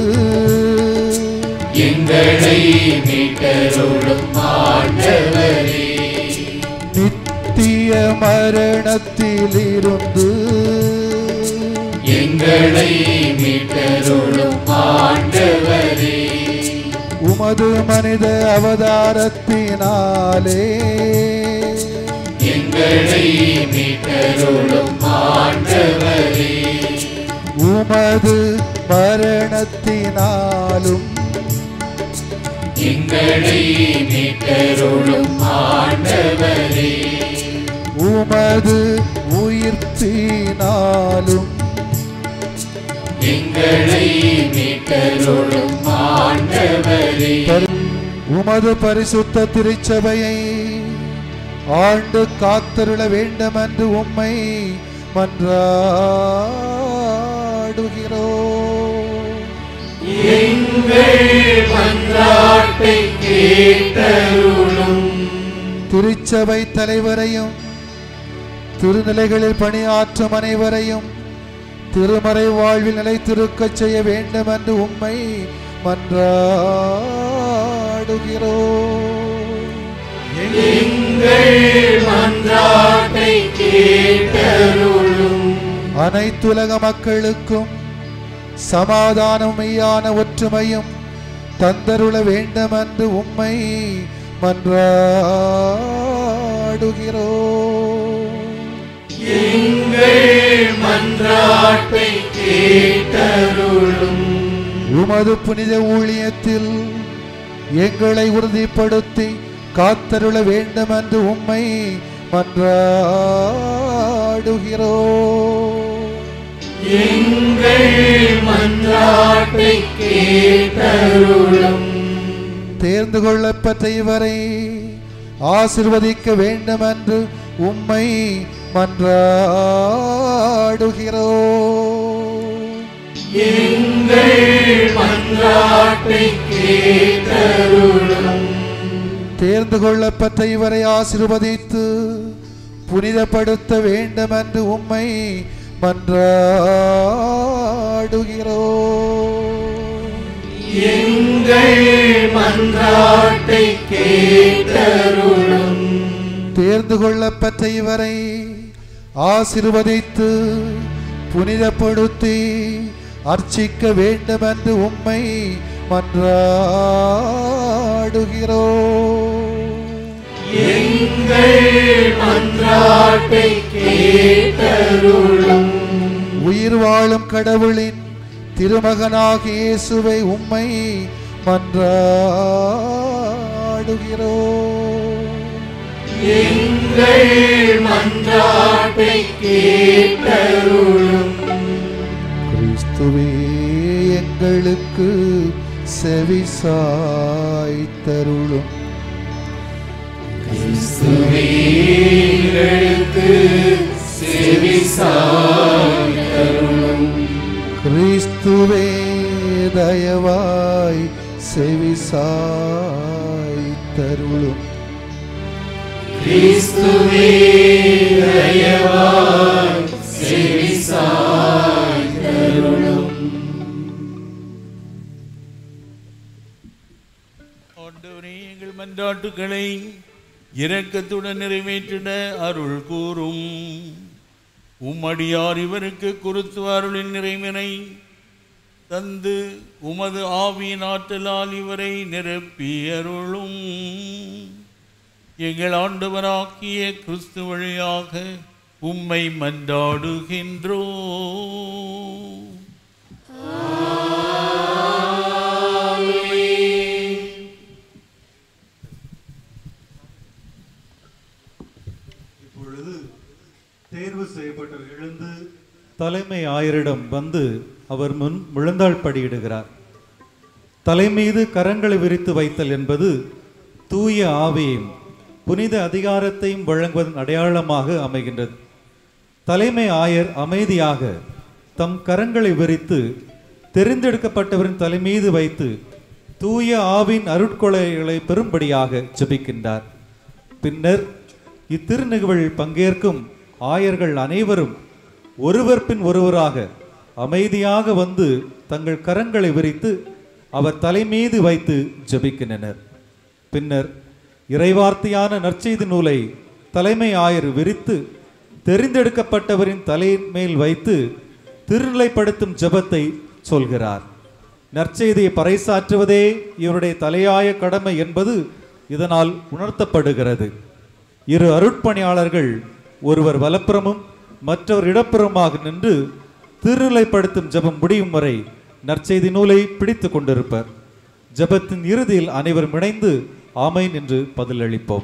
எங்களை மீட்டருளும் ஆண்டவரே நித்திய மரணத்திலிருந்து எங்களை மீட்டருளும் ஆண்டவரே உமது மனித அவதாரத்தினாலே எங்களை மீட்டருளும் ஆண்டவரே உமது மரணத்தினாலும் எங்களை மீட்டருளும் ஆண்டவரே உமது உயிர்ப்பினாலும் எங்களை மீட்டருளும் ஆண்டவரே உமது பரிசுத்த திருச்சபையை ஆண்டு காத்தருள வேண்டும் என்று உம்மை மன்றாடுகிறோம் எங்கள் மன்றாட்டை கேட்டருளும் திருச்சபை தலைவரையும் திருநிலைகளில் பணியாற்றும் அனைவரையும் திருமறை வாழ்வில் நிலைத்திருக்கச் செய்ய வேண்டும் என்று உம்மை மன்றாடுகிறோம் எங்கள் மன்றாட்டை கேட்டருளும் அனைத்துலக மக்களுக்கும் சமாதானம் மெய்யான ஒற்றுமையும் தந்தருள வேண்டும் என்று உம்மை மன்றாடுகிறோம் எங்கள் மன்றாட்டை கேட்டருளும் உமது புனித ஊழியத்தில் எங்களை உறுதிப்படுத்தி காத்தருள வேண்டும் என்று உம்மை மன்றாடுகிறோம் எங்கள் மன்றாட்டை கேட்டருளும் தேர்ந்து கொள்ளப்பட்ட இவரை ஆசிர்வதிக்க வேண்டும் என்று உம்மை மன்றாடுகிறோம் எங்கள் மன்றாட்டை கேட்டருளும் தேர்ந்து கொள்ளப்பட்ட இவரை ஆசிர்வதித்து புனிதப்படுத்த வேண்டும் என்று உம்மை மன்றாடுகிறோம் எங்கள் மன்றாட்டை கேட்டருளும் தேர்ந்து கொள்ளப்பட்ட இவரை ஆசிர்வதித்து புனிதப்படுத்தி அர்ச்சிக்க வேண்டும் என்று உம்மை மன்றாடுகிறோம் எங்கள் மன்றாட்டை கேட்டருளும் உயிர் வாழும் கடவுளின் திருமகனாகிய இயேசுவை உம்மை மன்றாடுகிறோம் எங்கள் மன்றாட்டை கேட்டருளும் கிறிஸ்துவே எங்களுக்கு செவி சாய்த்தருளும் கிறிஸ்துவே எங்களுக்கு செவி சாய்த்தருளும் கிறிஸ்துவே தயவாய் செவிசாய் தருளும் கிறிஸ்துவே தயவாய் செவிசாய் தருளும் ஆண்டவரே எங்கள் மன்றாட்டுகளை இரக்கத்துடன் நிறைவேற்றிட அருள் கூறும் உம்மடியார் இவருக்கு குருத்து அருளின் நிறைவினை தந்து உமது ஆவியின் ஆற்றலால் இவரை நிரப்பி அருளும் எங்கள் ஆண்டவராக்கிய கிறிஸ்து வழியாக உம்மை மன்றாடுகின்றோ இப்பொழுது தேர்வு செய்யப்பட்டவர் எழுந்து தலைமை ஆயரிடம் வந்து அவர் முன் முழந்தாள் படியிடுகிறார் தலை மீது கரங்களை விரித்து வைத்தல் என்பது தூய ஆவியையும் புனித அதிகாரத்தையும் வழங்குவதன் அடையாளமாக அமைகின்றது தலைமை ஆயர் அமைதியாக தம் கரங்களை விரித்து தெரிந்தெடுக்கப்பட்டவரின் தலை மீது வைத்து தூய ஆவின் அருட்கொலைகளை பெரும்படியாக ஜெபிக்கின்றார் பின்னர் இத்திருநிகழ்வில் பங்கேற்கும் ஆயர்கள் அனைவரும் ஒருவர் பின் ஒருவராக அமைதியாக வந்து தங்கள் கரங்களை விரித்து அவர் தலை மீது வைத்து ஜெபிக்கின்றனர் பின்னர் இறைவார்த்தையான நற்செய்தி நூலை தலைமை ஆயர் விரித்து தெரிந்தெடுக்கப்பட்டவரின் தலையின் மேல் வைத்து திருநிலைப்படுத்தும் ஜெபத்தை சொல்கிறார் நற்செய்தியை பறைசாற்றுவதே இவருடைய தலையாய கடமை என்பது இதனால் உணர்த்தப்படுகிறது இரு அருட்பணியாளர்கள் ஒருவர் வலப்புறமும் மற்றவர் இடப்புறமாக நின்று திருநிலைப்படுத்தும் ஜெபம் முடியும் வரை நற்செய்தி நூலை பிடித்து கொண்டிருப்பர் ஜெபத்தின் இறுதியில் அனைவரும் இணைந்து ஆமைன் என்று பதிலளிப்போம்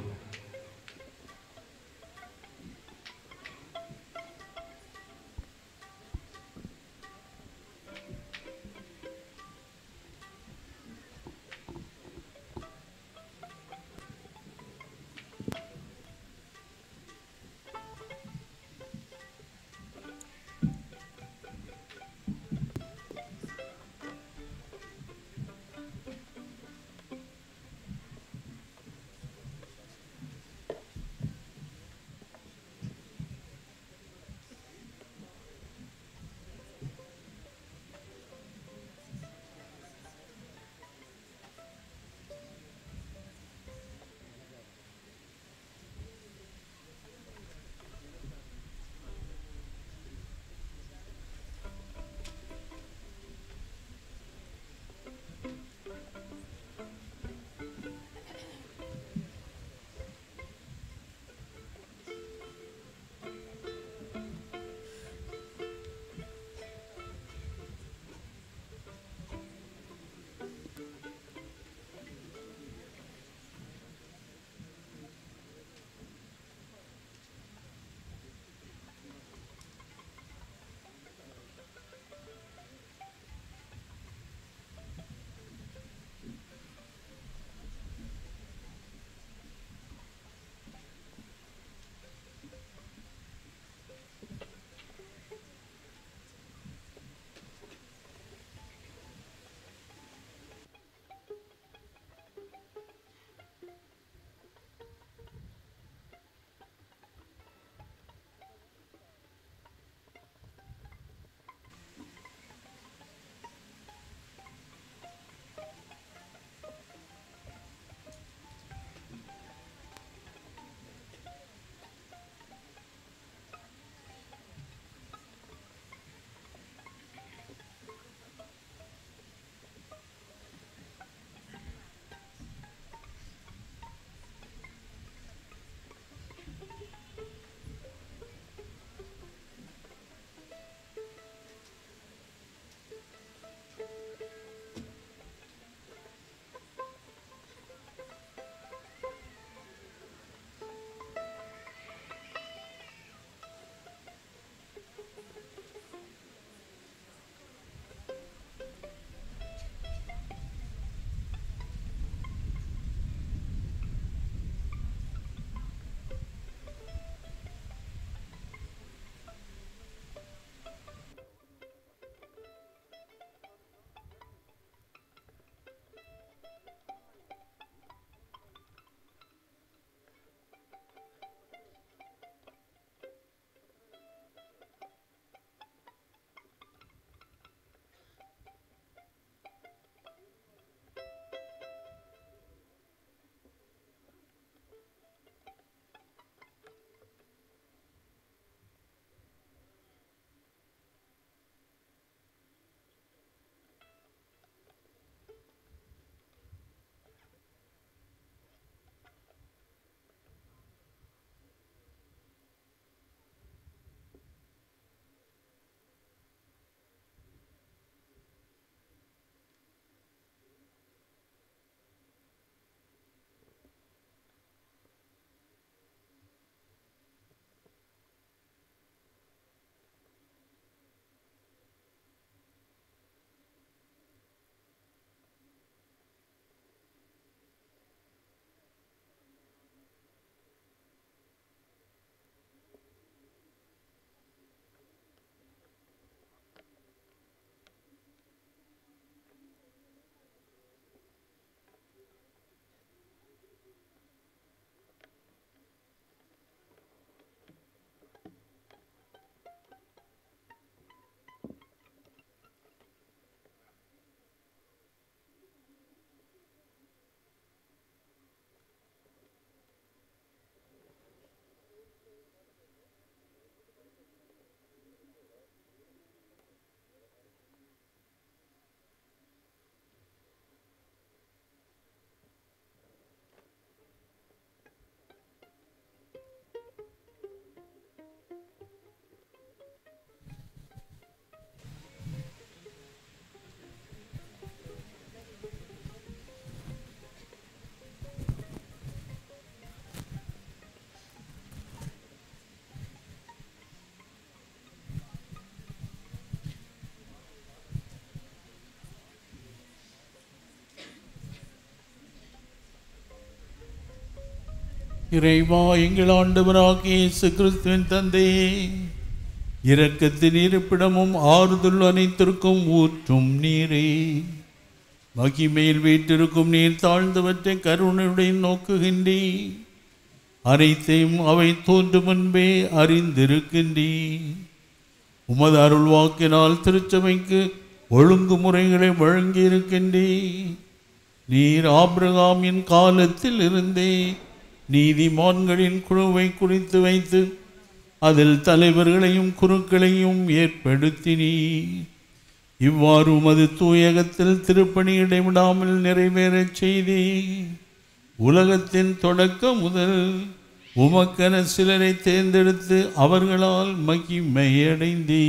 இறைவா எங்கள் ஆண்டவராகிய இயேசு கிறிஸ்துவின் தந்தையே இரக்கத்தின் இருப்பிடமும் ஆறுதல் அனைத்திற்கும் ஊற்றும் நீரே மகிமையில் வீட்டிருக்கும் நீர் தாழ்ந்தவற்றை கருணையுடன் நோக்குகின்றீ அனைத்தையும் அவை தோன்றும் முன்பே அறிந்திருக்கின்றீ உமது அருள் வாக்கினால் திருச்சபைக்கு ஒழுங்குமுறைகளை வழங்கியிருக்கின்றீ நீர் ஆபிரகாமின் காலத்தில் இருந்தே நீதிமான்களின் குழுவை குறித்து வைத்து அதில் தலைவர்களையும் குருக்களையும் ஏற்படுத்தினீ இவ்வாறு உமது தூயகத்தில் திருப்பணி இடைவிடாமல் நிறைவேறச் செய்தே உலகத்தின் தொடக்கம் முதல் உமக்கென சிலரை தேர்ந்தெடுத்து அவர்களால் மகிமையடைந்தே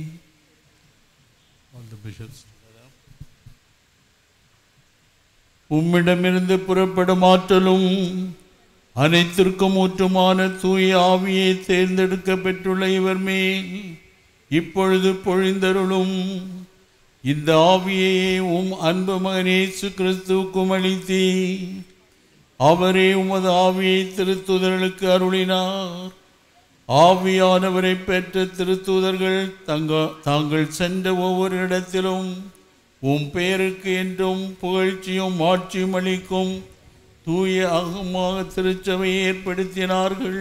உம்மிடமிருந்து புறப்படும் ஆற்றலும் அனைத்திற்கும் ஊற்றுமான தூய ஆவியை தேர்ந்தெடுக்க பெற்றுள்ள இவர் மேல் இப்பொழுது பொழிந்தருளும் இந்த ஆவியையே உம் அன்பு மகன் இயேசு கிறிஸ்துவுக்கும் அளித்தீ அவரே உமது ஆவியை திருத்துதர்களுக்கு அருளினார் ஆவியானவரை பெற்ற திருத்தூதர்கள் தங்க தாங்கள் சென்ற ஒவ்வொரு இடத்திலும் உம் பெயருக்கு என்றும் புகழ்ச்சியும் ஆட்சியும் அளிக்கும் தூய அகமாக திருச்சபையை ஏற்படுத்தினார்கள்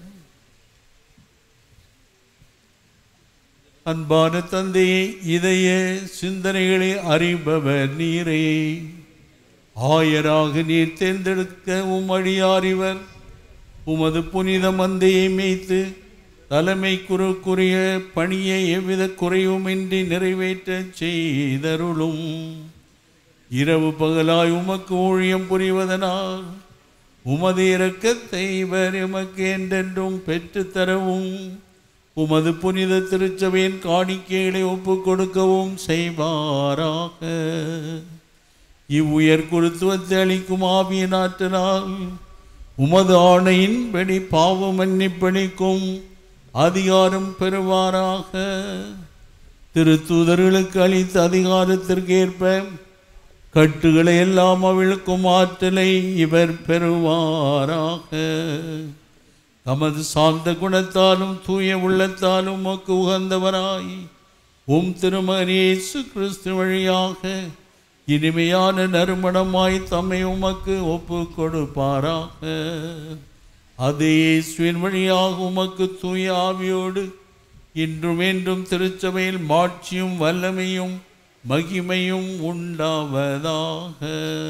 அன்பான தந்தையே இதய சிந்தனைகளை அறிபவர் நீரே ஆயராக நீர் தேர்ந்தெடுக்க உம் அடியார் இவர் உமது புனித மந்தையை மேய்த்து தலைமை குறுக்குரிய பணியை எவ்வித குறைவுமின்றி நிறைவேற்றச் செய்தருளும் இரவு பகலாய் உமக்கு ஊழியம் புரிவதனால் உமது இரக்கத்தை இவர் எமக்கு என்றென்றும் பெற்றுத் தரவும் உமது புனித திருச்சபையின் காணிக்கைகளை ஒப்புக் கொடுக்கவும் செய்வாராக இவ்வுயர் குருத்துவத்தை அளிக்கும் ஆவியின் ஆற்றலால் உமது ஆணையின்படி பாவ மன்னிப்பளிக்கும் அதிகாரம் பெறுவாராக திருத்தூதர்களுக்கு அளித்த அதிகாரத்திற்கேற்ப கட்டுகளை எல்லாம் அவிழ்க்கும் ஆற்றலை இவர் பெறுவாராக தமது சார்ந்த குணத்தாலும் தூய உள்ளத்தாலும் உமக்கு உகந்தவராய் உம் திருமகன் இயேசு கிறிஸ்து வழியாக இனிமையான நறுமணமாய் தம்மை உமக்கு ஒப்பு கொடுப்பாராக அதே இயேசுவின் வழியாக உமக்கு தூய ஆவியோடு இன்றும் என்றும் திருச்சபையில் மாட்சியும் வல்லமையும் மகிமையும் உண்டாவதாக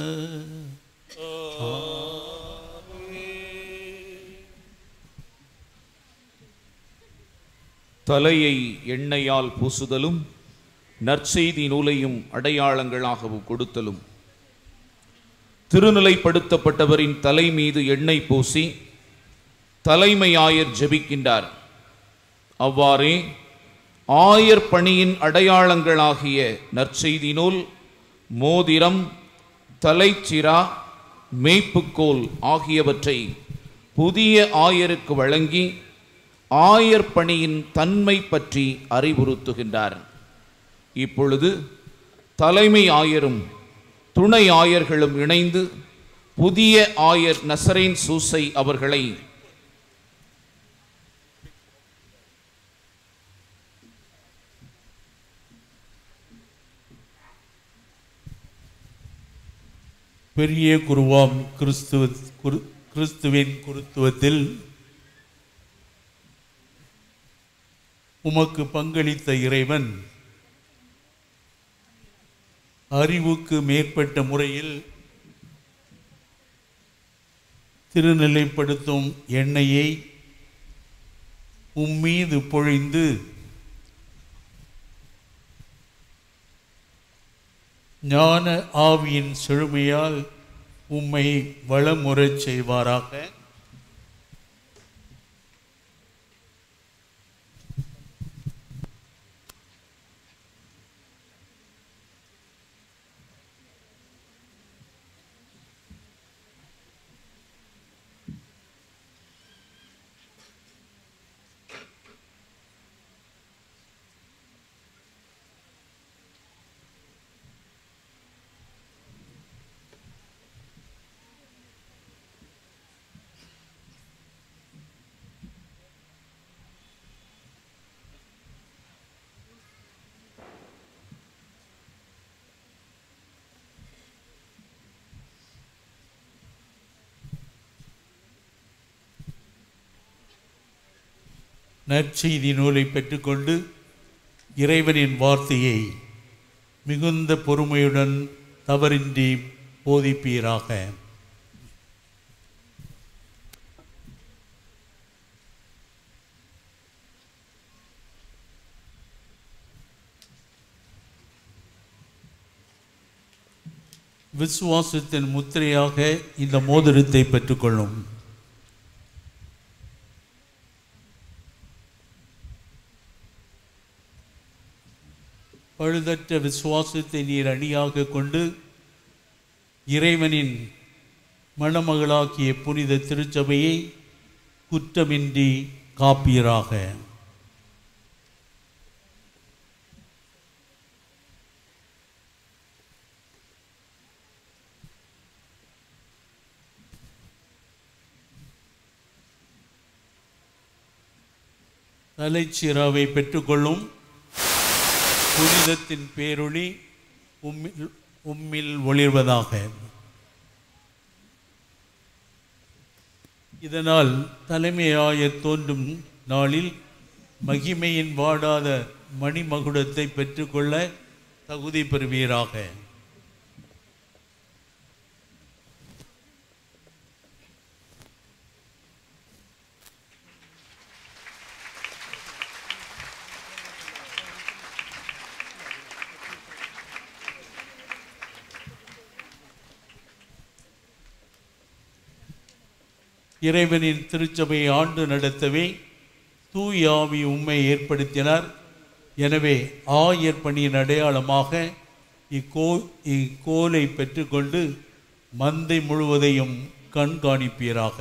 தலையை எண்ணெயால் பூசுதலும் நற்செய்தி நூலையும் அடையாளங்களாகவும் கொடுத்தலும் திருநிலைப்படுத்தப்பட்டவரின் தலை மீது எண்ணெய் பூசி தலைமை ஆயர் ஜெபிக்கின்றார் அவ்வாறே ஆயர் பணியின் அடையாளங்களாகிய நற்செய்தி நூல் மோதிரம் தலைச்சிரா மேய்ப்புக்கோல் ஆகியவற்றை புதிய ஆயருக்கு வழங்கி ஆயர் பணியின் தன்மை பற்றி அறிவுறுத்துகின்றார் இப்பொழுது தலைமை ஆயரும் துணை ஆயர்களும் இணைந்து புதிய ஆயர் நசரேன் சூசை அவர்களை பெரிய குருவாம் கிறிஸ்துவ குரு கிறிஸ்துவின் குருத்துவத்தில் உமக்கு பங்களித்த இறைவன் அறிவுக்கு மேற்பட்ட முறையில் திருநிலைப்படுத்தும் எண்ணெயை உம்மீது பொழிந்து ஞான ஆவியின் செழுமையால் உம்மை வளமுறச் செய்வாராக நற்செய்தி நூலை பெற்றுக்கொண்டு இறைவனின் வார்த்தையை மிகுந்த பொறுமையுடன் தவறின்றி போதிப்பீராக விசுவாசத்தின் முத்திரையாக இந்த மோதிரத்தை பெற்றுக்கொள்ளும் பழுதற்ற விசுவாசத்தை நீர் அணியாக கொண்டு இறைவனின் மணமகளாக்கிய புனித திருச்சபையை குற்றமின்றி காப்பீராக தலைச்சிராவை பெற்றுக்கொள்ளும் புனிதத்தின் பேரொளி உம்மில் உம்மில் ஒளிர்வதாக இதனால் தலைமையாயத் தோன்றும் நாளில் மகிமையின் வாடாத மணிமகுடத்தை பெற்றுக்கொள்ள தகுதி பெறுவீராக இறைவனின் திருச்சபையை ஆண்டு நடத்தவே தூய் ஆவி உண்மை ஏற்படுத்தினார் எனவே ஆயர் பணியின் அடையாளமாக இக்கோ இக்கோலை பெற்றுக்கொண்டு மந்தை முழுவதையும் கண்காணிப்பீராக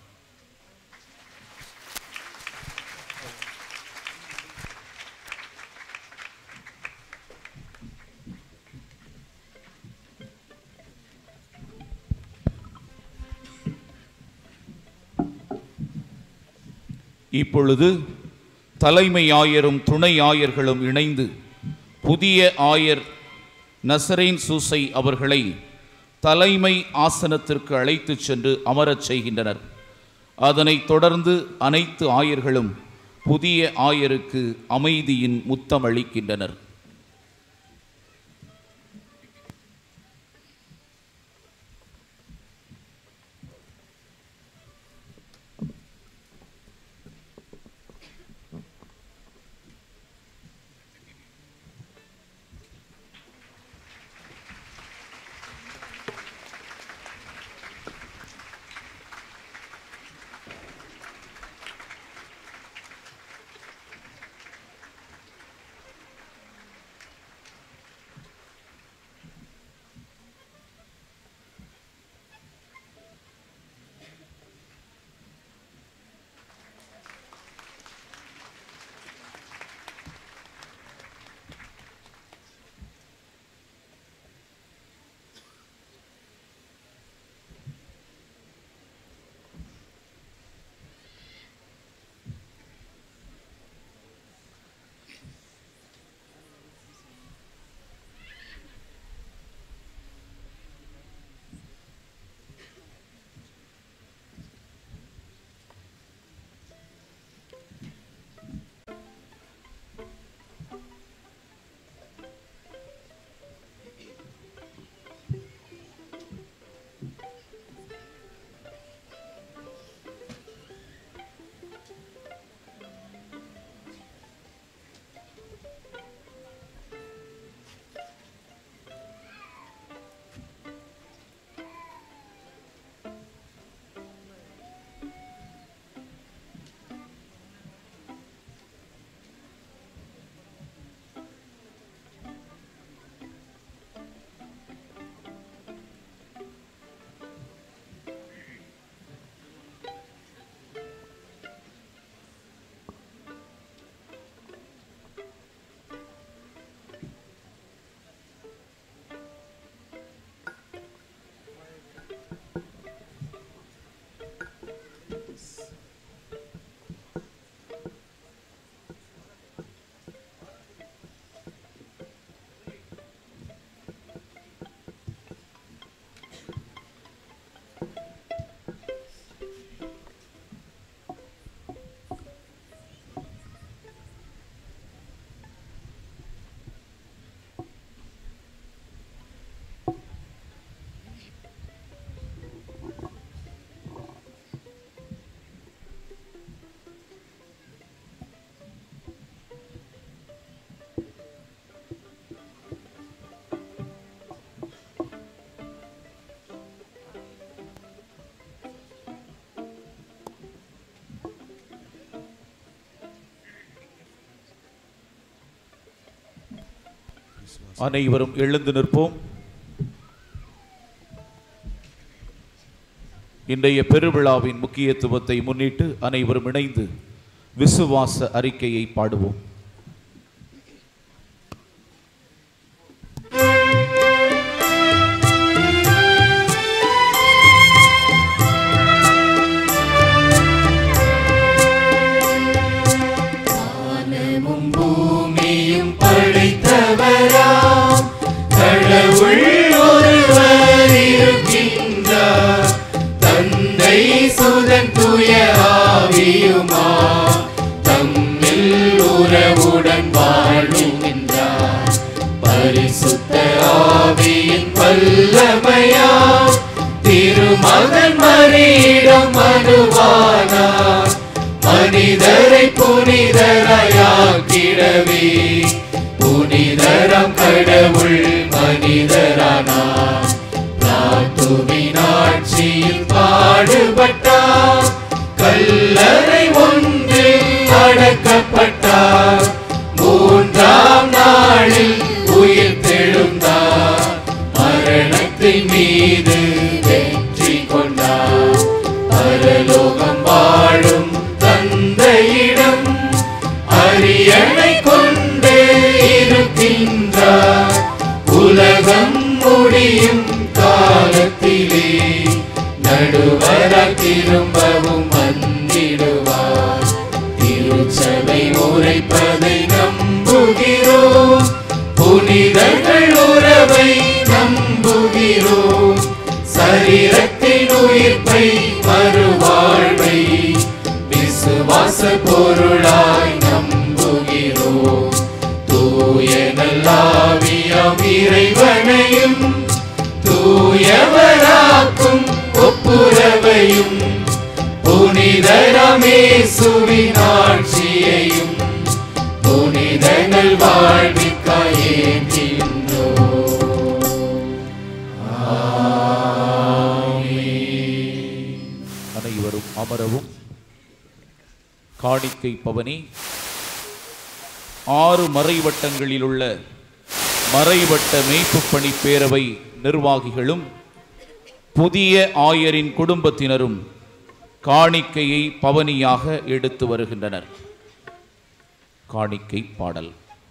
இப்பொழுது தலைமை ஆயரும் துணை ஆயர்களும் இணைந்து புதிய ஆயர் நசரேன் சூசை அவர்களை தலைமை ஆசனத்திற்கு அழைத்துச் சென்று அமரச் செய்கின்றனர் அதனைத் தொடர்ந்து அனைத்து ஆயர்களும் புதிய ஆயருக்கு அமைதியின் முத்தம் அளிக்கின்றனர் அனைவரும் எழுந்து நிற்போம் இன்றைய பெருவிழாவின் முக்கியத்துவத்தை முன்னிட்டு அனைவரும் இணைந்து விசுவாச அறிக்கையை பாடுவோம் வானமும் பூமியும் படைத்தவராம் கடவுள் ஒருவர் இருக்கின்றார் தந்தை சுதன் தூய ஆவியுமா தம்மில் உறவுடன் வாழ்கின்றார் பரிசுத்த ஆவியின் வல்லமையா திருமகன் மறியிடம் மனுவானார் மனிதரை புனிதராயாக்கிடவே புனிதரம் கடவுள் மனிதரானார் பிளாத்துவின் ஆட்சியில் பாடுபட்டார் கல்லறை ஒன்றில் அடக்கப்பட்டார் மூன்றாம் நாளில் உயிர் தெழுந்தார் மரணத்தின் மீது வெற்றி கொண்டார் பரலோகம் வாழும் தந்தையிடம் அரியணை கொண்டு இருக்கின்றார் உலகம் முடியும் காலத்திலே நடுவராய் திரும்பவும் வந்திடுவார் திருச்சபை உரைப்பதை நம்புகிறோம் புனிதர்கள் உறவை நம்புகிறோம் சரீரத்தின் உயிர்ப்பை மறுவாழ்வை விசுவாச பொருளாய் நம்புகிறோம் தூய நல்லாவியாம் இறைவனையும் தூயவராக்கும் ஒப்புரவையும் புனிதரமேசுவின் ஆட்சியையும் புனிதங்கள் வாழ்விக்காயேற்றின்றோ அனைவரும் அமரவும் காணிக்கை பவனி ஆறு மறைவட்டங்களில் உள்ள மறைவட்ட மேய்ப்புப் பணி பேரவை நிர்வாகிகளும் புதிய ஆயரின் குடும்பத்தினரும் காணிக்கையை பவனியாக எடுத்து வருகின்றனர் காணிக்கை பாடல்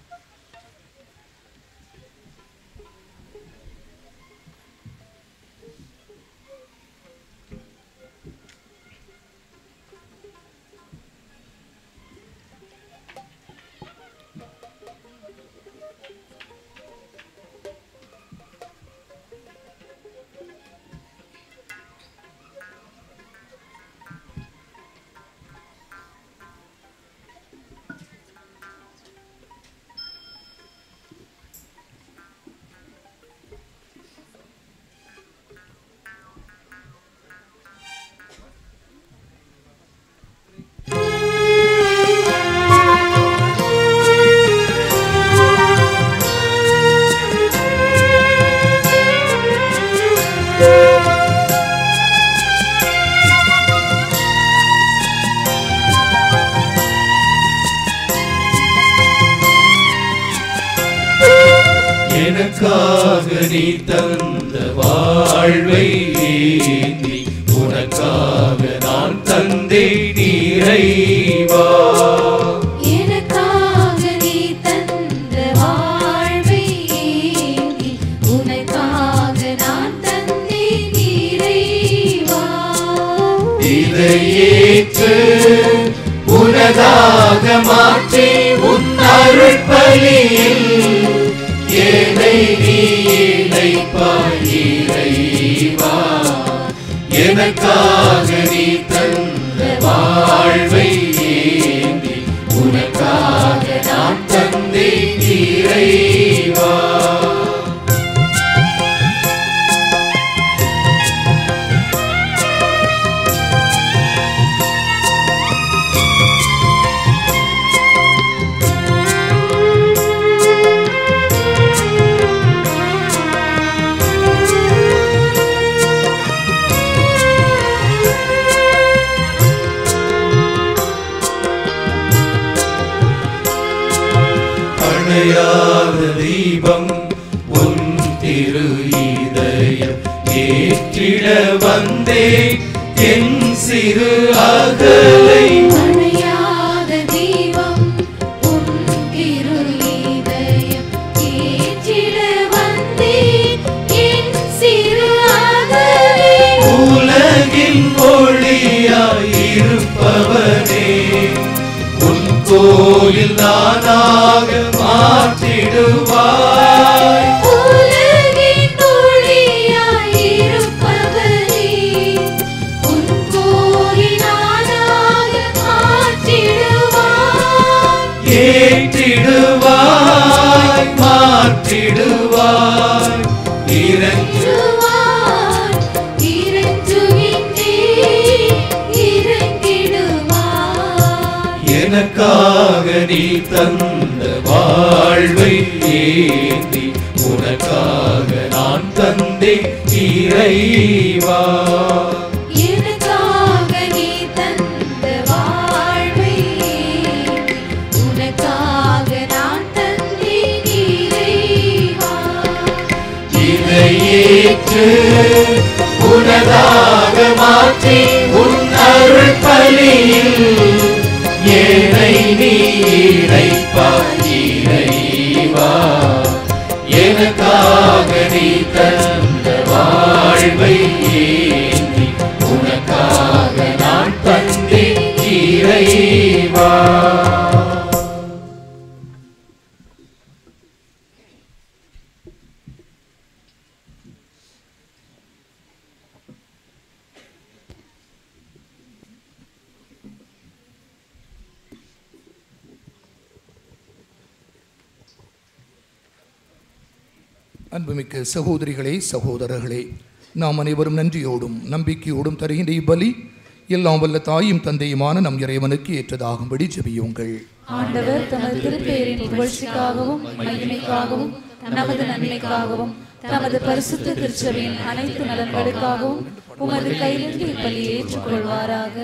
எனக்காக நீ தந்த வாழ்வை ஏந்தி உனக்காக நான் தந்தே நீரைவா எனக்காக நீ தந்த வாழ்வை ஏந்தி உனக்காக நான் தந்தேன் இறைவா இதை ஏற்று உனதாக மாற்றி உன் அருட்பலியில் என்னை நீ இணைப்பாய் இறைவா எனக்காக நீ தந்த வாழ்வை ஏந்தி உனக்காக நான் தந்தேன் இறைவா அணையாத தீபம் வந்தேன் என் சிறு அகலை அணையாத தீபம் உன் திரு இதயம் ஏற்றிட வந்தேன் என் சிறு அகலே உலகின் ஒளியாயிருப்பவனே உன் கோயில் நானாக மாற்றிடுவாய் உலகின் ஒளியாயிருப்பவனே உன் கோயிலானாக மாற்றிடுவாய் ஏற்றிடுவாய் மாற்றிடுவாய் இறங்கு எனக்காக நீ தந்த வாழ்வை ஏந்தி உனக்காக நான் தந்தே இறைவா எனக்காக நீ தந்த வாழ்வை உனக்காக நான் தந்தேன் இறைவா இதை ஏற்று உனதாக மாற்றி உன் அருள் பலியில் ஏனை நீ இணைப்பாய் இறைவா எனக்காக நீ தந்த வாழ்வை ஏந்தி உனக்காக நான் தந்தேன் இறைவா அன்புமிக்க சகோதரிகளே சகோதரர்களே நாம் அனைவரும் நன்றியோடும் நம்பிக்கையோடும் தருகின்ற இப்பலி எல்லாம் வல்ல தாயும் தந்தையுமான நம் இறைவனுக்கு ஏற்றதாகும்படி ஜெபியுங்கள் ஆண்டவர் தமது திருப்பெயரின் புகழ்ச்சிக்காகவும் மகிமைக்காகவும் நமது நன்மைக்காகவும் தமது பரிசுத்த திருச்சபையின் அனைத்து நலன்களுக்காகவும் உமது கையிலிருந்து இப்பலியை ஏற்றுக்கொள்வாராக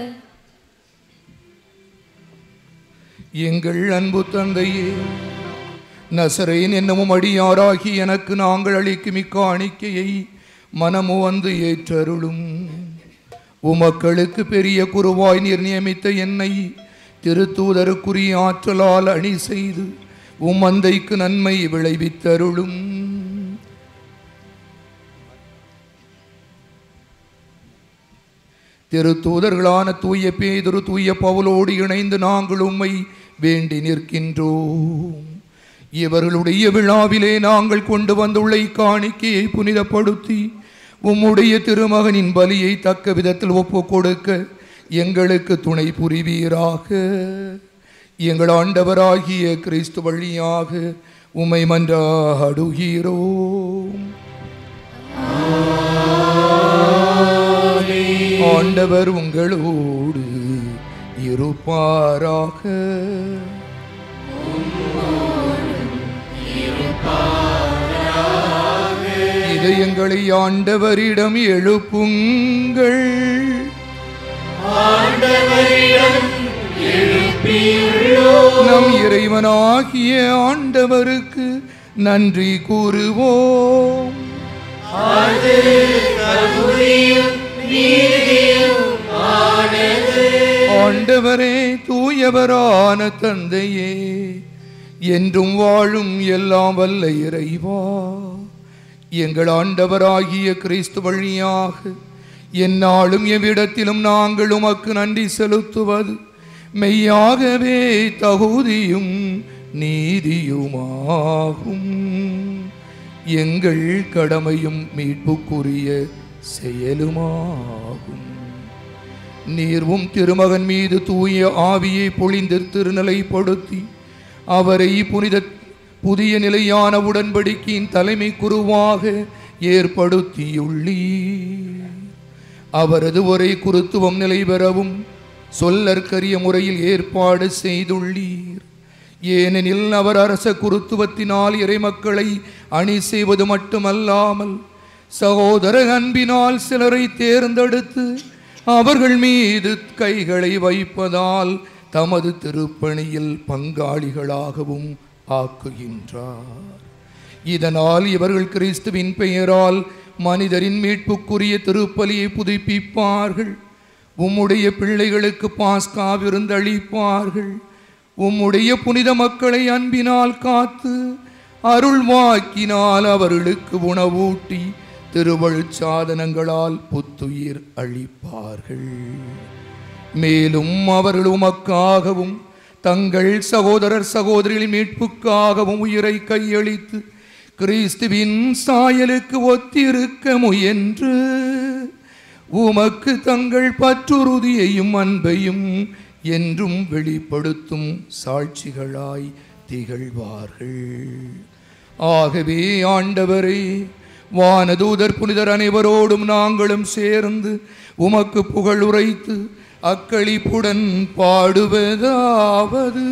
எங்கள் அன்பு தந்தையே நசரேன் என்னும் அடியாராகி எனக்கு நாங்கள் அளிக்கும் இக்காணிக்கையை மனமு வந்து ஏற்றருளும் உமக்களுக்கு பெரிய குருவாய் நீர் நியமித்த என்னை திருத்தூதருக்குரிய ஆற்றலால் அணி செய்து உம் அந்தைக்கு நன்மை விளைவித்தருளும் திருத்தூதர்களான தூய பேதுரு தூய பவுலோடு இணைந்து நாங்கள் உம்மை வேண்டி நிற்கின்றோம் இவர்களுடைய விழாவிலே நாங்கள் கொண்டு வந்துள்ள இக்காணிக்கையை புனிதப்படுத்தி உம்முடைய திருமகனின் பலியை தக்க விதத்தில் ஒப்புக் கொடுக்க எங்களுக்கு துணை புரிவீராக எங்கள் ஆண்டவராகிய கிறிஸ்து வழியாக உம்மை மன்றாடுகிறோம் ஆண்டவர் உங்களோடு இருப்பாராக இதயங்களை ஆண்டவரிடம் எழுப்புங்கள் நம் இறைவனாகிய ஆண்டவருக்கு நன்றி கூறுவோம் அது தகுதியும் நீதியும் ஆனது ஆண்டவரே தூயவரான தந்தையே என்றும் வாழும் எல்லாம் வல்ல இறைவா எங்கள் ஆண்டவராகிய கிறிஸ்து வழியாக எந்நாளும் எவ்விடத்திலும் நாங்கள் உமக்கு நன்றி செலுத்துவது மெய்யாகவே தகுதியும் நீதியுமாகும் எங்கள் கடமையும் மீட்புக்குரிய செயலுமாகும் நீர்வும் திருமகன் மீது தூய ஆவியை பொழிந்து திருநிலைப்படுத்தி அவரை புனித புதிய நிலையான உடன்படிக்கையின் தலைமை குருவாக ஏற்படுத்தியுள்ளீர் அவரது ஒரே குருத்துவம் நிலை பெறவும் சொல்லற்கரிய முறையில் ஏற்பாடு செய்துள்ளீர் ஏனெனில் அவர் அரச குருத்துவத்தினால் இறைமக்களை அணி செய்வது மட்டுமல்லாமல் சகோதர அன்பினால் சிலரை தேர்ந்தெடுத்து அவர்கள் மீது கைகளை வைப்பதால் தமது திருப்பணியில் பங்காளிகளாகவும் ஆக்குகின்றார் இதனால் இவர்கள் கிறிஸ்துவின் பெயரால் மனிதரின் மீட்புக்குரிய திருப்பலியை புதுப்பிப்பார்கள் உம்முடைய பிள்ளைகளுக்கு பாஸ்கா விருந்தளிப்பார்கள் உம்முடைய புனித மக்களை அன்பினால் காத்து அருள் வாக்கினால் அவர்களுக்கு உணவூட்டி திருவழுச் சாதனங்களால் புத்துயிர் அளிப்பார்கள் மேலும் அவர்கள் உமக்காகவும் தங்கள் சகோதரர் சகோதரிகளின் மீட்புக்காகவும் உயிரை கையளித்து கிறிஸ்துவின் சாயலுக்கு ஒத்திருக்க முயன்று உமக்கு தங்கள் பற்றுறுதியையும் அன்பையும் என்றும் வெளிப்படுத்தும் சாட்சிகளாய் திகழ்வார்கள் ஆகவே ஆண்டவரே வானதூதர் புனிதர் அனைவரோடும் நாங்களும் சேர்ந்து உமக்கு புகழ் உரைத்து அக்களிப்புடன் பாடுவதாவது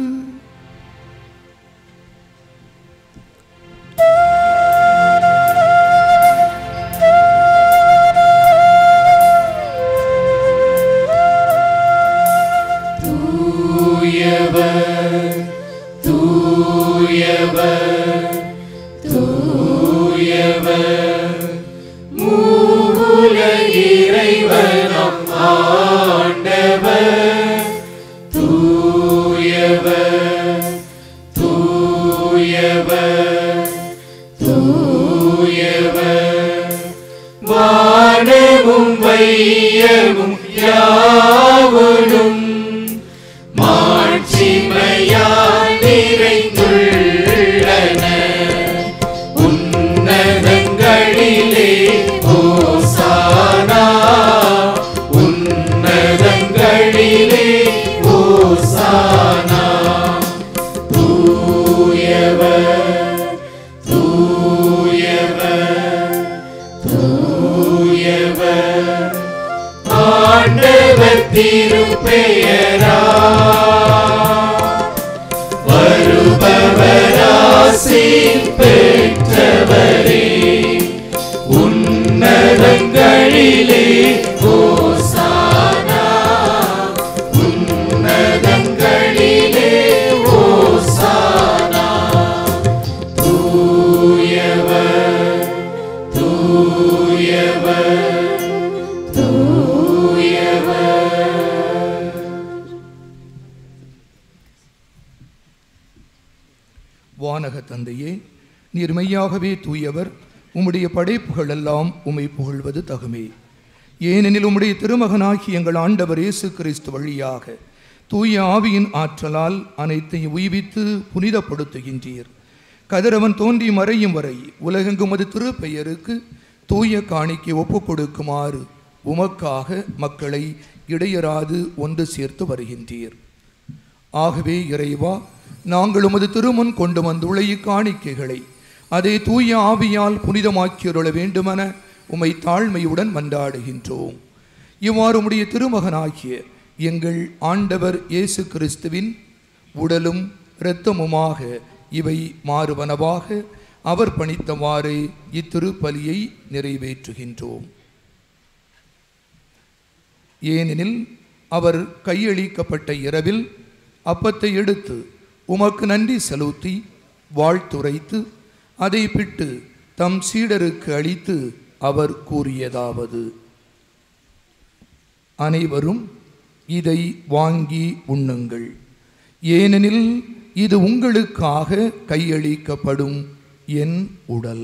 தூயவர் தூயவர் தூயவர் மூவுல இறைவனம் ஆண்டவர் தூயவர் தூயவர் தூயவர் வானமும் வையமும் யாவனும் மாட்சிமையால் நிறைந்துள்ளன உன்னதங்களிலே ஓசானா உன்னதங்களிலே ஓசானா தூயவர் தூயவர் தூயவர் ஆண்டவர் திருப்பெயரா வருபவராசி பெற்றவரே உன்னதங்களிலே ஓசானா உன்னதங்களிலே ஓசானா தூயவர் தூயவர் தூயவர் வானக தந்தையே நீர் மெய்யாகவே தூயவர் உம்முடைய படைப்புகள் எல்லாம் உம்மை புகழ்வது தகுமே ஏனெனில் உம்முடைய திருமகனாகி எங்கள் ஆண்டவர் இயேசு கிறிஸ்து வழியாக தூய ஆவியின் ஆற்றலால் அனைத்தையும் உய்வித்து புனிதப்படுத்துகின்றீர் கதிரவன் தோன்றி மறையும் வரை உலகெங்கும் அது திருப்பெயருக்கு தூய காணிக்கை ஒப்புக் கொடுக்குமாறு உமக்காக மக்களை இடையராது ஒன்று சேர்த்து வருகின்றீர் ஆகவே இறைவா நாங்கள் உமது திருமுன் கொண்டு வந்துள்ள இக்காணிக்கைகளை அதை தூய ஆவியால் புனிதமாக்கியருள வேண்டுமென உமை தாழ்மையுடன் மன்றாடுகின்றோம் இவ்வாறு உம்முடைய திருமகனாகிய எங்கள் ஆண்டவர் இயேசு கிறிஸ்துவின் உடலும் இரத்தமுமாக இவை மாறுவனவாக அவர் பணித்தவாறு இத்திருப்பலியை நிறைவேற்றுகின்றோம் ஏனெனில் அவர் கையளிக்கப்பட்ட இரவில் அப்பத்தை எடுத்து உமக்கு நன்றி செலுத்தி வாழ்த்துரைத்து அதை பிட்டு தம் சீடருக்கு அளித்து அவர் கூறியதாவது அனைவரும் இதை வாங்கி உண்ணுங்கள் ஏனெனில் இது உங்களுக்காக கையளிக்கப்படும் என் உடல்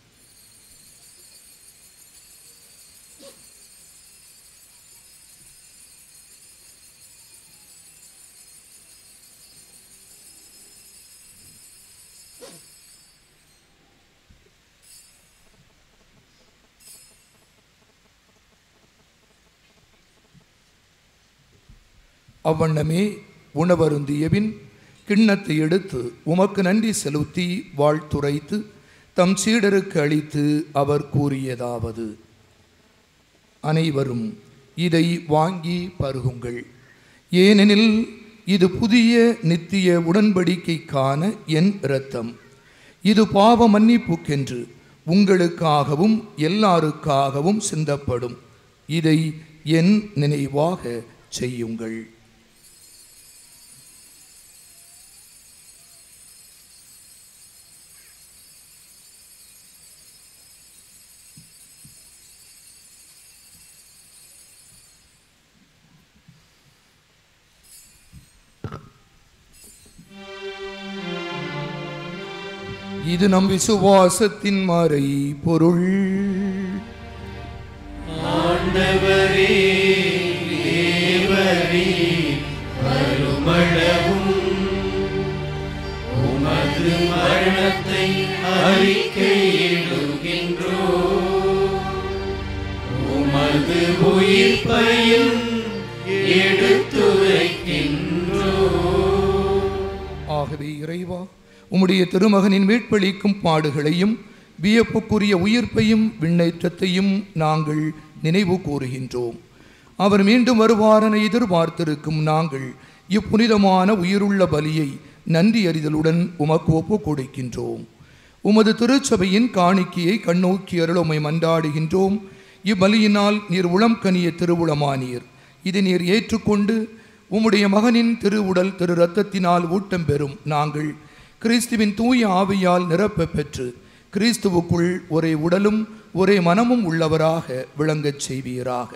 அவ்வண்ணமே உணவருந்தியபின் கிண்ணத்தை எடுத்து உமக்கு நன்றி செலுத்தி வாழ்த்துரைத்து தம் சீடருக்கு அளித்து அவர் கூறியதாவது அனைவரும் இதை வாங்கி பருகுங்கள் ஏனெனில் இது புதிய நித்திய உடன்படிக்கைக்கான என் இரத்தம் இது பாவ மன்னிப்புக்கென்று உங்களுக்காகவும் எல்லாருக்காகவும் சிந்தப்படும் இதை என் நினைவாக செய்யுங்கள் இது நம் விசுவாசத்தின் மறை பொருள் ஆண்டவரே தேவரே வருமளவும் உமது மரணத்தை அறிக்கையிடுகின்றோ உமது உயிர்ப்பையும் எடுத்துரைக்கின்றோ ஆகவே இறைவா உம்முடைய திருமகனின் மீட்பளிக்கும் பாடுகளையும் வியப்புக்குரிய உயிர்ப்பையும் விண்ணேற்றத்தையும் நாங்கள் நினைவு கூறுகின்றோம் அவர் மீண்டும் வருவாரென எதிர்பார்த்திருக்கும் நாங்கள் இப்புனிதமான உயிருள்ள பலியை நன்றி அறிதலுடன் உமக்கு ஒப்புக் கொடுக்கின்றோம் உமது திருச்சபையின் காணிக்கையை கண்ணோக்கி அருளுமை மன்றாடுகின்றோம் இப்பலியினால் நீர் உளம் கனிய திருவுளமானீர் இதை நீர் ஏற்றுக்கொண்டு உம்முடைய மகனின் திருவுடல் திரு இரத்தத்தினால் ஊட்டம் பெறும் நாங்கள் கிறிஸ்துவின் தூய ஆவியால் நிரப்ப பெற்று கிறிஸ்துவுக்குள் ஒரே உடலும் ஒரே மனமும் உள்ளவராக விளங்கச் செய்வீராக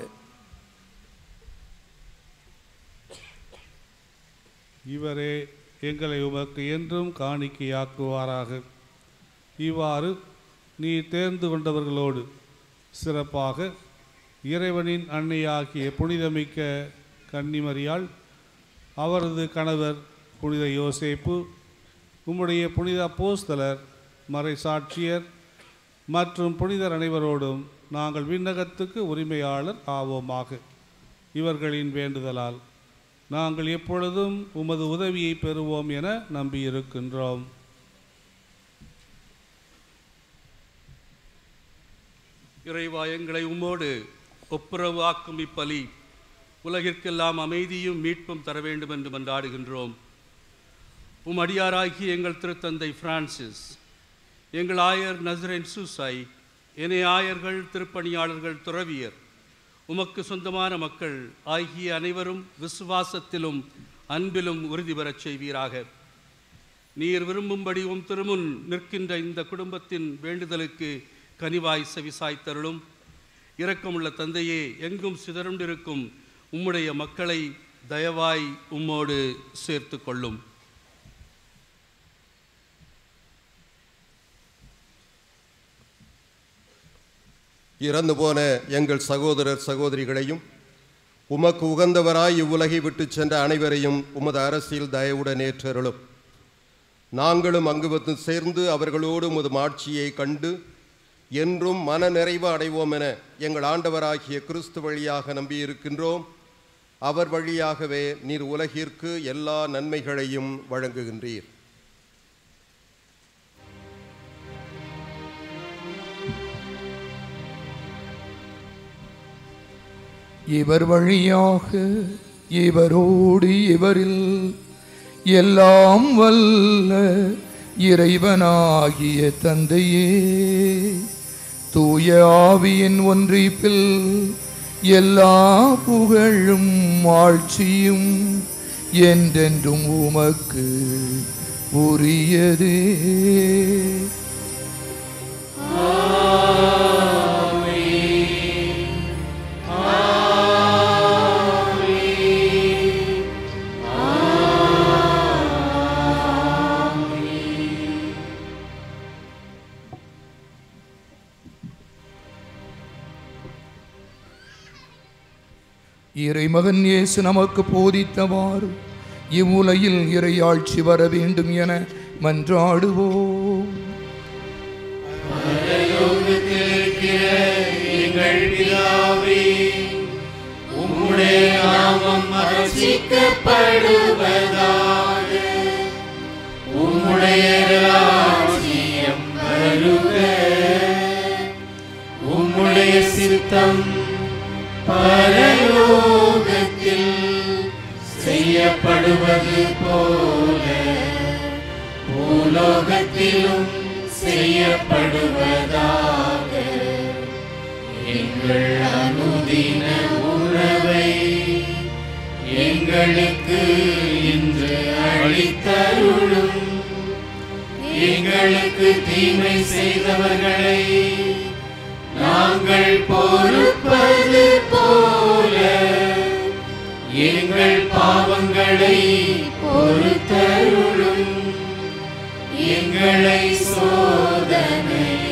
இவரே எங்களை உமக்கு என்றும் காணிக்கையாக்குவாராக இவ்வாறு நீ தேர்ந்து கொண்டவர்களோடு சிறப்பாக இறைவனின் அன்னையாகிய புனிதமிக்க கன்னிமரியாள் அவரது கணவர் புனித யோசேப்பு உம்முடைய புனித அப்போஸ்தலர் மறைசாட்சியர் மற்றும் புனிதர் அனைவரோடும் நாங்கள் விண்ணகத்துக்கு உரிமையாளர் ஆவோமாக இவர்களின் வேண்டுதலால் நாங்கள் எப்பொழுதும் உமது உதவியை பெறுவோம் என நம்பியிருக்கின்றோம் இறைவா எங்களை உம்மோடு ஒப்புரவு ஆக்கும் இப்பலி உலகிற்கெல்லாம் அமைதியும் மீட்பும் தர வேண்டும் என்று மன்றாடுகின்றோம் உம் அடியாராகிய எங்கள் திருத்தந்தை பிரான்சிஸ் எங்கள் ஆயர் நசரேன் சூசாய் இணை ஆயர்கள் திருப்பணியாளர்கள் துறவியர் உமக்கு சொந்தமான மக்கள் ஆகிய அனைவரும் விசுவாசத்திலும் அன்பிலும் உறுதி பெறச் செய்வீராக நீர் விரும்பும்படி உம் திருமுன் நிற்கின்ற இந்த குடும்பத்தின் வேண்டுதலுக்கு கனிவாய் செவிசாய்த்தருளும் இரக்கமுள்ள தந்தையே எங்கும் சிதறுண்டிருக்கும் உம்முடைய மக்களை தயவாய் உம்மோடு சேர்த்து கொள்ளும் இறந்து போன எங்கள் சகோதரர் சகோதரிகளையும் உமக்கு உகந்தவராய் இவ்வுலகை விட்டு சென்ற அனைவரையும் உமது அரசியல் தயவுடன் ஏற்றருளும் நாங்களும் அங்கு வந்து சேர்ந்து அவர்களோடு உமது மாட்சியை கண்டு என்றும் மன நிறைவு அடைவோம் என எங்கள் ஆண்டவராகிய கிறிஸ்து வழியாக நம்பியிருக்கின்றோம் அவர் வழியாகவே நீர் உலகிற்கு எல்லா நன்மைகளையும் வழங்குகின்றீர் இவர் வழியாக இவரோடு இவரில் எல்லாம் வல்ல இறைவனாகிய தந்தையே தூய ஆவியின் ஒன்றிப்பில் எல்லா புகழும் ஆட்சியும் என்றென்றும் உமக்கு உரியதே இறைமகன் இயேசு நமக்கு போதித்தவாறு இவ்வுலகில் இறையாட்சி வர வேண்டும் என மன்றாடுவோம் பரலோகத்திலிருக்கிற எங்கள் பிதாவே உம்முடைய நாமம் அர்ச்சிக்கப்படுவதாக உம்முடைய ராஜ்யம் வருக உம்முடைய சித்தம் பரலோகத்தில் செய்யப்படுவது போல பூலோகத்திலும் செய்யப்படுவதாக எங்கள் அனுதின உணவை எங்களுக்கு இன்று அளித்தருளும் எங்களுக்கு தீமை செய்தவர்களை நாங்கள் பொறுப்பது போல எங்கள் பாவங்களை பொறுத்தருளும் எங்களை சோதனையில்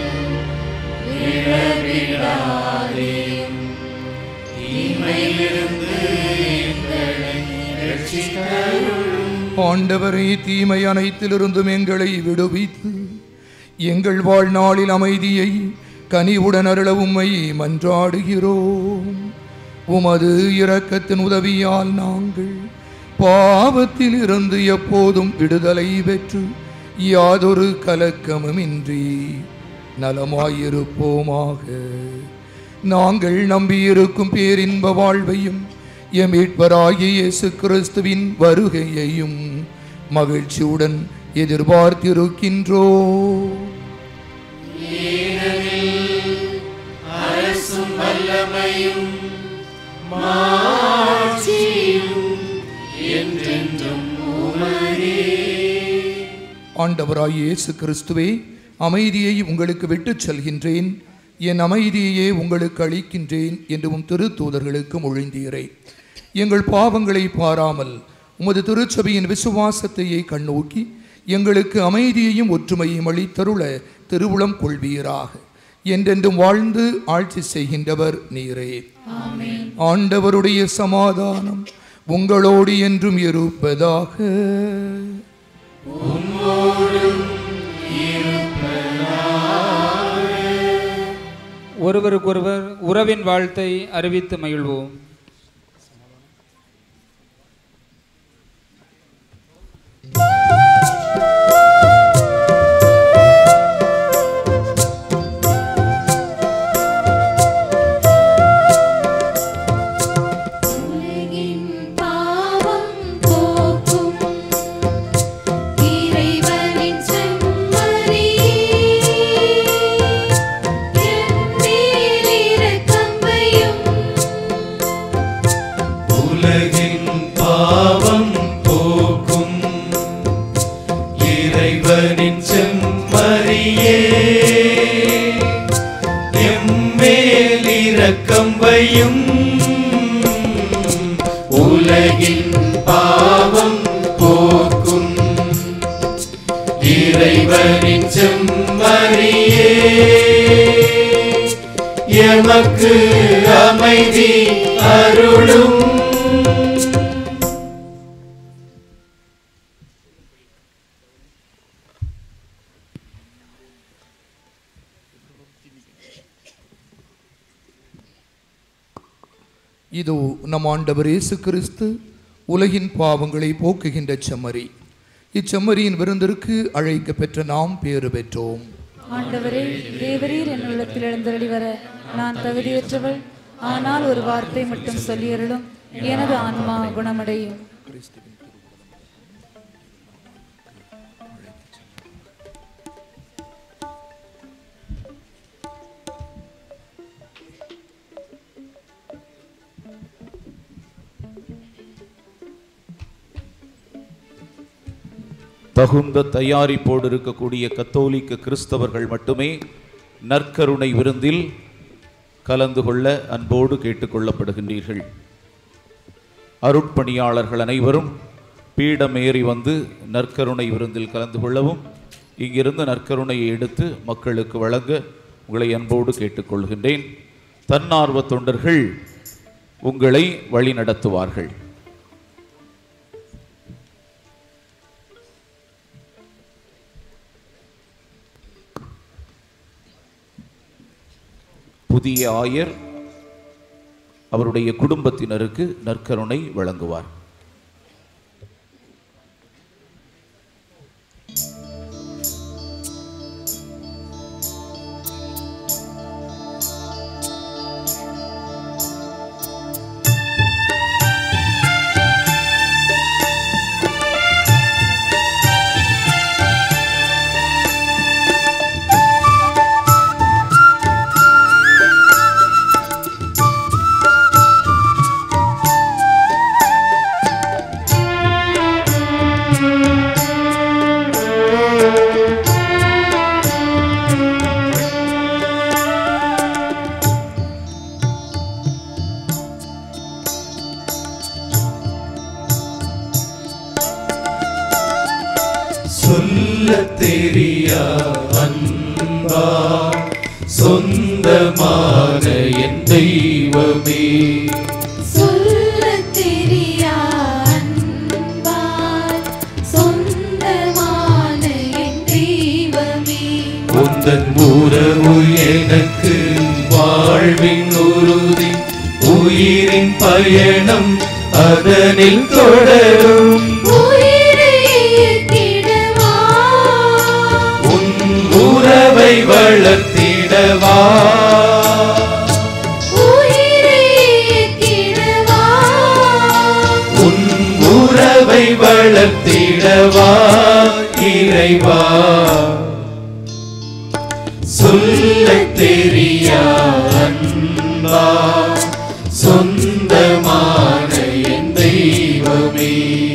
விழவிடாதேயும் தீமையிலிருந்து எங்களை ரட்சித்தருளும் ஆண்டவரே தீமை அனைத்திலிருந்தும் எங்களை விடுவித்து எங்கள் வாழ்நாளில் அமைதியை கனிவுடன் அருள உம்மை மன்றாடுகிறோம் உமது இரக்கத்தின் உதவியால் நாங்கள் பாவத்தில் இருந்து எப்போதும் விடுதலை பெற்று யாதொரு கலக்கமுமின்றி நலமாயிருப்போமாக நாங்கள் நம்பியிருக்கும் பேரின்ப வாழ்வையும் எம் மீட்பராகிய இயேசு கிறிஸ்துவின் வருகையையும் மகிழ்ச்சியுடன் எதிர்பார்த்திருக்கின்றோ அரசும் வல்லமையும் மாட்சியும் என்றென்றும் உமதே ஆண்டவராய் இயேசு கிறிஸ்துவே அமைதியை உங்களுக்கு விட்டுச் செல்கின்றேன் என் அமைதியையே உங்களுக்கு அளிக்கின்றேன் என்று உம் திருத்தூதர்களுக்கு மொழிந்தீரே எங்கள் பாவங்களை பாராமல் உமது திருச்சபையின் விசுவாசத்தையே கண்ணோக்கி எங்களுக்கு அமைதியையும் ஒற்றுமையும் அளித்தருள திருவுளம் கொள்வீராக என்றென்றும் வாழ்ந்து ஆட்சி செய்கின்றவர் நீரே ஆண்டவருடைய சமாதானம் உங்களோடு என்றும் இருப்பதாக ஒருவருக்கொருவர் உறவின் வாழ்த்தை அறிவித்து மகிழ்வோம் உலகின் பாவம் போக்கும் இறைவனின் செம்மறியே எம்மேல் இரக்கம் வையும் உலகின் பாவம் போக்கும் இறைவனின் செம்மறியே எம்மேல் இரக்கம் வையும் உலகின் பாவம் போக்கும் இறைவனின் செம்மறியே எமக்கு அமைதி அருளும் இதோ நம் ஆண்டவர் இயேசு கிறிஸ்து உலகின் பாவங்களை போக்குகின்ற செம்மறி இச்செம்மறியின் விருந்திற்கு அழைக்க பெற்ற நாம் பேறு பெற்றோம் ஆண்டவரே தேவரீர் என் உள்ளத்தில் எழுந்தருளி வர நான் தகுதியற்றவள் ஆனால் ஒரு வார்த்தை மட்டும் சொல்லியருளும் எனது ஆன்மா குணமடையும் தகுந்த தயாரிப்போடு இருக்கக்கூடிய கத்தோலிக்க கிறிஸ்தவர்கள் மட்டுமே நற்கருணை விருந்தில் கலந்து கொள்ள அன்போடு கேட்டுக்கொள்ளப்படுகின்றீர்கள் அருட்பணியாளர்கள் அனைவரும் பீடமேறி வந்து நற்கருணை விருந்தில் கலந்து கொள்ளவும் இங்கிருந்து நற்கருணையை எடுத்து மக்களுக்கு வழங்க உங்களை அன்போடு கேட்டுக்கொள்கின்றேன் தன்னார்வ தொண்டர்கள் உங்களை வழி நடத்துவார்கள் புதிய ஆயர் அவருடைய குடும்பத்தினருக்கு நற்கருணை வழங்குவார் அன்பா சொந்தமான என் தெய்வமே சொல்லத் தெரியா அன்பால் சொந்தமான என் தெய்வமே உந்தன் உறவு எனக்கு வாழ்வின் உறுதி உயிரின் பயணம் அதனில் தொடரும் உயிரை ஏற்றிடவா உன் உறவை வளர்த்திடவா உயிரை ஏற்றிடவா உன் உறவை வளர்த்திடவா இறைவா சொல்லத் தெரியா அன்பா சொந்தமான என் தெய்வமே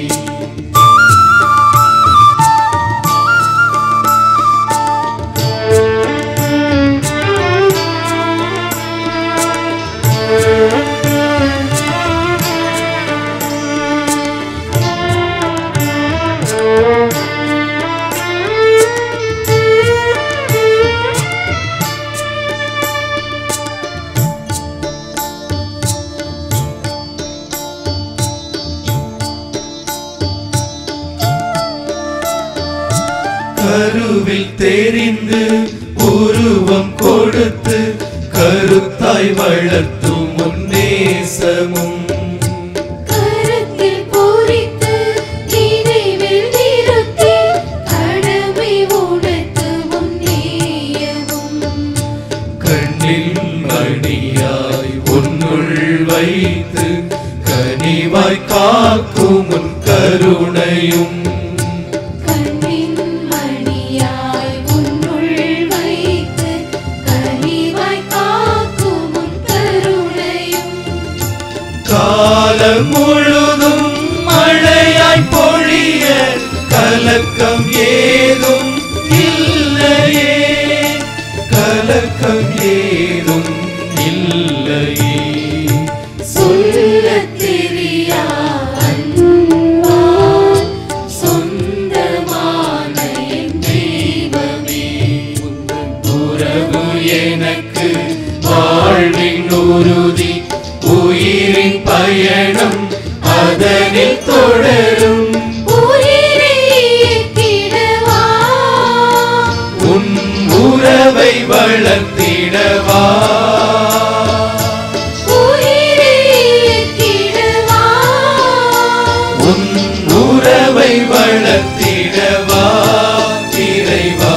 கருவில் தெரிந்து உருவம் கொடுத்து கருத்தாய் வளர்த்தும் உன் நேசமும் கரத்தில் பொறித்து நினைவில் நிறுத்தி கடமை உணர்த்து முன்னேயவும் கண்ணில் மணியாய் உன்னுள் வைத்து கனிவாய் காக்கும் உன் கருணையும் கண்ணின் மணியாய் உன்னுள் வைத்து கனிவாய் காக்கும் உன் கருணையும் காலம் முழுதும் மழையாய் பொழிய கலக்கம் ஏதும் இல்லையே கலக்கம் ஏதும் இல்லையே சொல்லத் தெரியா அன்பால் சொந்தமான என் தெய்வமே உறவு எனக்கு வாழ்வின் உறுதி உயிரின் பயணம் அதனில் தொடரும் உயிரை ஏற்றிடவா உன் உறவை வளர்த்திடவா உயிரை ஏற்றிடவா உன் உறவை வளர்த்திடவா இறைவா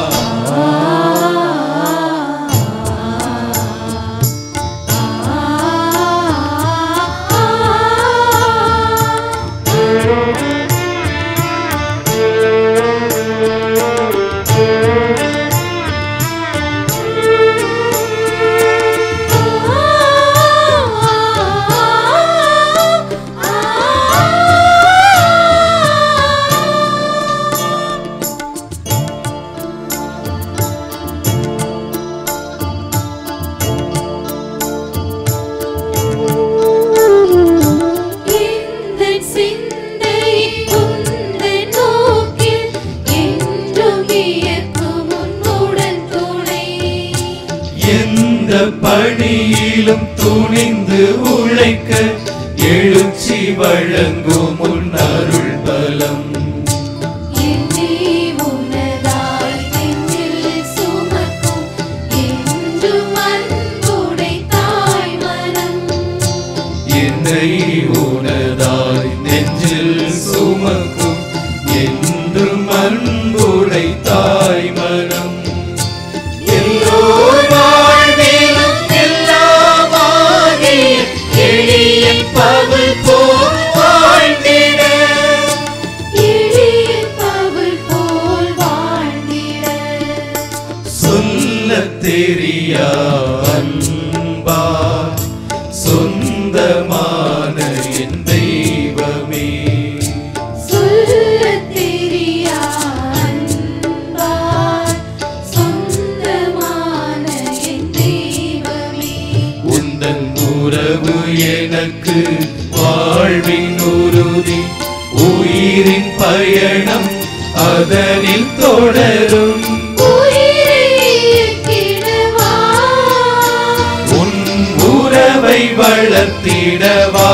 எந்தன் சிந்தை உந்தன் நோக்கில் என்றும் வியக்கும் உன்னுடன் துணை எந்த பணியிலும் துணிந்து உழைக்க எழுச்சி வழங்கும் உன் அருள் பலம் என்னை உனதாய் நெஞ்சில் சுமக்கும் என்றும் அன்புடை தாய் மனம் என்னை உனதாய் நெஞ்சில் சுமக்கும் என்றும் அன்புடை தாய் மனம் எல்லோர் வாழ்விலும் எல்லாமாகிய எளிய பவுல் போல் வாழ்ந்திட எளிய பவுல் போல் வாழ்ந்திட சொல்லத் தெரியா அன்பா சொந்தமான என் தெய்வமே சொல்லத் தெரியா அன்பால் சொந்தமான என் தெய்வமே உந்தன் உறவு எனக்கு வாழ்வின் உறுதி உயிரின் பயணம் அதனில் தொடரும் உயிரை வளர்த்திடவா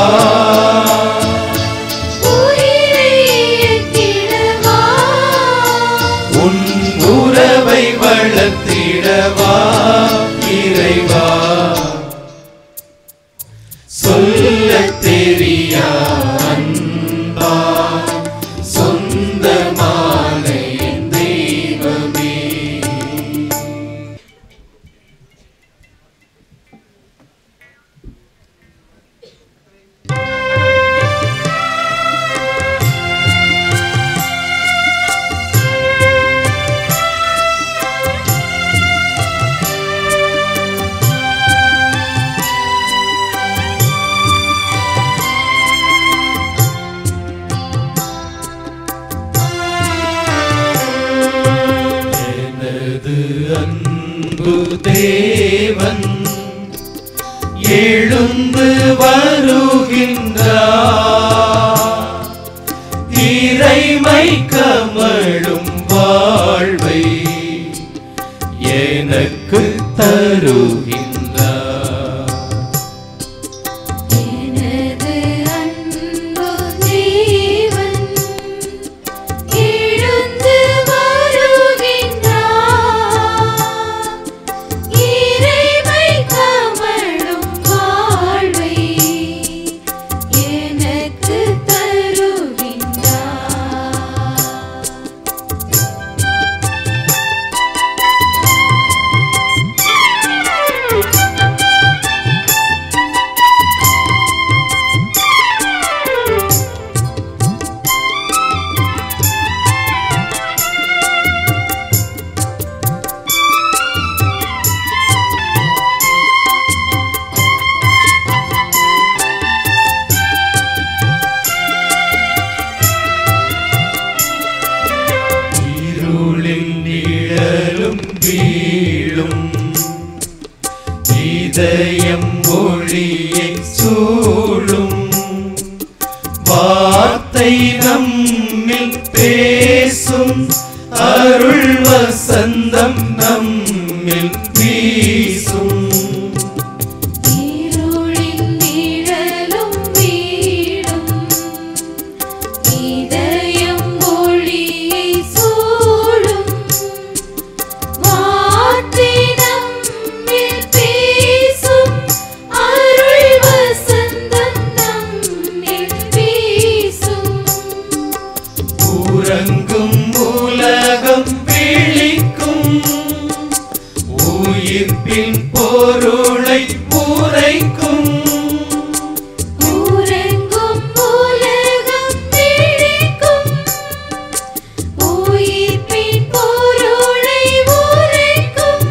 உன் உறவை வளர்த்திடவா இறைவா சொல்ல தெரியா அன்பா சொந்தமான என் தெய்வமே எனது அன்பு தேவன் எழுந்து வருகின்றார் இறைமை கமழும் வாழ்வை எனக்கு தருகின்றார் எனது அன்பு தேவன் எழுந்து வருகின்றார் இறைமை கமழும் வாழ்வை எனக்கு தருகின்றார் இருளில் நிழலும் வீழும் இதயம் ஒளியை சூழும் வார்த்தை நம்மில் பேசும் அருள் வசந்தம் நம்மில் வீசும் இருளின் நிழலும் வீடும் இதயம் ஒளியை சூழும் வார்த்தை நம்மில் பேசும் அருள் வசந்தம் நம்மில் வீசும் உறங்கும் உலகம் விழிக்கும் உயிர்ப்பின் பொருளை உரைக்கும் உறங்கும் உலகம் விழிக்கும் உயிர்ப்பின் பொருளை உரைக்கும்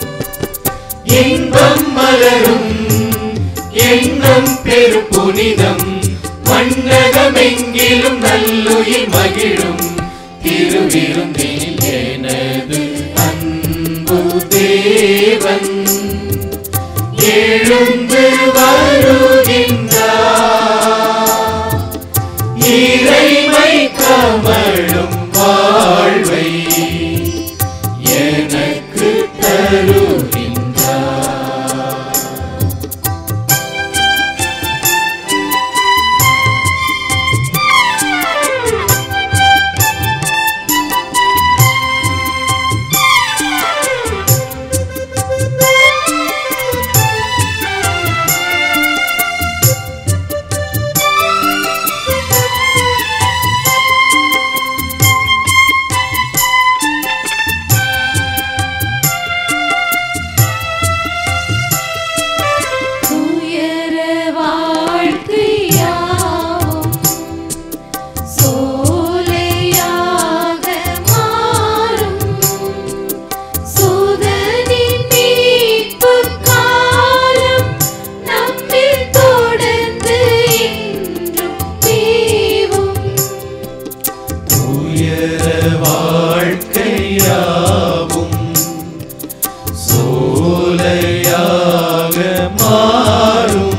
இன்பம் மலரும் எண்ணம் பெரு புனிதம் மன்னகமெங்கிலும் நல்லுயிர் மகிழும் திருவிருந்தில் எனது அன்பு தேவன் எழுந்து வருகின்றார் இறைமை கமழும் வாழ்வை எனக்கு தருகின்றார் உயர வாழ்க்கையாவும் சோலையாக மாறும் சோதனின் மீட்புக் காலம் நம்மில் தொடர்ந்து என்றும் தீவும் உயர வாழ்க்கையாவும் சோலையாக மாறும்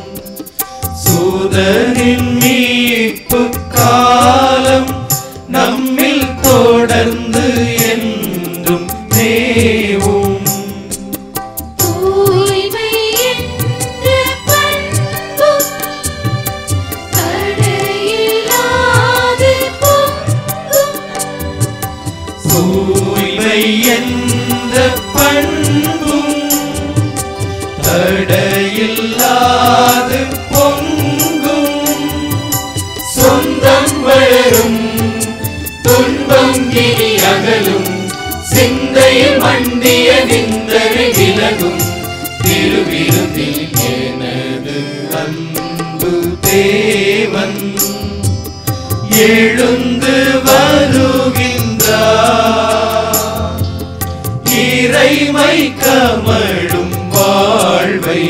சூதனின் மீட்பு காலம் நம்மில் தொடர்ந்து என்றும் நேவும் தூய்மை என்ற பண்பு சிலுவையில் மண்டிய நிந்தனை விலகும் திருவிருந்தில் எனது அன்பு தேவன் எழுந்து வருகின்றார் இறைமை கமழும் வாழ்வை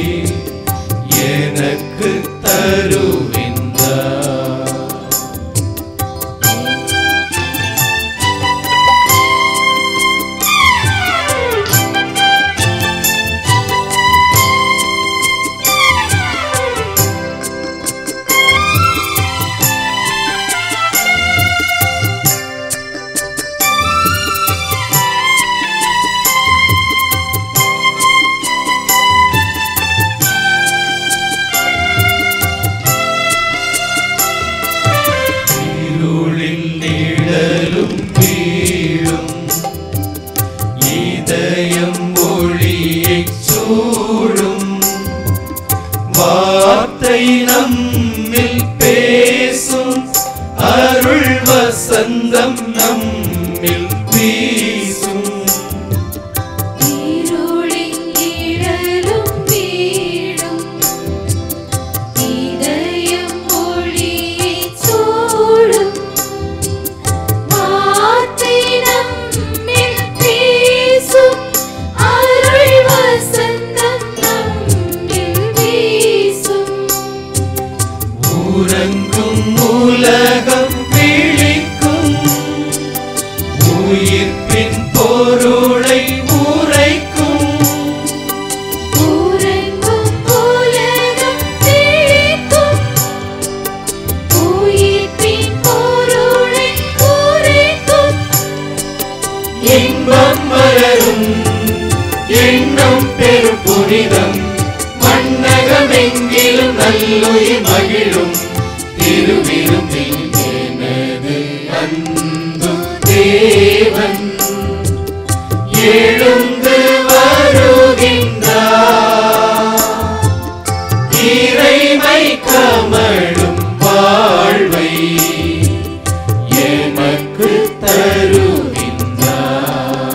எனக்கு தருகின்றார் இருளின் நிழலும் வீழும் இதயம் ஒளியைச் சூழும் வார்த்தை நம்மில் பேசும் அருள் வசந்தம் நம்மில் வீசும் இருளின் நிழலும் வீழும் இதயம் ஒளியைச் சூழும் வார்த்தை நம்மில் பேசும் அருள் வசந்தம் நம்மில் வீசும் உறங்கும் உலகம் விழிக்கும் உயிர்ப்பின் பொருளை உரைக்கும் உறங்கும் உலகம் விழிக்கும் உயிர்ப்பின் பொருளை உரைக்கும் இன்பம் மலரும் எண்ணம் பெரும் புனிதம் மண்ணகமெங்கிலும் நல்லுயிர் மகிழும் திருவிருந்தில் எனது அன்பு தேவன் எழுந்து வருகின்றார் இறைமை கமழும் வாழ்வை எமக்கு தருகின்றார்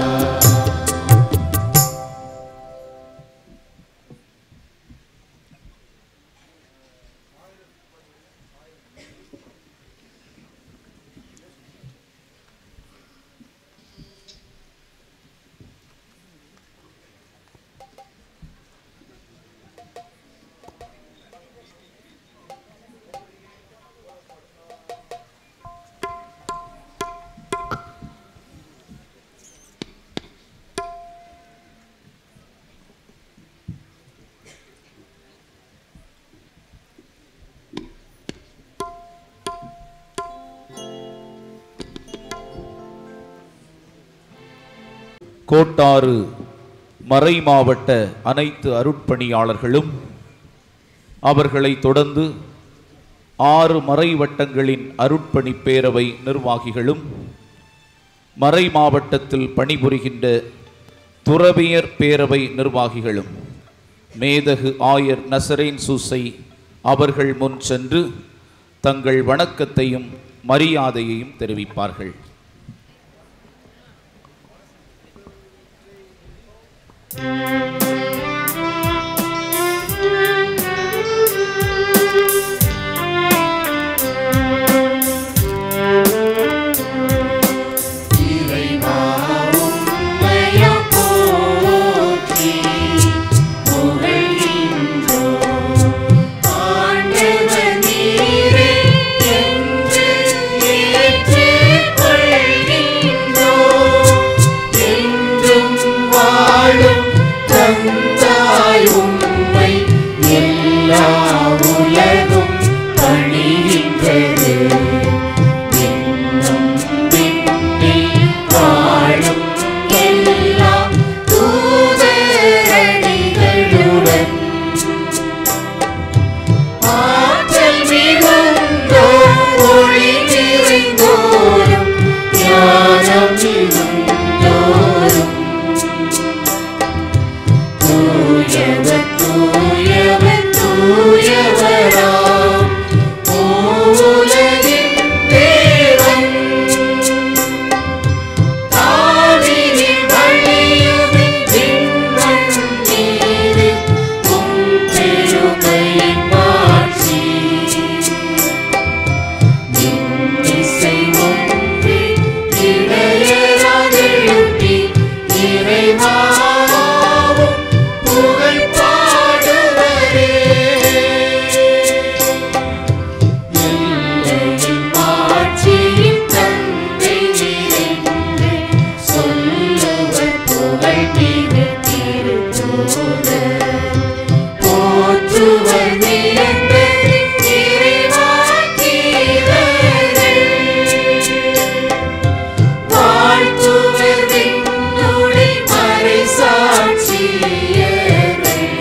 கோட்டாறு மறை மாவட்ட அனைத்து அருட்பணியாளர்களும் அவர்களை தொடர்ந்து ஆறு மறை வட்டங்களின் அருட்பணி பேரவை நிர்வாகிகளும் மறை மாவட்டத்தில் பணிபுரிகின்ற துறவியர் பேரவை நிர்வாகிகளும் மேதகு ஆயர் நசரேன் சூசை அவர்கள் முன் சென்று தங்கள் வணக்கத்தையும் மரியாதையையும் தெரிவிப்பார்கள் உம்மையம் போற்றி புகழ்கின்றோம். ஆண்டவர் நீரே என்று ஏற்றுக் கொள்கின்றோம். என்றும் வாழும் தம் இறைவாவும் புகழ் பாடுவரே எல்லையில் மாட்சியின் தந்தை நிறைந்து சொல்லுவர் புகழ் மிகு திருத்தூதர் போற்றுவர் வியந்தது இறைவாக்கியர்கள் வாழ்த்துவர் விண்ணுடை மறைசாட்சியர்கள்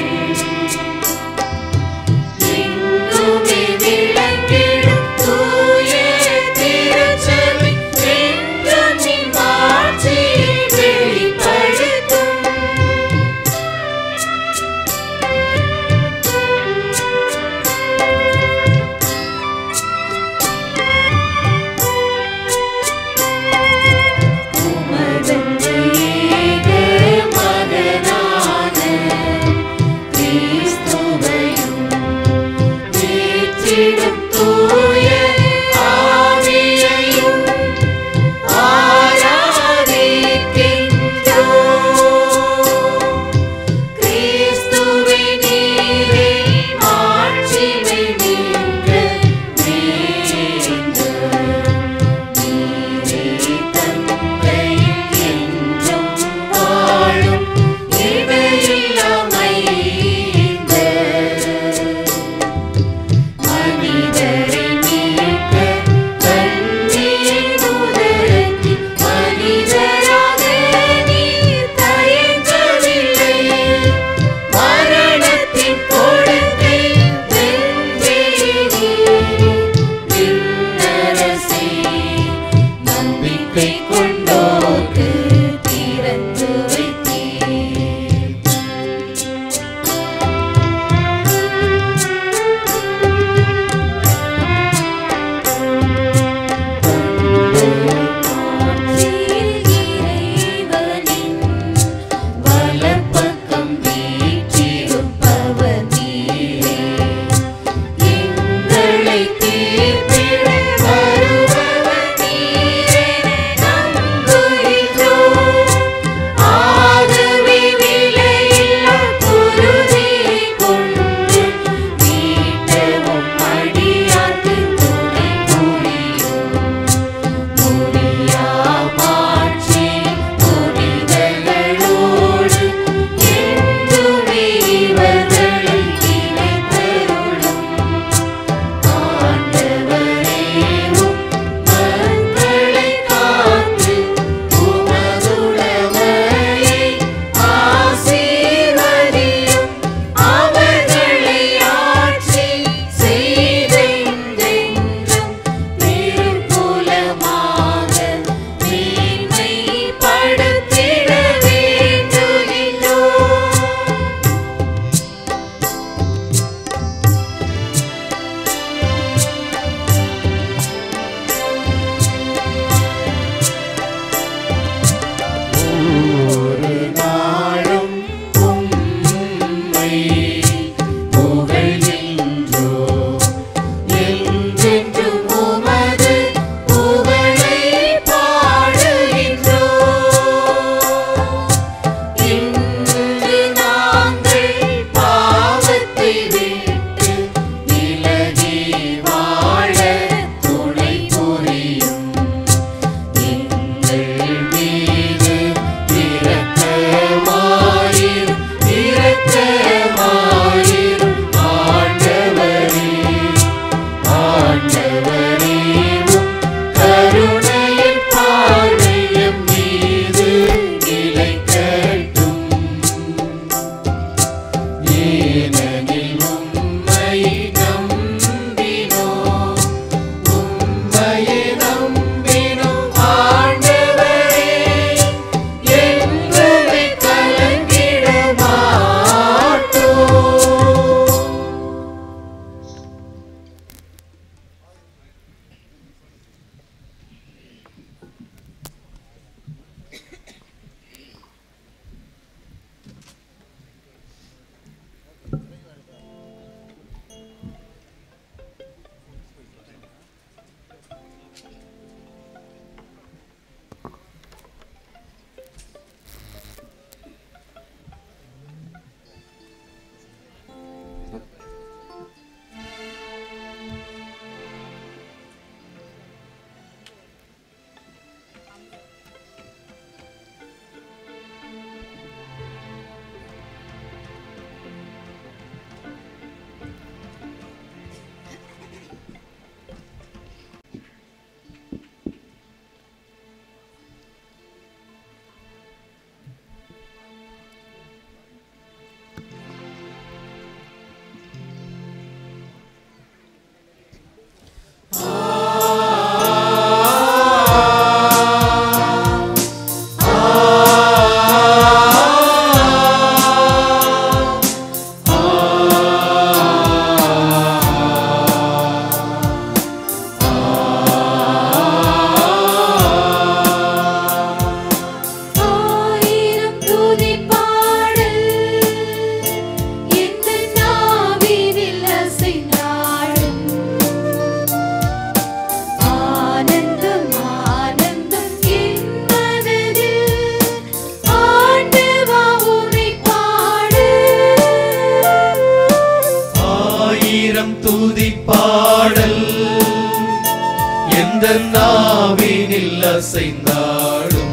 அசைந்தாடும்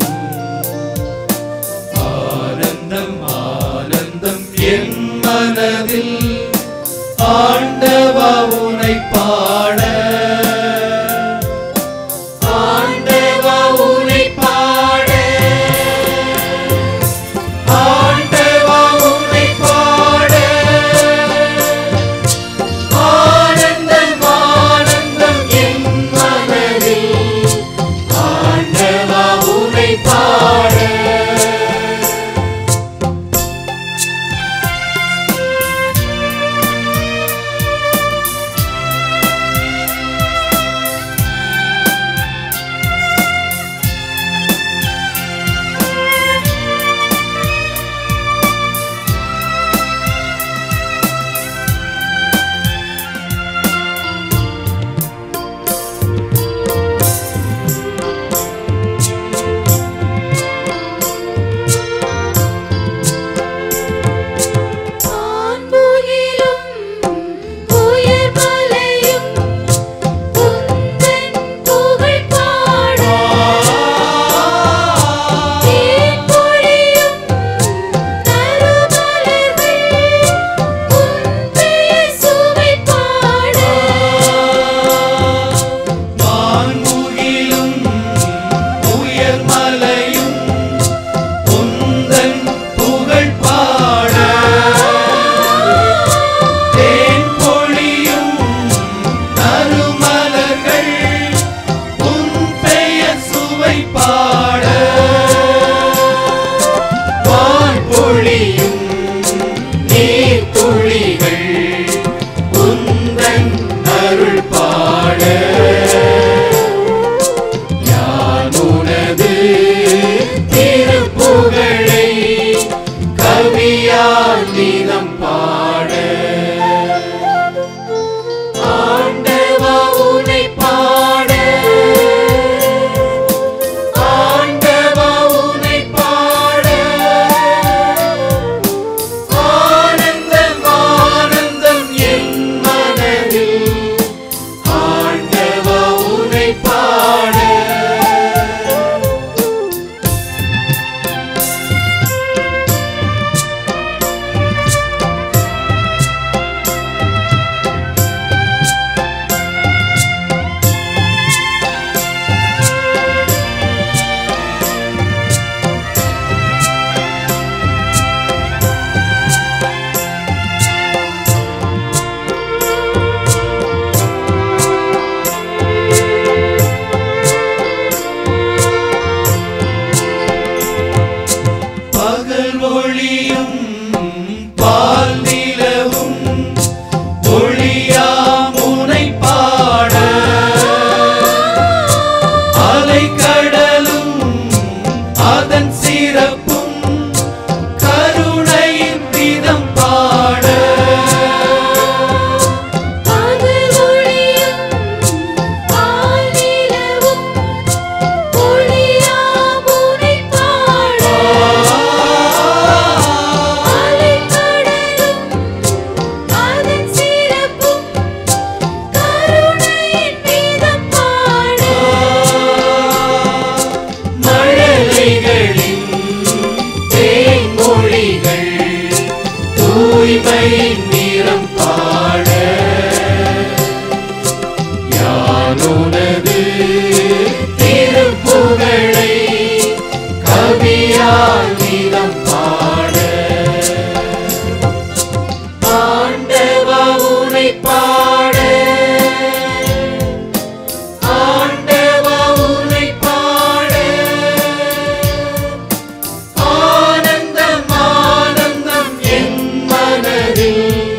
ஆனந்தம் ஆனந்தம் என் மனதில் ஆண்டவா உனை பாட ஆண்டவா உனை பாட ஆண்டவா உனை பாட ஆனந்தம் ஆனந்தம் என் மனதில் ஆண்டவா உனை பாட ஆண்புகிலும் உயர்மலையும் உந்தன் புகழ் பாட தேன்பொழியும் நறுமலர்கள் உன் பெயர் சுவை பாட வான்முகிலும் உயர்மலையும் உந்தன் புகழ் பாட தேன் பொழியும் நறுமலர்கள் உன் பெயர் சுவை பாட வான் பொழியும் நீர் துளிகள் உந்தன் அருள் பாட யான் உனது திருப்புகழை கவியால் நீதம் பாட ஆண்டவா உனை பாட ஆண்டவா உனை பாட ஆனந்தம் ஆனந்தம் என் மனதில் ஆண்டவா உனை பாட பகல் ஒளியும் பால் நிலவும் ஒளியாம் உனை பாட அலை கடலும் அதன் சிறப்பும் கருணையின் விதம் பாட பகல் ஒளியும் பால் நிலவும் ஒளியாம் உனை பாட அலைக்கடலும் அதன் சிறப்பும் கருணையின் மீதம் பாட மழலைகளின் தேன்மொழிகள் தூய்மை நிறம் பாட யானுனது திருப்புகழை கவியால் நிறம் பாட ஆண்டவா உனை பாட ஆண்டவா உனை பாட ஆனந்தம் ஆனந்தம் என் மனதில்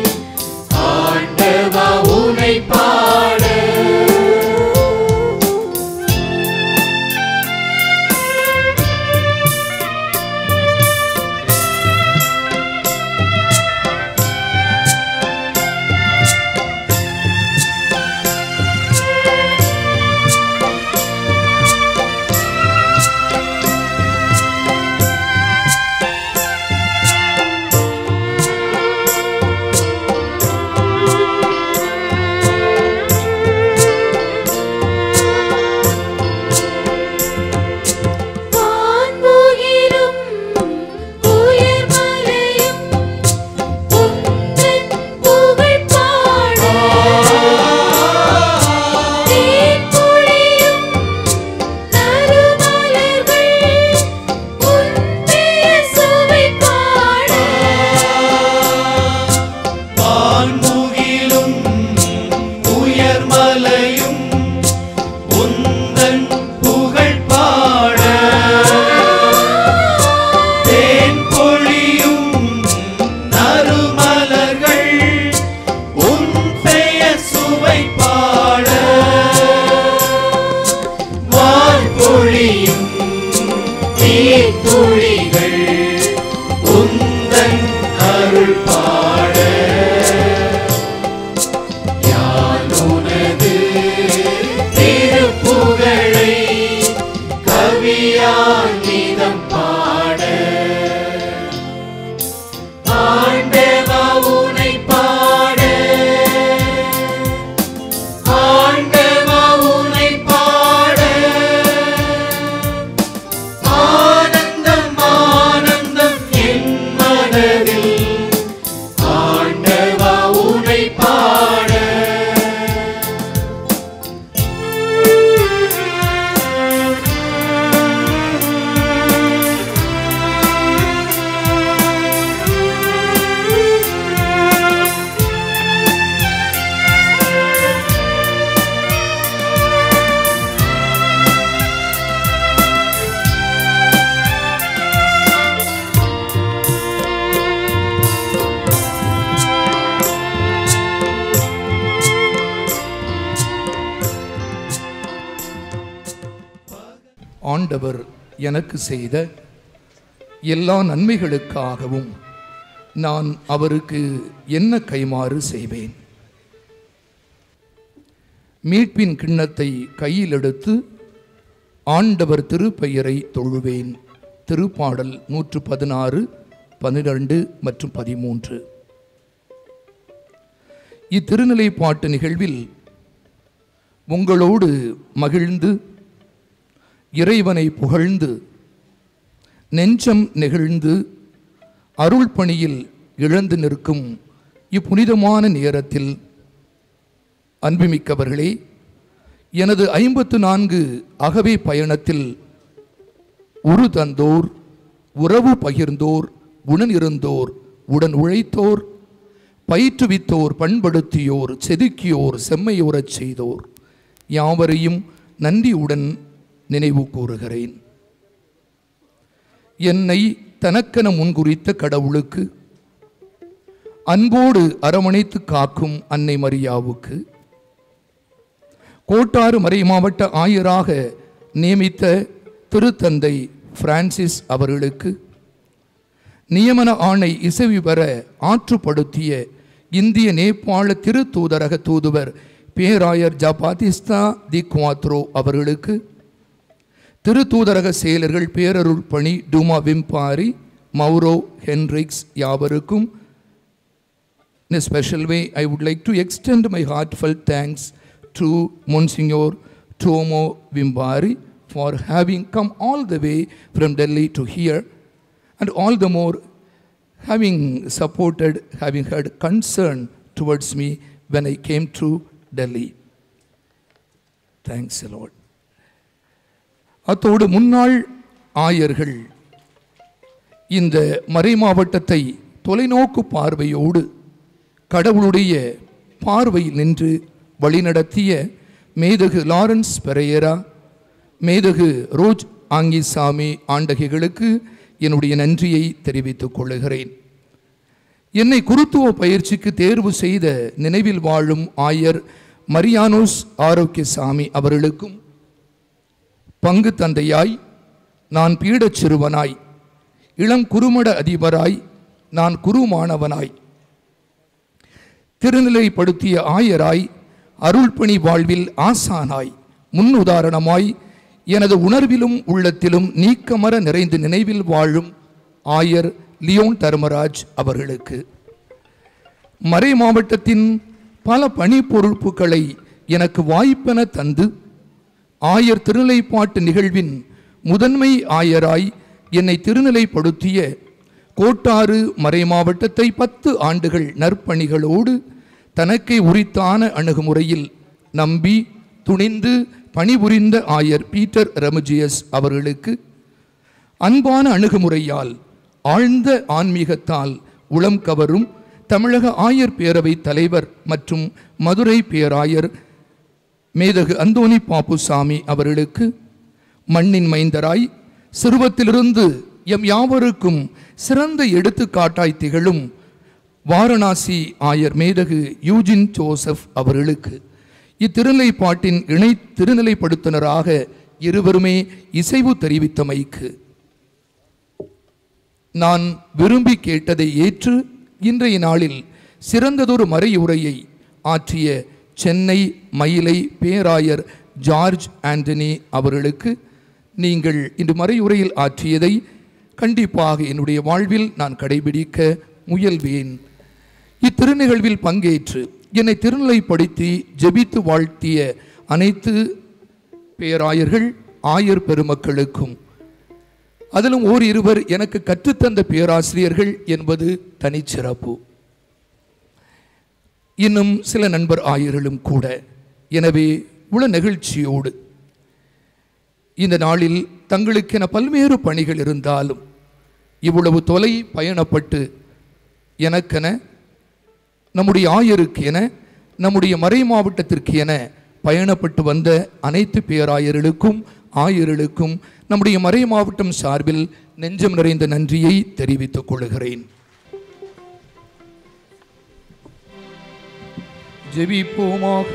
அருள் பாட யான் உனது திருப்புகழை கவியால் நீதம் பாட ஆண்டவா உனை பாட ஆண்டவா உனை பாட ஆனந்தம் ஆனந்தம் என் மனதில் ஆண்டவா உனை பாட ஆண்டவர் எனக்கு செய்த எல்லா நன்மைகளுக்காகவும் நான் அவருக்கு என்ன கைமாறு செய்வேன் மீட்பின் கிண்ணத்தை கையில் எடுத்து ஆண்டவர் திருப்பெயரை தொழுவேன் திருப்பாடல் நூற்று பதினாறு பன்னிரண்டு மற்றும் பதிமூன்று இத்திருநிலைப்பாட்டு நிகழ்வில் உங்களோடு மகிழ்ந்து இறைவனை புகழ்ந்து நெஞ்சம் நெகிழ்ந்து அருள் பணியில் இழந்து நிற்கும் இப்புனிதமான நேரத்தில் அன்புமிக்கவர்களே எனது ஐம்பத்து நான்கு அகவை பயணத்தில் உரு தந்தோர் உறவு பகிர்ந்தோர் உடன் இருந்தோர் உடன் உழைத்தோர் பயிற்றுவித்தோர் பண்படுத்தியோர் செதுக்கியோர் செம்மையுறச் செய்தோர் யாவரையும் நன்றியுடன் நினைவு கூறுகிறேன் என்னை தனக்கென முன்குறித்த கடவுளுக்கு அன்போடு அரவணைத்து காக்கும் அன்னை மரியாவுக்கு கோட்டாறு மறை மாவட்ட ஆயராக நியமித்த திருத்தந்தை பிரான்சிஸ் அவர்களுக்கு நியமன ஆணை இசைவு பெற ஆற்றுப்படுத்திய இந்திய நேபாள திருத்தூதரக தூதுவர் பேராயர் ஜபாதிஸ்தா தி குவாத்ரோ அவர்களுக்கு திருத்தூதரக செயலர்கள் பேரருள் பணி டூமா விம்பாரி மௌரோ ஹென்ரிக்ஸ் யாவருக்கும் In a special way, I would like to extend my heartfelt thanks to Monsignor Tomo Vimbari for having come all the way from Delhi to here, and all the more having supported, having had concern towards me when I came to Delhi. Thanks a lot. அத்தோடு முன்னாள் ஆயர்கள் இந்த மறை மாவட்டத்தை தொலைநோக்கு பார்வையோடு கடவுளுடைய பார்வையில் நின்று வழிநடத்திய மேதகு லாரன்ஸ் பெரையரா மேதகு ரோஜ் ஆங்கிசாமி ஆண்டகைகளுக்கு என்னுடைய நன்றியை தெரிவித்துக் கொள்ளுகிறேன் என்னை குருத்துவ பயிற்சிக்கு தேர்வு செய்த நினைவில் வாழும் ஆயர் மரியானோஸ் ஆரோக்கியசாமி அவர்களுக்கும் பங்கு தந்தையாய் நான் பீடச் சிறுவனாய் இளம் குறுமட அதிபராய் நான் குருமானவனாய் திருநிலைப்படுத்திய ஆயராய் அருள்பணி வாழ்வில் ஆசானாய் முன்னுதாரணமாய் எனது உணர்விலும் உள்ளத்திலும் நீக்கமர நிறைந்து நினைவில் வாழும் ஆயர் லியோன் தர்மராஜ் அவர்களுக்கு மறை மாவட்டத்தின் பல பணி பொறுப்புகளை எனக்கு வாய்ப்பென தந்து ஆயர் திருநிலைப்பாட்டு நிகழ்வின் முதன்மை ஆயராய் என்னை திருநிலைப்படுத்திய கோட்டாறு மறை மாவட்டத்தை பத்து ஆண்டுகள் நற்பணிகளோடு தனக்கே உரித்தான அணுகுமுறையில் நம்பி துணிந்து பணிபுரிந்த ஆயர் பீட்டர் ரெமஜியஸ் அவர்களுக்கு அன்பான அணுகுமுறையால் ஆழ்ந்த ஆன்மீகத்தால் உளம் கவரும் தமிழக ஆயர் பேரவை தலைவர் மற்றும் மதுரை பேராயர் மேதகு அந்தோணி பாப்புசாமி அவர்களுக்கு மண்ணின் மைந்தராய் சிறுவத்திலிருந்து எம் யாவருக்கும் சிறந்த எடுத்துக்காட்டாய் திகழும் வாரணாசி ஆயர் மேதகு யூஜின் ஜோசப் அவர்களுக்கு இத்திருநிலைப்பாட்டின் இணை திருநிலைப்படுத்துனராக இருவருமே இசைவு தெரிவித்தமைக்கு நான் விரும்பி கேட்டதை ஏற்று இன்றைய நாளில் சிறந்ததொரு மறையுரையை ஆற்றிய சென்னை மயிலை பேராயர் ஜார்ஜ் ஆண்டனி அவர்களுக்கு நீங்கள் இன்று மறையுரையில் ஆற்றியதை கண்டிப்பாக என்னுடைய வாழ்வில் நான் கடைபிடிக்க முயல்வேன் இத்திருநிகழ்வில் பங்கேற்று என்னை திருநிலைப்படுத்தி ஜெபித்து வாழ்த்திய அனைத்து பேராயர்கள் ஆயர் பெருமக்களுக்கும் அதிலும் ஓர் இருவர் எனக்கு கற்றுத்தந்த பேராசிரியர்கள் என்பது தனிச்சிறப்பு இன்னும் சில நண்பர் ஆயர்களும் கூட எனவே உள நெகிழ்ச்சியோடு இந்த நாளில் தங்களுக்கென பல்வேறு பணிகள் இருந்தாலும் இவ்வளவு தொலை பயணப்பட்டு எனக்கென நம்முடைய ஆயருக்கு என நம்முடைய மறை மாவட்டத்திற்கு என பயணப்பட்டு வந்த அனைத்து பேராயர்களுக்கும் ஆயர்களுக்கும் நம்முடைய மறை மாவட்டம் சார்பில் நெஞ்சம் நிறைந்த நன்றியை தெரிவித்துக் கொள்கிறேன் ஜெபிப்போமாக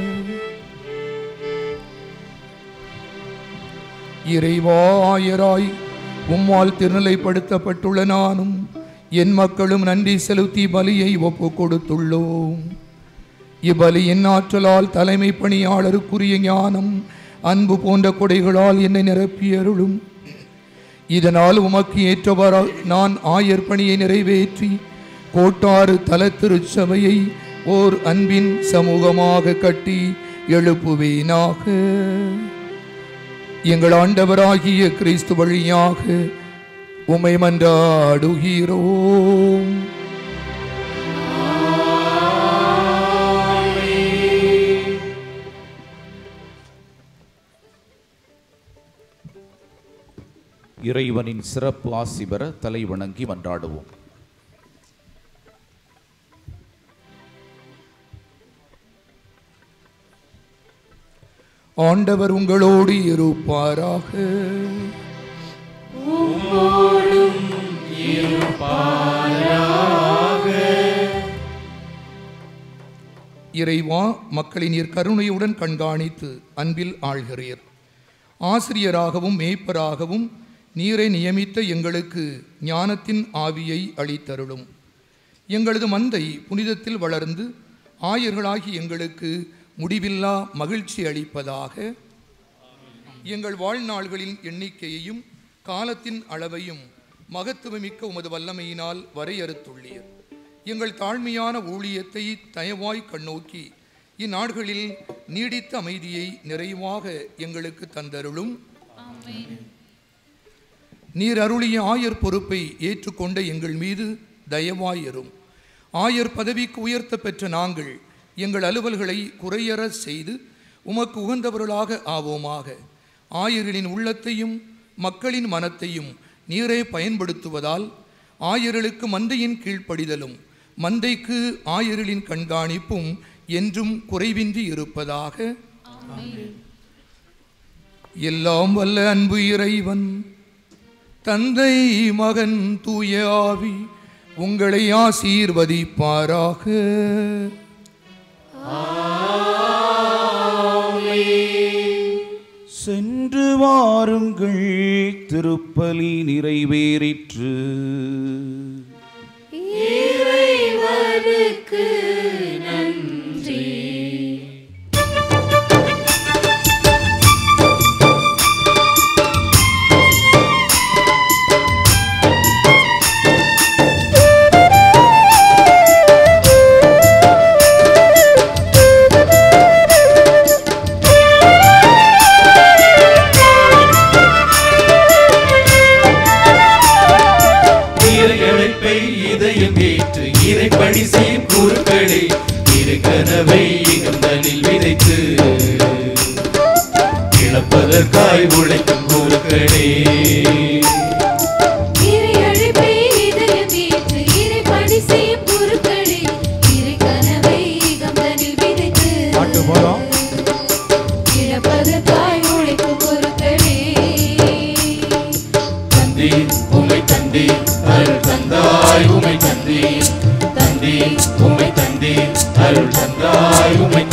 இறைவாயராய் உம்மால் திருநிலைப்படுத்தப்பட்டுள்ள நானும் என் மக்களும் நன்றி செலுத்தி பலியை ஒப்பு கொடுத்துள்ளோம் இவ்வலியின் ஆற்றலால் தலைமை பணியாளருக்குரிய ஞானம் அன்பு போன்ற கொடைகளால் என்னை நிரப்பியருளும் இதனால் உமக்கு ஏற்றவாறு நான் ஆயர் பணியை நிறைவேற்றி கோட்டாறு தல திருச்சபையை ஓர் அன்பின் சமூகமாக கட்டி எழுப்புவேனாக எங்கள் ஆண்டவராகிய கிறிஸ்து வழியாக உமை மன்றாடுகிறோம் இறைவனின் சிறப்பு ஆசி பெற தலை வணங்கி மன்றாடுவோம் ஆண்டவர் உங்களோடு இருப்பாராக இறைவா மக்களை நீர் கருணையுடன் கண்காணித்து அன்பில் ஆள்கிறீர் ஆசிரியராகவும் மேய்ப்பராகவும் நீரை நியமித்த எங்களுக்கு ஞானத்தின் ஆவியை அளித்தருளும் எங்களது மந்தை புனிதத்தில் வளர்ந்து ஆயர்களாகி எங்களுக்கு முடிவில்லா மகிழ்ச்சி அளிப்பதாக எங்கள் வாழ்நாள்களின் எண்ணிக்கையையும் காலத்தின் அளவையும் மகத்துவமிக்க உமது வல்லமையினால் வரையறுத்துள்ளீர் எங்கள் தாழ்மையான ஊழியத்தை தயவாய் கண்ணோக்கி இந்நாடுகளில் நீடித்த அமைதியை நிறைவாக எங்களுக்கு தந்தருளும் நீர் அருளிய ஆயர் பொறுப்பை ஏற்றுக்கொண்ட எங்கள் மீது தயவாயிரும் ஆயர் பதவிக்கு உயர்த்த பெற்ற நாங்கள் எங்கள் அலுவல்களை குறையற செய்து உமக்கு உகந்தவர்களாக ஆவோமாக ஆயர்களின் உள்ளத்தையும் மக்களின் மனத்தையும் நீரே பயன்படுத்துவதால் ஆயர்களுக்கு மந்தையின் கீழ்ப்படிதலும் மந்தைக்கு ஆயர்களின் கண்காணிப்பும் என்றும் குறைவின்றி இருப்பதாக எல்லாம் வல்ல அன்பு இறைவன் தந்தை மகன் தூய ஆவி உங்களை ஆசீர்வதிப்பாராக சென்று வாருங்கள் திருப்பலி நிறைவேறிற்று இறைவனுக்கு நன்றி இறையழைப்பை இதயம் ஏற்று இறைப்பணி செய்யும் குருக்களே இறை கனவை இகந்தனில் விதைத்து இழப்பதற்காய் உழைக்கும் குருக்களே இறை அழைப்பை இதயம் ஏற்று இறை பணி செய்யும் குருக்களே இறை கனவை இகந்தனில் விதைத்து பாட்டு போறோம் இழப்பதற்காய் உழைக்கும் குருக்களே தந்தி உமை தந்தி அருள் தந்தாய் உமை தந்தி தந்தி உமை தந்தி அருள் தந்தாய் உமை